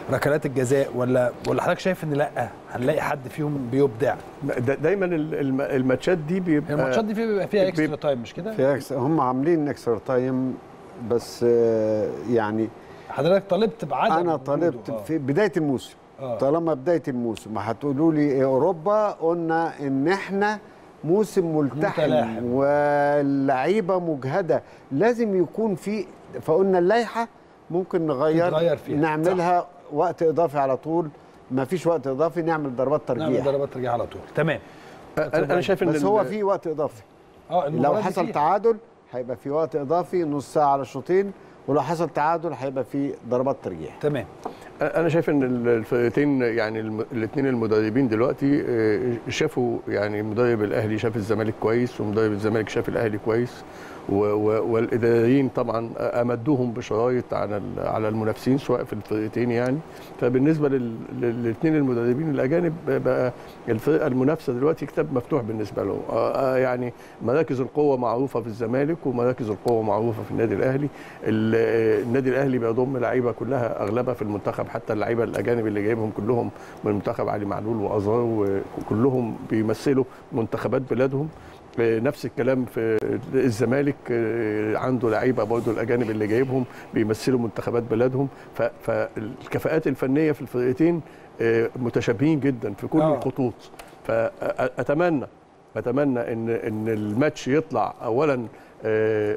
ركلات الجزاء ولا ولا حضرتك شايف ان لا هنلاقي حد فيهم بيبدع دا- دايما ال- الم- الماتشات دي بيبقى الماتشات دي في- بيبقى فيها بيبقى- اكسترا تايم مش كده في أكس... هم عاملين اكسترا تايم بس آه، يعني حضرتك طالبت بعدم انا وجوده. طالبت آه. في بدايه الموسم آه. طالما بدايه الموسم هتقولوا لي إيه اوروبا قلنا ان احنا موسم ملتحم متلاحم. واللعيبه مجهده لازم يكون في فقلنا اللائحه ممكن نغير تتغير فيها. نعملها وقت اضافي على طول ما فيش وقت اضافي نعمل ضربات نعمل ترجيح ضربات ترجيح على طول تمام انا أنا شايف ان بس ال- هو في وقت اضافي اه المباراة لو دي حصل فيها. تعادل هيبقى في وقت اضافي نص ساعه على الشوطين ولو حصل تعادل هيبقى في ضربات ترجيح تمام انا شايف ان ال- الفرقتين يعني الاثنين المدربين دلوقتي آه، شافوا يعني مدرب الاهلي شاف الزمالك كويس ومدرب الزمالك شاف الاهلي كويس و- و- والاداريين طبعا امدوهم بشرايط على ال- على المنافسين سواء في الفرقتين يعني فبالنسبه للاثنين المدربين الاجانب بقى الفرقه المنافسه دلوقتي كتاب مفتوح بالنسبه لهم آه، آه، يعني مراكز القوه معروفه في الزمالك ومراكز القوه معروفه في النادي الاهلي ال- آه، النادي الاهلي بيضم لعيبه كلها اغلبها في المنتخب حتى اللعيبه الاجانب اللي جايبهم كلهم من المنتخب علي معلول وازار وكلهم بيمثلوا منتخبات بلادهم آه، نفس الكلام في الزمالك آه، عنده لعيبه برضه الاجانب اللي جايبهم بيمثلوا منتخبات بلادهم ف- فالكفاءات الفنيه في الفرقتين آه، متشابهين جدا في كل آه. الخطوط فاتمنى اتمنى ان ان الماتش يطلع اولا آه،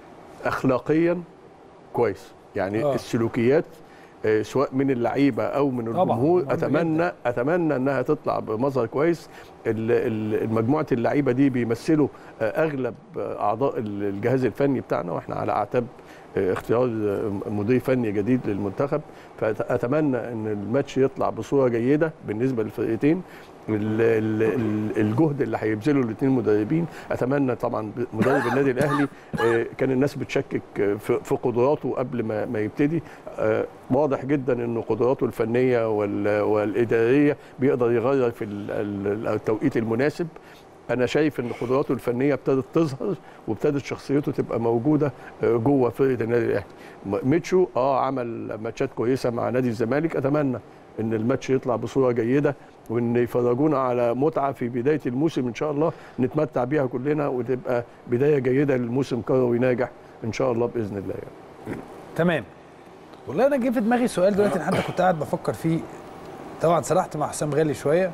اخلاقيا كويس يعني آه. آه. السلوكيات آه، سواء من اللعيبه او من طبعاً، الجمهور مهم اتمنى جداً. اتمنى انها تطلع بمظهر كويس ال- ال- مجموعه اللعيبه دي بيمثلوا آه، اغلب آه، اعضاء ال- الجهاز الفني بتاعنا واحنا على اعتاب آه، اختيار آه، مدير فني جديد للمنتخب فاتمنى ان الماتش يطلع بصوره جيده بالنسبه للفرقتين ال- ال- ال- الجهد اللي هيبذله الاثنين مدربين اتمنى طبعا مدرب النادي الاهلي آه، كان الناس بتشكك آه، في في قدراته قبل ما ما يبتدي آه، واضح جدا انه قدراته الفنيه وال- والاداريه بيقدر يغير في ال- ال- التوقيت المناسب انا شايف ان قدراته الفنيه ابتدت تظهر وابتدت شخصيته تبقى موجوده آه، جوه فرقه النادي الاهلي م- ميتشو اه عمل ماتشات كويسه مع نادي الزمالك اتمنى ان الماتش يطلع بصوره جيده وان يفرجونا على متعه في بدايه الموسم ان شاء الله نتمتع بيها كلنا وتبقى بدايه جيده للموسم كروي ناجح ان شاء الله باذن الله يعني. تمام والله انا جه في دماغي سؤال دلوقتي انا حتى كنت قاعد بفكر فيه طبعا سرحت مع حسام غالي شويه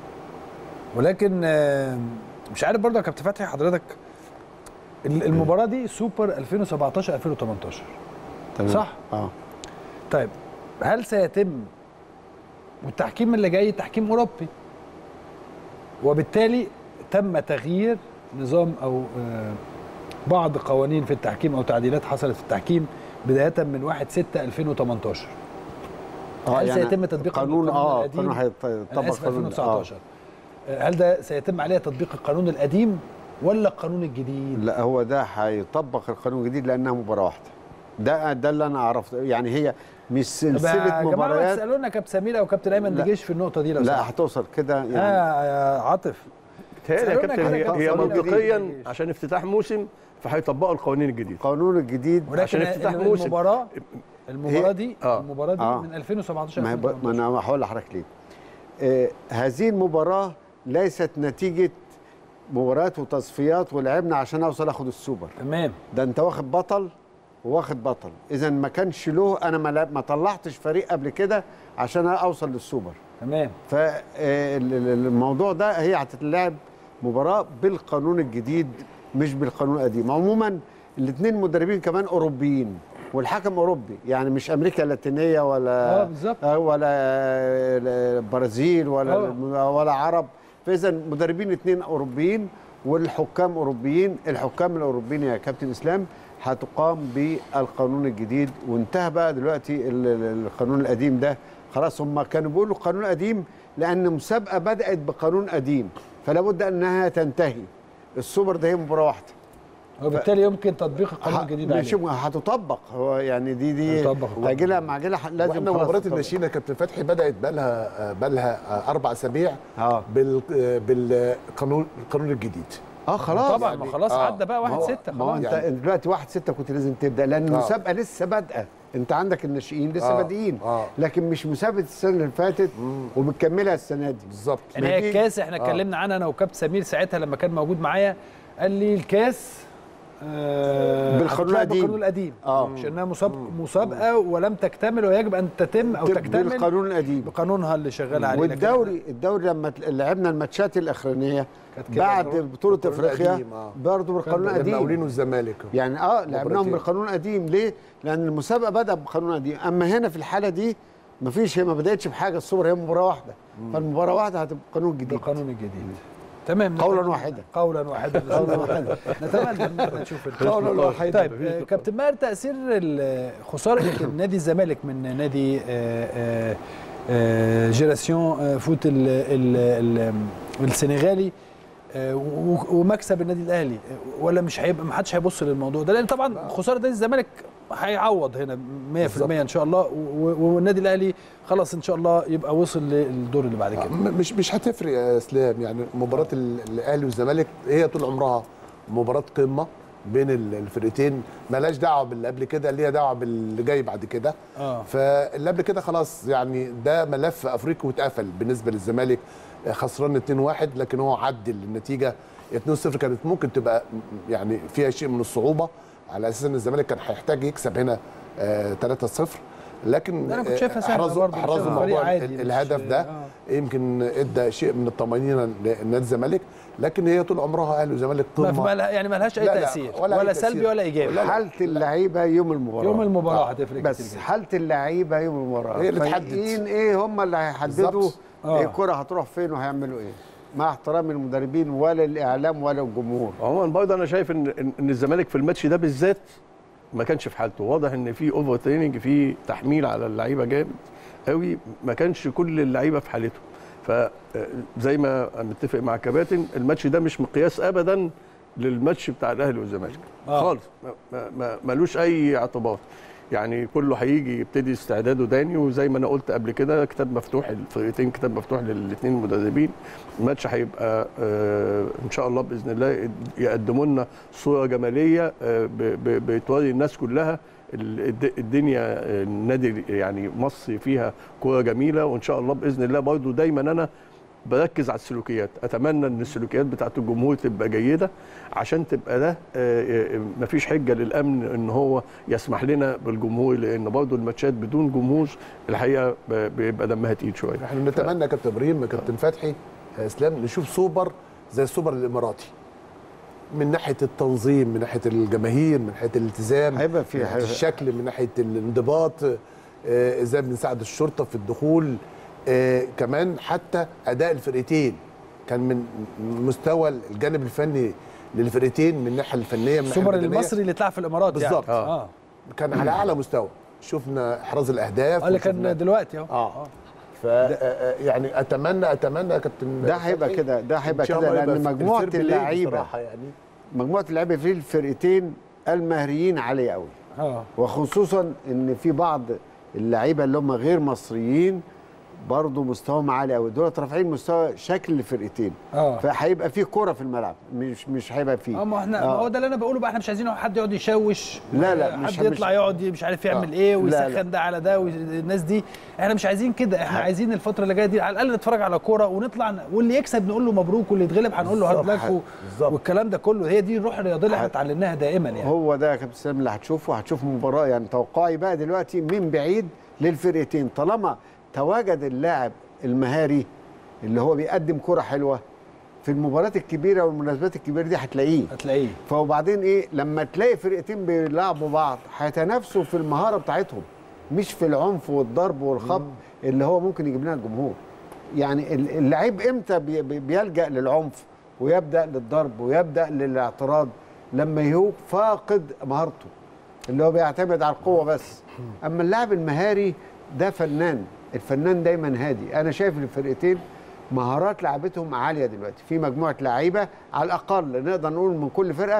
ولكن آه، مش عارف برضه يا كابتن فتحي حضرتك ال- المباراه دي سوبر 2017 2018 تمام. صح؟ اه طيب هل سيتم والتحكيم اللي جاي تحكيم اوروبي وبالتالي تم تغيير نظام او آه، بعض قوانين في التحكيم او تعديلات حصلت في التحكيم بدايه من 1 6 2018 هل سيتم تطبيق قانون القانون اه القديم؟ قانون انا هيطبق اسف قانون 2019 آه، هل ده سيتم عليه تطبيق القانون القديم ولا القانون الجديد؟ لا هو ده هيطبق القانون الجديد لانها مباراه واحده ده ده اللي انا عرفته يعني هي مش طب يا سلسله جماعه ما مباريات تسالونا كابتن سمير او كابتن ايمن لا. نجيش في النقطه دي لو لا سمحت. هتوصل كده يعني اه يا عاطف بيتهيألي يا سألونا كابتن كده هي, كابتن هي سمير منطقيا الجديد. عشان افتتاح موسم فهيطبقوا القوانين الجديده القانون الجديد ولكن عشان افتتاح ال- موسم. المباراه المباراه دي آه. المباراه دي آه. من 2017 ما, هي ب... ما 2018 انا هقول لحضرتك ليه آه هذه المباراه ليست نتيجه مباريات وتصفيات ولعبنا عشان اوصل اخد السوبر تمام ده انت واخد بطل وواخد بطل اذا ما كانش له انا ما, لعب- ما طلعتش فريق قبل كده عشان اوصل للسوبر تمام فالموضوع ده هي هتتلعب مباراه بالقانون الجديد مش بالقانون القديم عموما الاثنين مدربين كمان اوروبيين والحكم اوروبي يعني مش امريكا اللاتينيه ولا اه بالظبط آه، ولا آه، برازيل ولا آه. ولا عرب فاذا مدربين اثنين اوروبيين والحكام اوروبيين الحكام الاوروبيين يا كابتن اسلام هتقام بالقانون الجديد وانتهى بقى دلوقتي ال- ال- القانون القديم ده خلاص هم كانوا بيقولوا قانون قديم لان مسابقه بدات بقانون قديم فلا بد انها تنتهي السوبر ده هي مباراه واحده وبالتالي يمكن تطبيق القانون الجديد مش عليه هتطبق هو يعني دي دي هتطبق. عاجلها معجلها لازم واحنا خلاص مباراه تطبق. الناشئين يا كابتن فتحي بدات بقالها بقالها اربع اسابيع اه بال بالقانون القانون الجديد اه خلاص طبعا ما خلاص آه. عدى بقى ما 1 هو- 6 ما هو خلاص انت يعني. دلوقتي 1 6 كنت لازم تبدا لان آه. المسابقه لسه بادئه انت عندك الناشئين لسه آه. بادئين آه. لكن مش مسابقه السنه اللي فاتت وبتكملها السنه دي بالظبط يعني ما هي دي- الكاس احنا آه. اتكلمنا عنها انا وكابتن سمير ساعتها لما كان موجود معايا قال لي الكاس آه بالقانون هتتلعب القديم. بالقانون القديم آه. عشانها مسابقه مسابقه ولم تكتمل ويجب ان تتم او تكتمل بالقانون القديم بقانونها اللي شغال عليه لكن والدوري الدوري لما ت- لعبنا الماتشات الاخرانيه كانت كده بعد برضه. بطوله بالقانون افريقيا القديم، آه. برضه بالقانون القديم المقاولين والزمالك يعني اه لعبناهم مباراتين. بالقانون القديم ليه؟ لان المسابقه بدأ بقانون قديم اما هنا في الحاله دي مفيش هي ما بداتش بحاجه الصور هي مباراه واحده فالمباراه واحده هتبقى قانون جديد بالقانون الجديد تمام قولا نتمنى- واحدا. قولا واحدا قولا واحدا. نتمنى ان احنا نشوف ال- قولا واحدا. طيب آه، كابتن ماهر تاثير ال- خساره نادي الزمالك من نادي آه، آه، آه، جيراسيون آه، فوت ال- ال- ال- السنغالي آه، و- ومكسب النادي الاهلي آه، ولا مش هيبقى ما حدش هيبص للموضوع ده لان طبعا خساره نادي الزمالك هيعوض هنا 100% ان شاء الله و- والنادي الاهلي خلاص ان شاء الله يبقى وصل للدور اللي بعد كده م- مش مش هتفرق يا اسلام يعني مباراه ال- الاهلي والزمالك هي طول عمرها مباراه قمه بين ال- الفرقتين مالهاش دعوه باللي قبل كده ليها دعوه باللي جاي بعد كده اه فاللي قبل كده خلاص يعني ده ملف افريقي واتقفل بالنسبه للزمالك خسران 2-1 لكن هو عدل النتيجه 2-0 كانت ممكن تبقى م- يعني فيها شيء من الصعوبه على اساس ان الزمالك كان هيحتاج يكسب هنا آه 3-0 لكن ده أنا كنت شايفها سهلة احرزوا برضه، احرزوا شايفها موضوع فريق عادي، ال- مش- الهدف ده آه. يمكن ادى شيء من الطمانينه لنادي الزمالك لكن هي طول عمرها اهلي وزمالك ما قمه ما لها- يعني ما لهاش اي لا، لا، تاثير ولا ولا, أي ولا تأثير. سلبي ولا ايجابي لا، لا. حاله اللعيبه يوم المباراه يوم المباراه آه، هتفرق بس كتير جدا. حاله اللعيبه يوم المباراه هي اللي تحدد. فايقين ايه هم اللي هيحددوا بالظبط. آه. الكره هتروح فين وهيعملوا ايه مع احترام المدربين ولا الاعلام ولا الجمهور عموما برضه انا شايف ان ان إن الزمالك في الماتش ده بالذات ما كانش في حالته واضح ان في اوفر تريننج في تحميل على اللعيبه جامد قوي ما كانش كل اللعيبه في حالته فزي ما متفق مع كباتن الماتش ده مش مقياس ابدا للماتش بتاع الاهلي والزمالك آه. خالص ما- ما- ما- ملوش اي اعتبار يعني كله هيجي يبتدي استعداده تاني وزي ما انا قلت قبل كده كتاب مفتوح الفرقتين كتاب مفتوح للاثنين المدربين الماتش هيبقى آه ان شاء الله باذن الله يقدموا لنا صوره جماليه آه ب- ب- بتوري الناس كلها ال- الد- الدنيا آه، النادي يعني مصر فيها كوره جميله وان شاء الله باذن الله برضو دايما انا بركز على السلوكيات اتمنى ان السلوكيات بتاعت الجمهور تبقى جيده عشان تبقى ده آه، آه، مفيش حجه للامن ان هو يسمح لنا بالجمهور لان برضو الماتشات بدون جمهور الحقيقه ب- بيبقى دمها تقيل شويه احنا نتمنى يا كابتن ابراهيم يا كابتن فتحي يا اسلام نشوف سوبر زي السوبر الاماراتي من ناحيه التنظيم من ناحيه الجماهير من ناحيه الالتزام هيبقى في- من ناحيه هيبقى- الشكل من ناحيه الانضباط آه، ازاي بنساعد الشرطه في الدخول آه، كمان حتى اداء الفرقتين كان من مستوى الجانب الفني للفرقتين من الناحيه الفنيه من الناحيه السوبر البدنية. المصري اللي اتلعب في الامارات بالظبط. يعني. اه كان على اعلى مستوى شفنا احراز الاهداف اللي وشفنا- كان دلوقتي اهو اه ف يعني اتمنى اتمنى يا كابتن ده هيبقى فتحي كده ده إن هيبقى شاء كده الله لان يبقى مجموعه الفير بلاي اللعيبه بصراحة يعني مجموعه اللعيبه في الفرقتين المهريين عاليه قوي اه وخصوصا ان في بعض اللعيبه اللي هم غير مصريين برضه مستواهم عالي قوي دول رافعين مستوى شكل الفرقتين اه فهيبقى في كوره في الملعب مش مش هيبقى فيه اه ما احنا ما هو ده اللي انا بقوله بقى احنا مش عايزين حد يقعد يشوش لا، لا، حد مش- يطلع مش- يقعد مش عارف يعمل آه. ايه لا، ويسخن لا. ده على ده والناس دي احنا مش عايزين كده احنا عايزين الفتره اللي جايه دي على الاقل نتفرج على كوره ونطلع ن- واللي يكسب نقول له مبروك واللي يتغلب هنقول له هارد لك و- بالظبط. والكلام ده كله هي دي الروح الرياضيه اللي احنا اتعلمناها دائما يعني هو ده يا كابتن سلام اللي هتشوفه هتشوف مباراه يعني توقعي بقى دلوقتي من بعيد للفرقتين طالما تواجد اللاعب المهاري اللي هو بيقدم كرة حلوه في المباريات الكبيره والمناسبات الكبيره دي هتلاقيه هتلاقيه فوبعدين ايه لما تلاقي فرقتين بيلعبوا بعض هيتنافسوا في المهاره بتاعتهم مش في العنف والضرب والخبط اللي هو ممكن يجيب لنا الجمهور يعني ال- اللعيب امتى بي- بي- بيلجا للعنف ويبدا للضرب ويبدا للاعتراض لما هو فاقد مهارته اللي هو بيعتمد على القوه بس اما اللاعب المهاري ده فنان الفنان دايما هادي انا شايف الفرقتين مهارات لعبتهم عاليه دلوقتي في مجموعه لعيبه على الاقل نقدر نقول من كل فرقه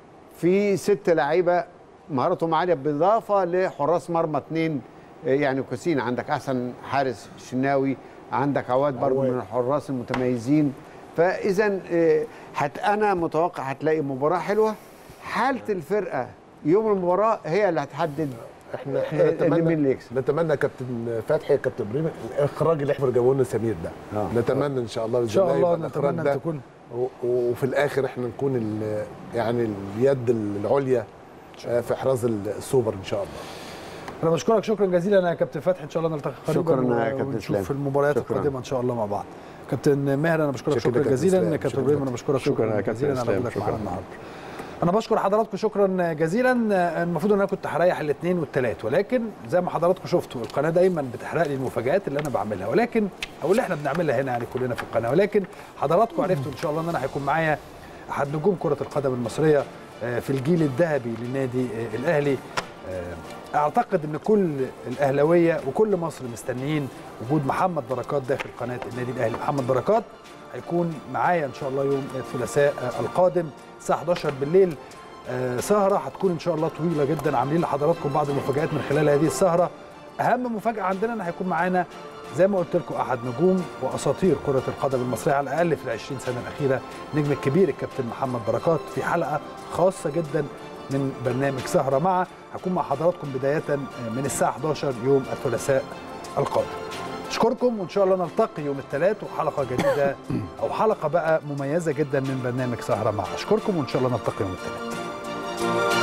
في ست لعيبه مهاراتهم عاليه بالاضافه لحراس مرمى اثنين يعني كويسين عندك احسن حارس الشناوي عندك عواد برضه عواد. من الحراس المتميزين فاذا آه، هت انا متوقع هتلاقي مباراه حلوه حاله الفرقه يوم المباراه هي اللي هتحدد احنا آه، احنا اللي مين نتمنى اللي يكسب نتمنى كابتن فتحي كابتن ابراهيم الاخراج اللي احنا جابوه لنا سمير ده آه. نتمنى ان شاء الله ان باذن شاء يبقى الله الإخراج نتمنى ده ان تكون و- وفي الاخر احنا نكون ال- يعني اليد العليا آه، في احراز السوبر ان شاء الله انا بشكرك شكرا جزيلا يا كابتن فتحي ان شاء الله نلتقي قريبا شكراً يا و- كابتن ونشوف إسلام. في المباريات شكراً. القادمه ان شاء الله مع بعض كابتن ماهر انا بشكرك شكراً شكرا كابتن جزيلا إسلام. كابتن شكراً ابراهيم انا بشكرك شكراً شكرا يا كابتن جزيلا على إسلام. وجودك معنا شكراً. النهارده انا بشكر حضراتكم شكرا جزيلا المفروض ان انا كنت هريح الاثنين والثلاث ولكن زي ما حضراتكم شفتوا القناه دايما بتحرق لي المفاجات اللي انا بعملها ولكن او اللي احنا بنعملها هنا يعني كلنا في القناه ولكن حضراتكم عرفتوا ان شاء الله ان انا هيكون معايا احد نجوم كره القدم المصريه آه، في الجيل الذهبي للنادي آه، الاهلي آه، اعتقد ان كل الاهلاويه وكل مصر مستنيين وجود محمد بركات داخل قناه النادي الاهلي محمد بركات هيكون معايا ان شاء الله يوم الثلاثاء آه، القادم الساعه 11 بالليل آه، سهره هتكون ان شاء الله طويله جدا عاملين لحضراتكم بعض المفاجات من خلال هذه السهره اهم مفاجاه عندنا ان هيكون معانا زي ما قلت لكم احد نجوم واساطير كره القدم المصريه على الاقل في ال 20 سنه الاخيره النجم الكبير الكابتن محمد بركات في حلقه خاصه جدا من برنامج سهره مع هكون مع حضراتكم بدايه من الساعه 11 يوم الثلاثاء القادم اشكركم وان شاء الله نلتقي يوم الثلاث وحلقه جديده او حلقه بقى مميزه جدا من برنامج سهره مع اشكركم وان شاء الله نلتقي يوم الثلاث